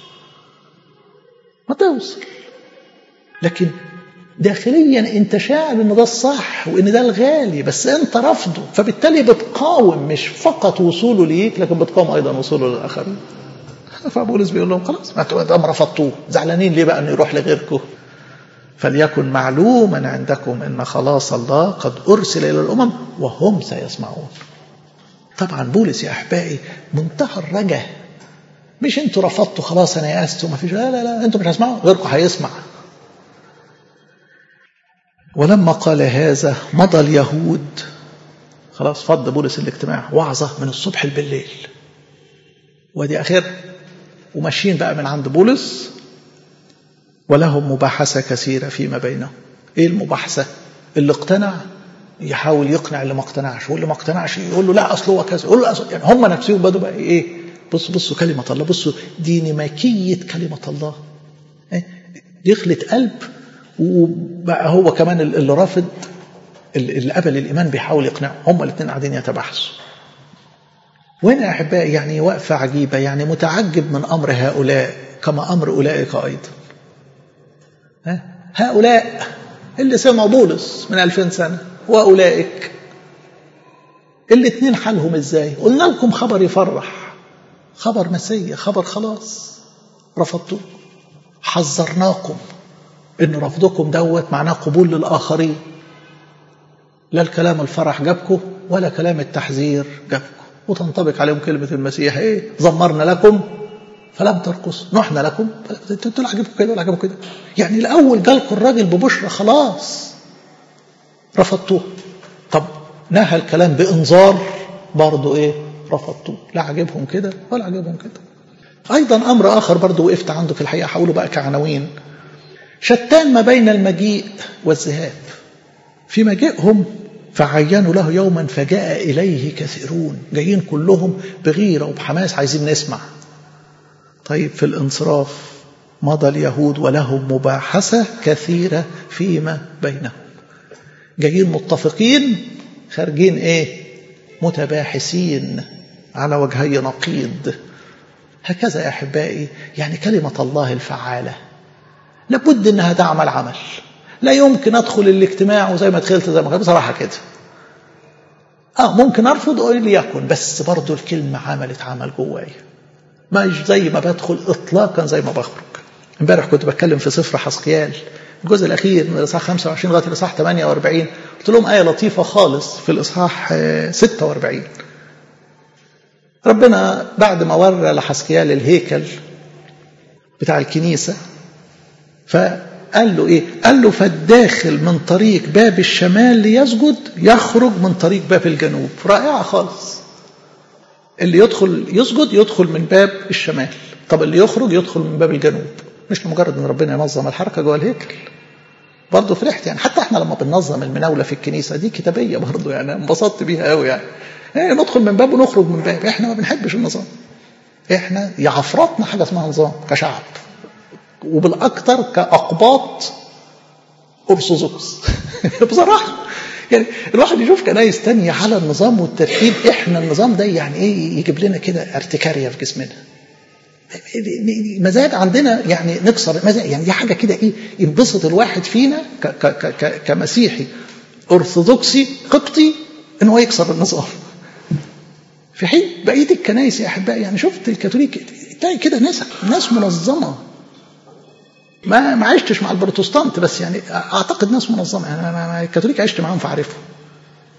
ما توصل لكن داخليا انت شاعر ان ده الصح وان ده الغالي بس انت رافضه فبالتالي بتقاوم مش فقط وصوله ليك لكن بتقاوم ايضا وصوله للاخرين فبولس بيقول لهم خلاص ما دام رفضتوه زعلانين ليه بقى انه يروح لغيركم فليكن معلوما عندكم ان خلاص الله قد ارسل الى الامم وهم سيسمعون طبعا بولس يا احبائي منتهى الرجاء مش انتوا رفضتوا خلاص انا يأست وما فيش لا لا لا انتوا مش هتسمعوا غيركم هيسمع ولما قال هذا مضى اليهود خلاص فض بولس الاجتماع وعظة من الصبح بالليل ودي آخر وماشيين بقى من عند بولس ولهم مباحثة كثيرة فيما بينهم ايه المباحثة اللي اقتنع يحاول يقنع اللي ما اقتنعش واللي ما اقتنعش يقول له لا اصل هو كذا يقول له أصل يعني هم نفسهم بدوا بقى ايه بصوا بصوا كلمة الله بصوا ديناميكية كلمة الله إيه؟ يخلط قلب وبقى هو كمان اللي رافض اللي قبل الايمان بيحاول يقنعه هم الاثنين قاعدين يتباحثوا وهنا يا احبائي يعني وقفه عجيبه يعني متعجب من امر هؤلاء كما امر اولئك ايضا هؤلاء اللي سمعوا بولس من 2000 سنه واولئك الاثنين حالهم ازاي قلنا لكم خبر يفرح خبر مسيا خبر خلاص رفضتوه حذرناكم ان رفضكم دوت معناه قبول للاخرين لا الكلام الفرح جابكم ولا كلام التحذير جابكم وتنطبق عليهم كلمة المسيح ايه زمرنا لكم فلم ترقصوا نحنا لكم انتوا اللي عجبكم كده ولا عجبكم كده يعني الاول جالكم الراجل ببشرى خلاص رفضتوه طب نهى الكلام بانذار برضه ايه رفضتوه لا عجبهم كده ولا عجبهم كده ايضا امر اخر برضه وقفت عنده في الحقيقه هقوله بقى كعناوين شتان ما بين المجيء والذهاب في مجيئهم فعينوا له يوما فجاء إليه كثيرون جايين كلهم بغيرة وبحماس عايزين نسمع طيب في الانصراف مضى اليهود ولهم مباحثة كثيرة فيما بينهم جايين متفقين خارجين ايه متباحثين على وجهي نقيض هكذا يا احبائي يعني كلمه الله الفعاله لابد انها تعمل عمل لا يمكن ادخل الاجتماع وزي ما دخلت زي ما كان بصراحه كده اه ممكن ارفض اقول ليكن بس برضه الكلمه عملت عمل جوايا مش زي ما بدخل اطلاقا زي ما بخرج امبارح كنت بتكلم في سفر حسقيال الجزء الاخير من الاصحاح 25 لغايه الاصحاح 48 قلت لهم ايه لطيفه خالص في الاصحاح 46 ربنا بعد ما ورى لحسقيال الهيكل بتاع الكنيسه فقال له ايه قال له فالداخل من طريق باب الشمال ليسجد يخرج من طريق باب الجنوب رائعه خالص اللي يدخل يسجد يدخل من باب الشمال طب اللي يخرج يدخل من باب الجنوب مش لمجرد ان ربنا ينظم الحركه جوه الهيكل برضه فرحت يعني حتى احنا لما بننظم المناوله في الكنيسه دي كتابيه برضه يعني انبسطت بيها قوي يعني ايه ندخل من باب ونخرج من باب احنا ما بنحبش النظام احنا يعفرطنا حاجه اسمها نظام كشعب وبالاكثر كاقباط ارثوذكس بصراحه يعني الواحد يشوف كنايس تانية على النظام والترتيب احنا النظام ده يعني ايه يجيب لنا كده ارتكاريه في جسمنا مزاج عندنا يعني نكسر مزاج يعني دي حاجه كده ايه ينبسط الواحد فينا ك ك ك كمسيحي ارثوذكسي قبطي ان هو يكسر النظام في حين بقيه الكنائس يا احبائي يعني شفت الكاثوليك تلاقي كده ناس ناس منظمه ما ما عشتش مع البروتستانت بس يعني اعتقد ناس منظمه يعني انا الكاثوليك عشت معاهم فعارفهم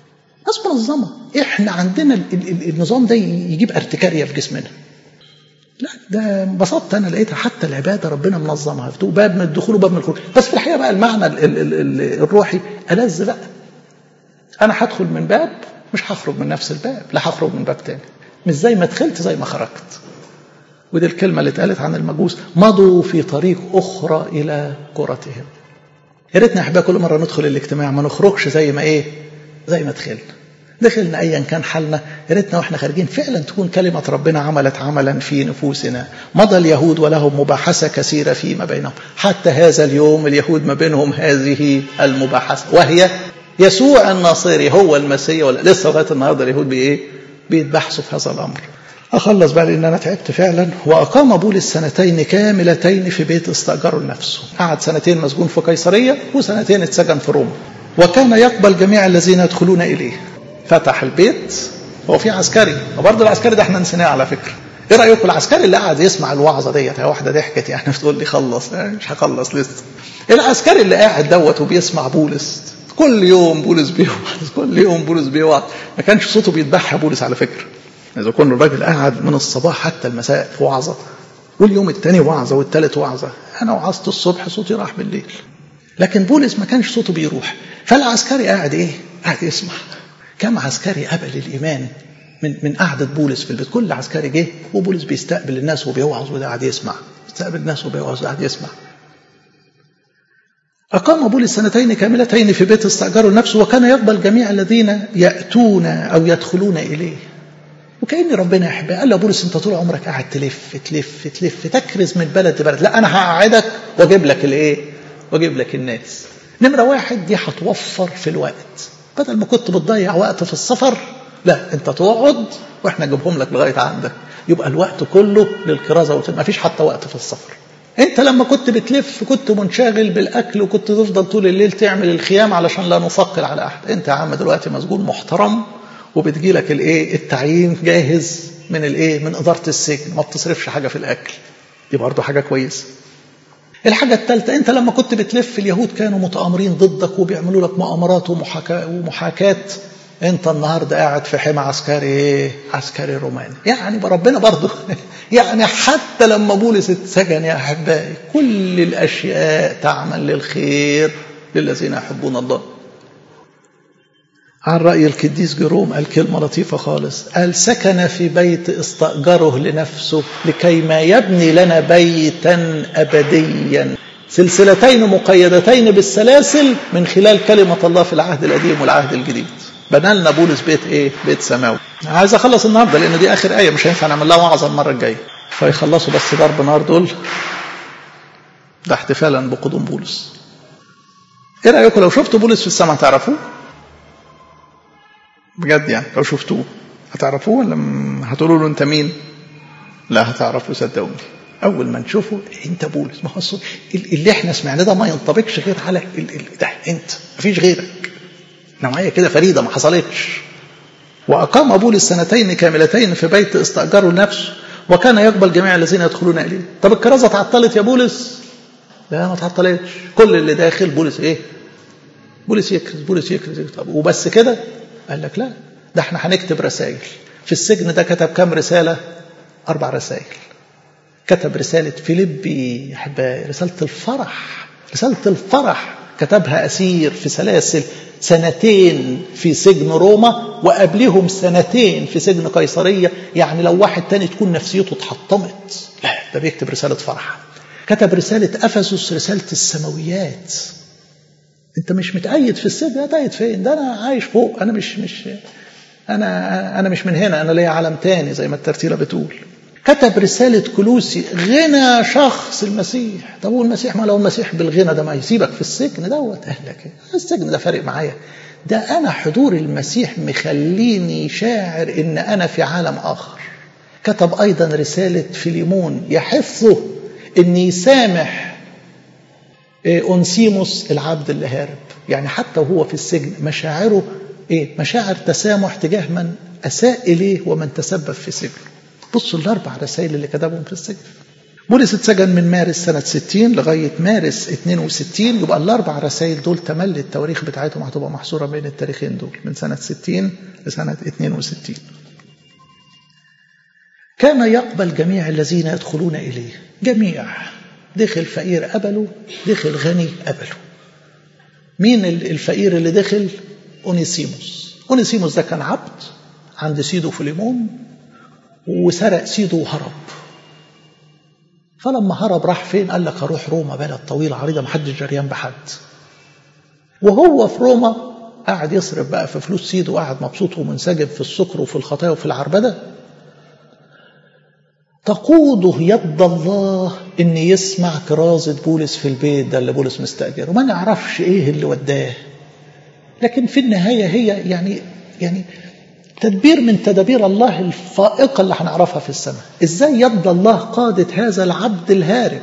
ناس منظمه احنا عندنا النظام ده يجيب ارتكاريه في جسمنا لا ده انبسطت انا لقيتها حتى العباده ربنا منظمها باب من الدخول وباب من الخروج بس في الحقيقه بقى المعنى ال ال ال الروحي ألذ بقى انا هدخل من باب مش هخرج من نفس الباب لا هخرج من باب تاني مش زي ما دخلت زي ما خرجت ودي الكلمه اللي اتقالت عن المجوس مضوا في طريق اخرى الى كرتهم يا ريتنا احبائي كل مره ندخل الاجتماع ما نخرجش زي ما ايه زي ما دخلنا دخلنا ايا كان حالنا يا ريتنا واحنا خارجين فعلا تكون كلمه ربنا عملت عملا في نفوسنا مضى اليهود ولهم مباحثه كثيره فيما بينهم حتى هذا اليوم اليهود ما بينهم هذه المباحثه وهي يسوع الناصري هو المسيح ولا لسه لغايه النهارده اليهود بايه بيتبحثوا في هذا الامر أخلص بقى لأن أنا تعبت فعلا وأقام بولس سنتين كاملتين في بيت استأجره لنفسه قعد سنتين مسجون في قيصرية وسنتين اتسجن في روما وكان يقبل جميع الذين يدخلون إليه فتح البيت هو في عسكري وبرضه العسكري ده احنا نسيناه على فكرة ايه رايكم العسكري اللي قاعد يسمع الوعظه ديت واحده ضحكت يعني بتقول لي خلص مش هخلص لسه العسكري اللي قاعد دوت وبيسمع بولس كل يوم بولس بيوعظ كل يوم بولس بيوعظ ما كانش صوته بيتبحى بولس على فكره إذا كان الراجل قاعد من الصباح حتى المساء في وعظة واليوم الثاني وعظة والثالث وعظة أنا وعظت الصبح صوتي راح بالليل لكن بولس ما كانش صوته بيروح فالعسكري قاعد إيه؟ قاعد يسمع كم عسكري قبل الإيمان من من قعدة بولس في البيت كل عسكري جه وبولس بيستقبل الناس وبيوعظ وده قاعد يسمع بيستقبل الناس وبيوعظ وقاعد يسمع أقام بولس سنتين كاملتين في بيت استأجره لنفسه وكان يقبل جميع الذين يأتون أو يدخلون إليه وكأن ربنا يحب قال له بولس انت طول عمرك قاعد تلف تلف تلف تكرز من بلد لبلد لا انا هقعدك واجيب لك الايه واجيب لك الناس نمره واحد دي هتوفر في الوقت بدل ما كنت بتضيع وقت في السفر لا انت تقعد واحنا نجيبهم لك لغايه عندك يبقى الوقت كله للكرازه ما فيش حتى وقت في السفر انت لما كنت بتلف كنت منشغل بالاكل وكنت تفضل طول الليل تعمل الخيام علشان لا نثقل على احد انت يا عم دلوقتي مسجون محترم وبتجي لك الايه التعيين جاهز من الايه من اداره السجن ما بتصرفش حاجه في الاكل دي برضه حاجه كويسه الحاجة الثالثة أنت لما كنت بتلف اليهود كانوا متآمرين ضدك وبيعملوا لك مؤامرات ومحاكاة ومحاكاة أنت النهاردة قاعد في حمى عسكري عسكري روماني يعني ربنا برضه يعني حتى لما بولس اتسجن يا أحبائي كل الأشياء تعمل للخير للذين يحبون الله عن رأي القديس جروم قال كلمة لطيفة خالص قال سكن في بيت استأجره لنفسه لكي ما يبني لنا بيتا أبديا سلسلتين مقيدتين بالسلاسل من خلال كلمة الله في العهد القديم والعهد الجديد بنى لنا بولس بيت ايه بيت سماوي عايز اخلص النهارده لان دي اخر ايه مش هينفع نعمل لها وعظه المره الجايه فيخلصوا بس ضرب نار دول ده احتفالا بقدوم بولس ايه رايكم لو شفتوا بولس في السماء تعرفوه بجد يعني لو شفتوه هتعرفوه ولا هتقولوا له انت مين لا هتعرفوا صدقوني اول ما نشوفه انت بولس ما هو اللي احنا سمعناه ده ما ينطبقش غير على ده انت مفيش غيرك نوعيه كده فريده ما حصلتش واقام بولس سنتين كاملتين في بيت استاجره لنفسه وكان يقبل جميع الذين يدخلون اليه طب الكرازه اتعطلت يا بولس لا ما اتعطلتش كل اللي داخل بولس ايه بولس يكرز بولس يكرز طب وبس كده قال لك لا ده احنا هنكتب رسائل في السجن ده كتب كام رسالة أربع رسائل كتب رسالة فيليبي أحبائي رسالة الفرح رسالة الفرح كتبها أسير في سلاسل سنتين في سجن روما وقبلهم سنتين في سجن قيصرية يعني لو واحد تاني تكون نفسيته اتحطمت لا ده بيكتب رسالة فرح كتب رسالة أفسس رسالة السماويات انت مش متأيد في السجن متأيد فين ده انا عايش فوق انا مش مش انا انا مش من هنا انا ليا عالم تاني زي ما الترتيله بتقول كتب رسالة كلوسي غنى شخص المسيح طب هو المسيح ما لو المسيح بالغنى ده ما يسيبك في السجن دوت اهلك السجن ده فارق معايا ده انا حضور المسيح مخليني شاعر ان انا في عالم اخر كتب ايضا رسالة فيليمون يحثه ان يسامح أنسيموس العبد اللي هارب يعني حتى وهو في السجن مشاعره إيه؟ مشاعر تسامح تجاه من أساء إليه ومن تسبب في سجنه بصوا الأربع رسائل اللي كتبهم في السجن بولس اتسجن من مارس سنة 60 لغاية مارس 62 يبقى الأربع رسائل دول تملي التواريخ بتاعتهم هتبقى محصورة بين التاريخين دول من سنة 60 لسنة 62 كان يقبل جميع الذين يدخلون إليه جميع دخل فقير قبله دخل غني قبله مين الفقير اللي دخل أونيسيموس أونيسيموس ده كان عبد عند سيده فيليمون وسرق سيده وهرب فلما هرب راح فين قال لك اروح روما بلد طويله عريضه محدش جريان بحد وهو في روما قاعد يصرف بقى في فلوس سيده وقاعد مبسوط ومنسجم في السكر وفي الخطايا وفي العربده تقوده يد الله ان يسمع كرازه بولس في البيت ده اللي بولس مستاجره وما نعرفش ايه اللي وداه لكن في النهايه هي يعني يعني تدبير من تدابير الله الفائقة اللي هنعرفها في السماء ازاي يد الله قادت هذا العبد الهارب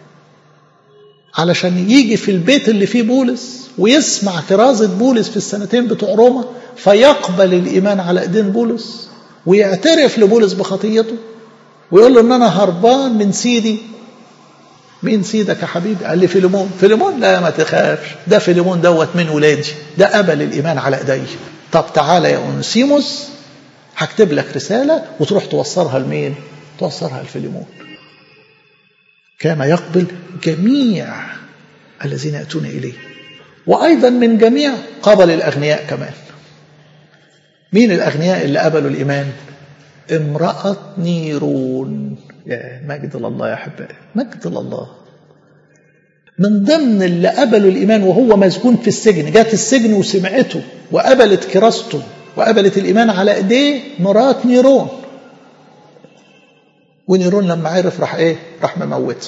علشان يجي في البيت اللي فيه بولس ويسمع كرازة بولس في السنتين بتوع روما فيقبل الإيمان على إيدين بولس ويعترف لبولس بخطيته ويقول له إن أنا هربان من سيدي مين سيدك يا حبيبي؟ قال لي فيليمون، فيليمون لا ما تخافش، ده فيليمون دوت من ولادي، ده قبل الإيمان على إيدي. طب تعالى يا أونسيموس هكتب لك رسالة وتروح توصلها لمين؟ توصلها لفيليمون. كان يقبل جميع الذين يأتون إليه. وأيضا من جميع قبل الأغنياء كمان. مين الأغنياء اللي قبلوا الإيمان؟ امرأة نيرون يا مجد لله يا أحبائي مجد لله من ضمن اللي قبلوا الإيمان وهو مسجون في السجن جات السجن وسمعته وقبلت كراسته وقبلت الإيمان على إيديه مرات نيرون ونيرون لما عرف راح إيه راح مموته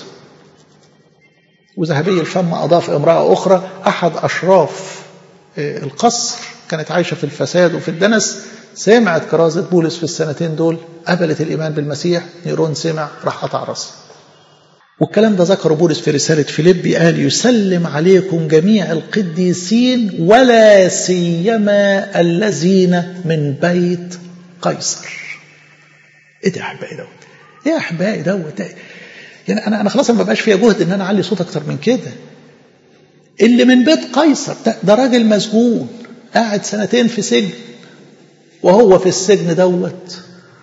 وذهبي الفم أضاف امرأة أخرى أحد أشراف القصر كانت عايشة في الفساد وفي الدنس سمعت كرازة بولس في السنتين دول قبلت الإيمان بالمسيح نيرون سمع راح قطع راسه والكلام ده ذكره بولس في رسالة فيليبي قال يسلم عليكم جميع القديسين ولا سيما الذين من بيت قيصر ايه ده يا احبائي دوت ايه يا احبائي دوت يعني انا انا خلاص ما بقاش فيها جهد ان انا اعلي صوت اكتر من كده اللي من بيت قيصر ده, ده راجل مسجون قاعد سنتين في سجن وهو في السجن دوت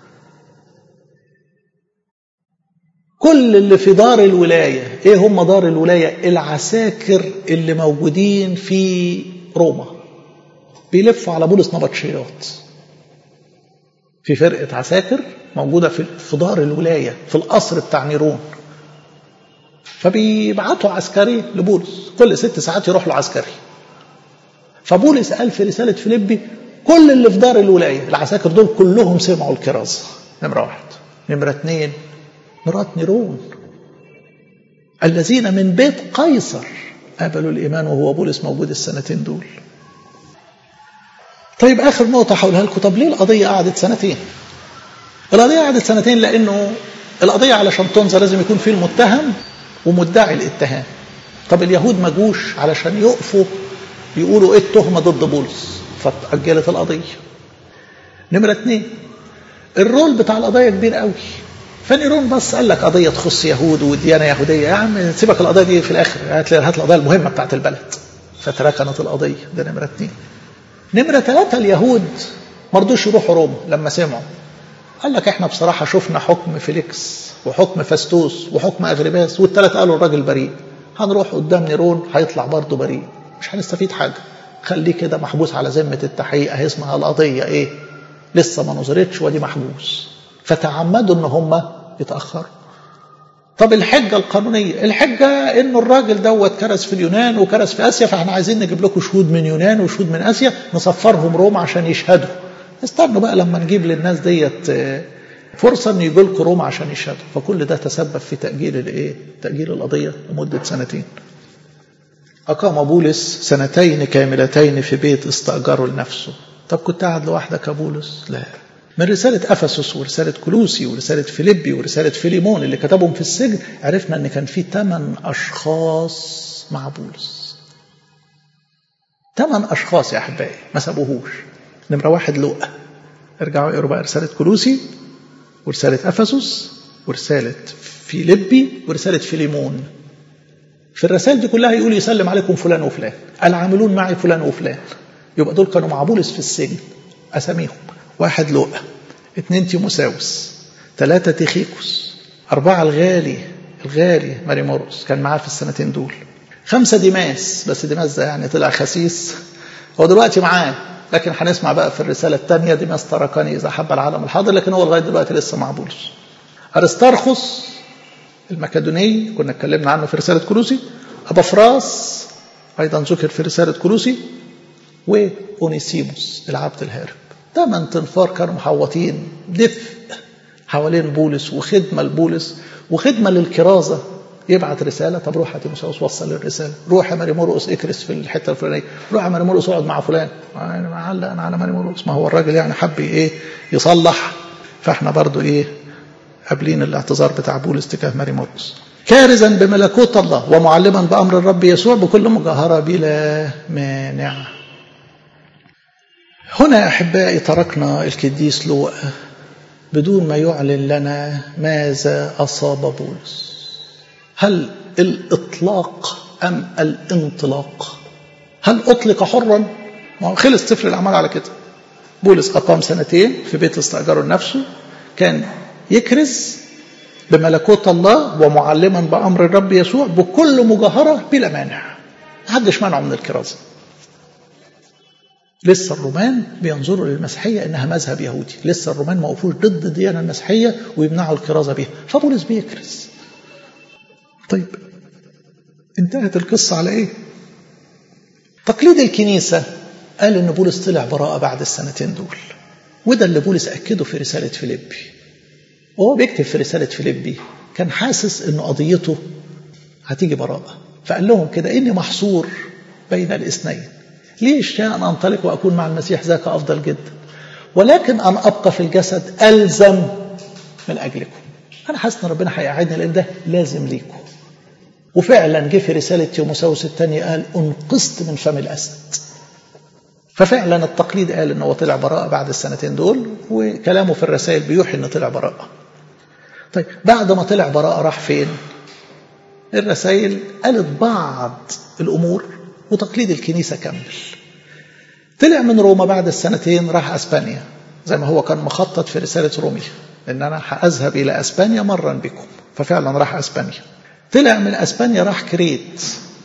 كل اللي في دار الولاية ايه هم دار الولاية العساكر اللي موجودين في روما بيلفوا على بولس نبطشيات في فرقة عساكر موجودة في دار الولاية في القصر بتاع نيرون فبيبعتوا عسكري لبولس كل ست ساعات يروح له عسكري فبولس قال في رسالة فيليبي كل اللي في دار الولاية العساكر دول كلهم سمعوا الكرازة نمرة واحد نمرة اثنين مرات نيرون الذين من بيت قيصر قبلوا الإيمان وهو بولس موجود السنتين دول طيب آخر نقطة هقولها لكم طب ليه القضية قعدت سنتين القضية قعدت سنتين لأنه القضية علشان تنظر لازم يكون في المتهم ومدعي الاتهام طب اليهود ما جوش علشان يقفوا يقولوا ايه التهمة ضد بولس فتأجلت القضية نمرة اتنين الرول بتاع القضية كبير قوي فنيرون بس قال لك قضية تخص يهود وديانة يهودية يا عم سيبك القضية دي في الآخر هات هات القضية المهمة بتاعت البلد فتركنت القضية ده نمرة اتنين نمرة ثلاثة اليهود ما رضوش يروحوا روما لما سمعوا قال لك احنا بصراحة شفنا حكم فيليكس وحكم فاستوس وحكم أغرباس والثلاث قالوا الراجل بريء هنروح قدام نيرون هيطلع برضه بريء مش هنستفيد حاجة خليه كده محبوس على ذمة التحقيق اهي اسمها القضية ايه لسه ما نظرتش ودي محبوس فتعمدوا ان هم يتأخروا طب الحجة القانونية الحجة انه الراجل دوت كرس في اليونان وكرس في اسيا فاحنا عايزين نجيب لكم شهود من يونان وشهود من اسيا نسفرهم روما عشان يشهدوا استنوا بقى لما نجيب للناس ديت فرصة ان يجوا لكم روما عشان يشهدوا فكل ده تسبب في تأجيل الايه تأجيل القضية لمدة سنتين أقام بولس سنتين كاملتين في بيت استأجره لنفسه طب كنت قاعد لوحدك يا بولس لا من رسالة أفسس ورسالة كلوسي ورسالة فيليبي ورسالة فيليمون اللي كتبهم في السجن عرفنا أن كان في ثمان أشخاص مع بولس ثمان أشخاص يا أحبائي ما سابوهوش نمرة واحد لؤة ارجعوا اقروا بقى رسالة كلوسي ورسالة أفسس ورسالة فيليبي ورسالة فيليمون في الرسائل دي كلها يقول يسلم عليكم فلان وفلان العاملون معي فلان وفلان يبقى دول كانوا مع بولس في السجن أساميهم واحد لؤة اثنين تيموساوس ثلاثة تيخيكوس أربعة الغالي الغالي ماري مورس كان معاه في السنتين دول خمسة ديماس بس ديماس ده يعني طلع خسيس هو دلوقتي معاه لكن هنسمع بقى في الرسالة الثانية ديماس تركني إذا حب العالم الحاضر لكن هو لغاية دلوقتي لسه مع بولس أرسترخس المكدوني كنا اتكلمنا عنه في رسالة كلوسي أبا فراس أيضا ذكر في رسالة كلوسي وأونيسيموس العبد الهارب ثمان تنفار كانوا محوطين دفء حوالين بولس وخدمة لبولس وخدمة للكرازة يبعت رسالة طب روح يا تيموساوس وصل الرسالة روح يا ماري مرقس اكرس في الحتة الفلانية روح يا ماري مرقس اقعد مع فلان أنا معلق أنا على ماري مرقس ما هو الراجل يعني حب إيه يصلح فإحنا برضو إيه قابلين الاعتذار بتاع بولس تجاه ماري مرقس كارزا بملكوت الله ومعلما بأمر الرب يسوع بكل مجاهرة بلا مانع هنا أحبائي تركنا الكديس لوقا بدون ما يعلن لنا ماذا أصاب بولس هل الإطلاق أم الانطلاق هل أطلق حرا ما هو خلص سفر الأعمال على كده بولس أقام سنتين في بيت استأجره لنفسه كان يكرز بملكوت الله ومعلما بأمر الرب يسوع بكل مجاهرة بلا مانع محدش منعه من الكرازة لسه الرومان بينظروا للمسيحية إنها مذهب يهودي لسه الرومان ما وقفوش ضد الديانة المسيحية ويمنعوا الكرازة بيها فبولس بيكرز طيب انتهت القصة على إيه تقليد الكنيسة قال إن بولس طلع براءة بعد السنتين دول وده اللي بولس أكده في رسالة فيليبي وهو بيكتب في رسالة فيليبي كان حاسس إن قضيته هتيجي براءة فقال لهم كده إني محصور بين الاثنين ليش أن أنطلق وأكون مع المسيح ذاك أفضل جدا ولكن أن أبقى في الجسد ألزم من أجلكم أنا حاسس إن ربنا هيقعدني لأن ده لازم ليكم وفعلا جه في رسالة تيموساوس الثانية قال أنقذت من فم الأسد ففعلا التقليد قال إنه طلع براءة بعد السنتين دول وكلامه في الرسائل بيوحي إنه طلع براءة طيب بعد ما طلع براءة راح فين؟ الرسائل قالت بعض الأمور وتقليد الكنيسة كمل طلع من روما بعد السنتين راح أسبانيا زي ما هو كان مخطط في رسالة روميا إن أنا هأذهب إلى أسبانيا مرا بكم ففعلا راح أسبانيا طلع من أسبانيا راح كريت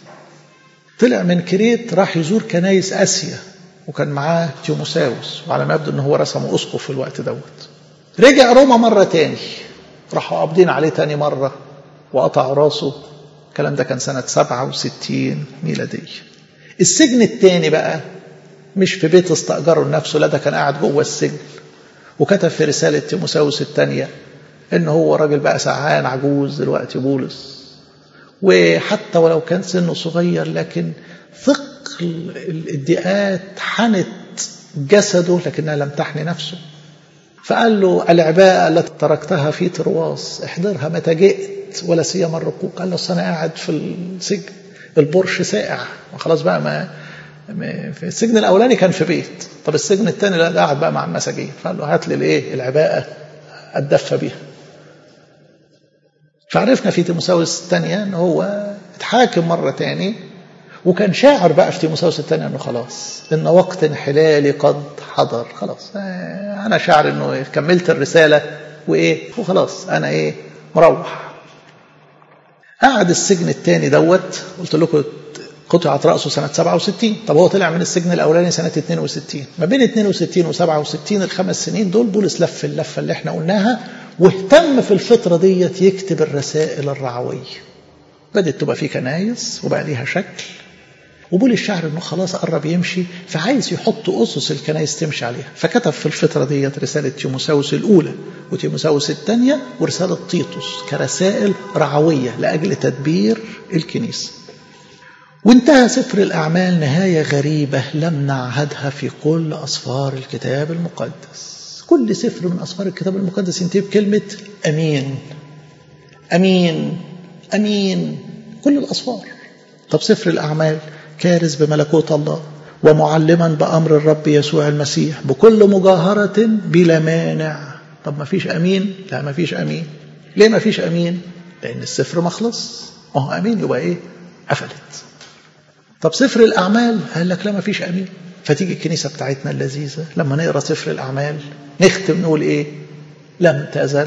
طلع من كريت راح يزور كنايس آسيا وكان معاه تيموساوس وعلى ما يبدو ان هو رسمه اسقف في الوقت دوت رجع روما مره تاني راحوا قابضين عليه تاني مره وقطعوا راسه الكلام ده كان سنه 67 ميلاديه السجن التاني بقى مش في بيت استأجره لنفسه لا ده كان قاعد جوه السجن وكتب في رسالة تيموساوس الثانية إن هو راجل بقى سعان عجوز دلوقتي بولس وحتى ولو كان سنه صغير لكن ثقل الادعاءات حنت جسده لكنها لم تحني نفسه فقال له العباءة التي تركتها في ترواس احضرها متى جئت ولا سيما الرقوق قال له أنا قاعد في السجن البرش ساقع وخلاص بقى ما في السجن الاولاني كان في بيت طب السجن الثاني لا قاعد بقى مع المساجين فقال له هات لي الايه العباءه اتدفى بيها فعرفنا في تيموساوس الثانيه ان هو اتحاكم مره تاني وكان شاعر بقى في تيموساوس الثانيه انه خلاص ان وقت انحلالي قد حضر خلاص انا شاعر انه كملت الرساله وايه وخلاص انا ايه مروح قعد السجن الثاني دوت قلت لكم قطعت رأسه سنة 67 طب هو طلع من السجن الأولاني سنة 62 ما بين 62 و 67 الخمس سنين دول بولس لف اللفة اللي احنا قلناها واهتم في الفترة ديت يكتب الرسائل الرعوية بدأت تبقى في كنايس وبقى ليها شكل وبولس شعر انه خلاص قرب يمشي فعايز يحط اسس الكنايس تمشي عليها فكتب في الفتره ديت رساله تيموساوس الاولى وتيموساوس الثانيه ورساله تيتوس كرسائل رعويه لاجل تدبير الكنيسه وانتهى سفر الأعمال نهاية غريبة لم نعهدها في كل أسفار الكتاب المقدس كل سفر من أسفار الكتاب المقدس ينتهي بكلمة أمين أمين أمين كل الأسفار طب سفر الأعمال كارز بملكوت الله ومعلما بأمر الرب يسوع المسيح بكل مجاهرة بلا مانع طب ما فيش أمين لا ما فيش أمين ليه ما فيش أمين لأن السفر مخلص ما هو أمين يبقى إيه قفلت طب سفر الأعمال قال لك لا ما فيش أمين فتيجي الكنيسة بتاعتنا اللذيذة لما نقرأ سفر الأعمال نختم نقول إيه لم تزل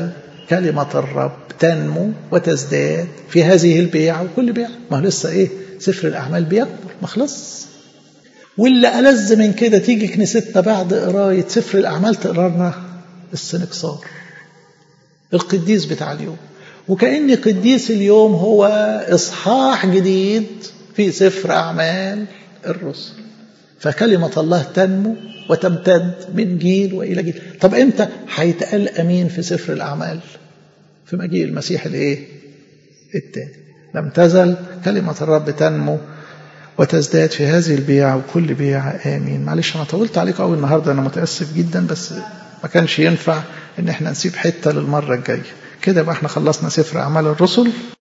كلمة الرب تنمو وتزداد في هذه البيعة وكل بيعة ما هو لسه إيه سفر الأعمال بيكبر ما خلص واللي ألذ من كده تيجي كنيستنا بعد قراية سفر الأعمال تقرا لنا السنكسار القديس بتاع اليوم وكأن قديس اليوم هو إصحاح جديد في سفر أعمال الرسل فكلمة الله تنمو وتمتد من جيل وإلى جيل طب إمتى هيتقال أمين في سفر الأعمال في مجيء المسيح الإيه التاني لم تزل كلمة الرب تنمو وتزداد في هذه البيعة وكل بيعة آمين معلش أنا طولت عليك أوي النهاردة أنا متأسف جدا بس ما كانش ينفع إن احنا نسيب حتة للمرة الجاية كده بقى احنا خلصنا سفر أعمال الرسل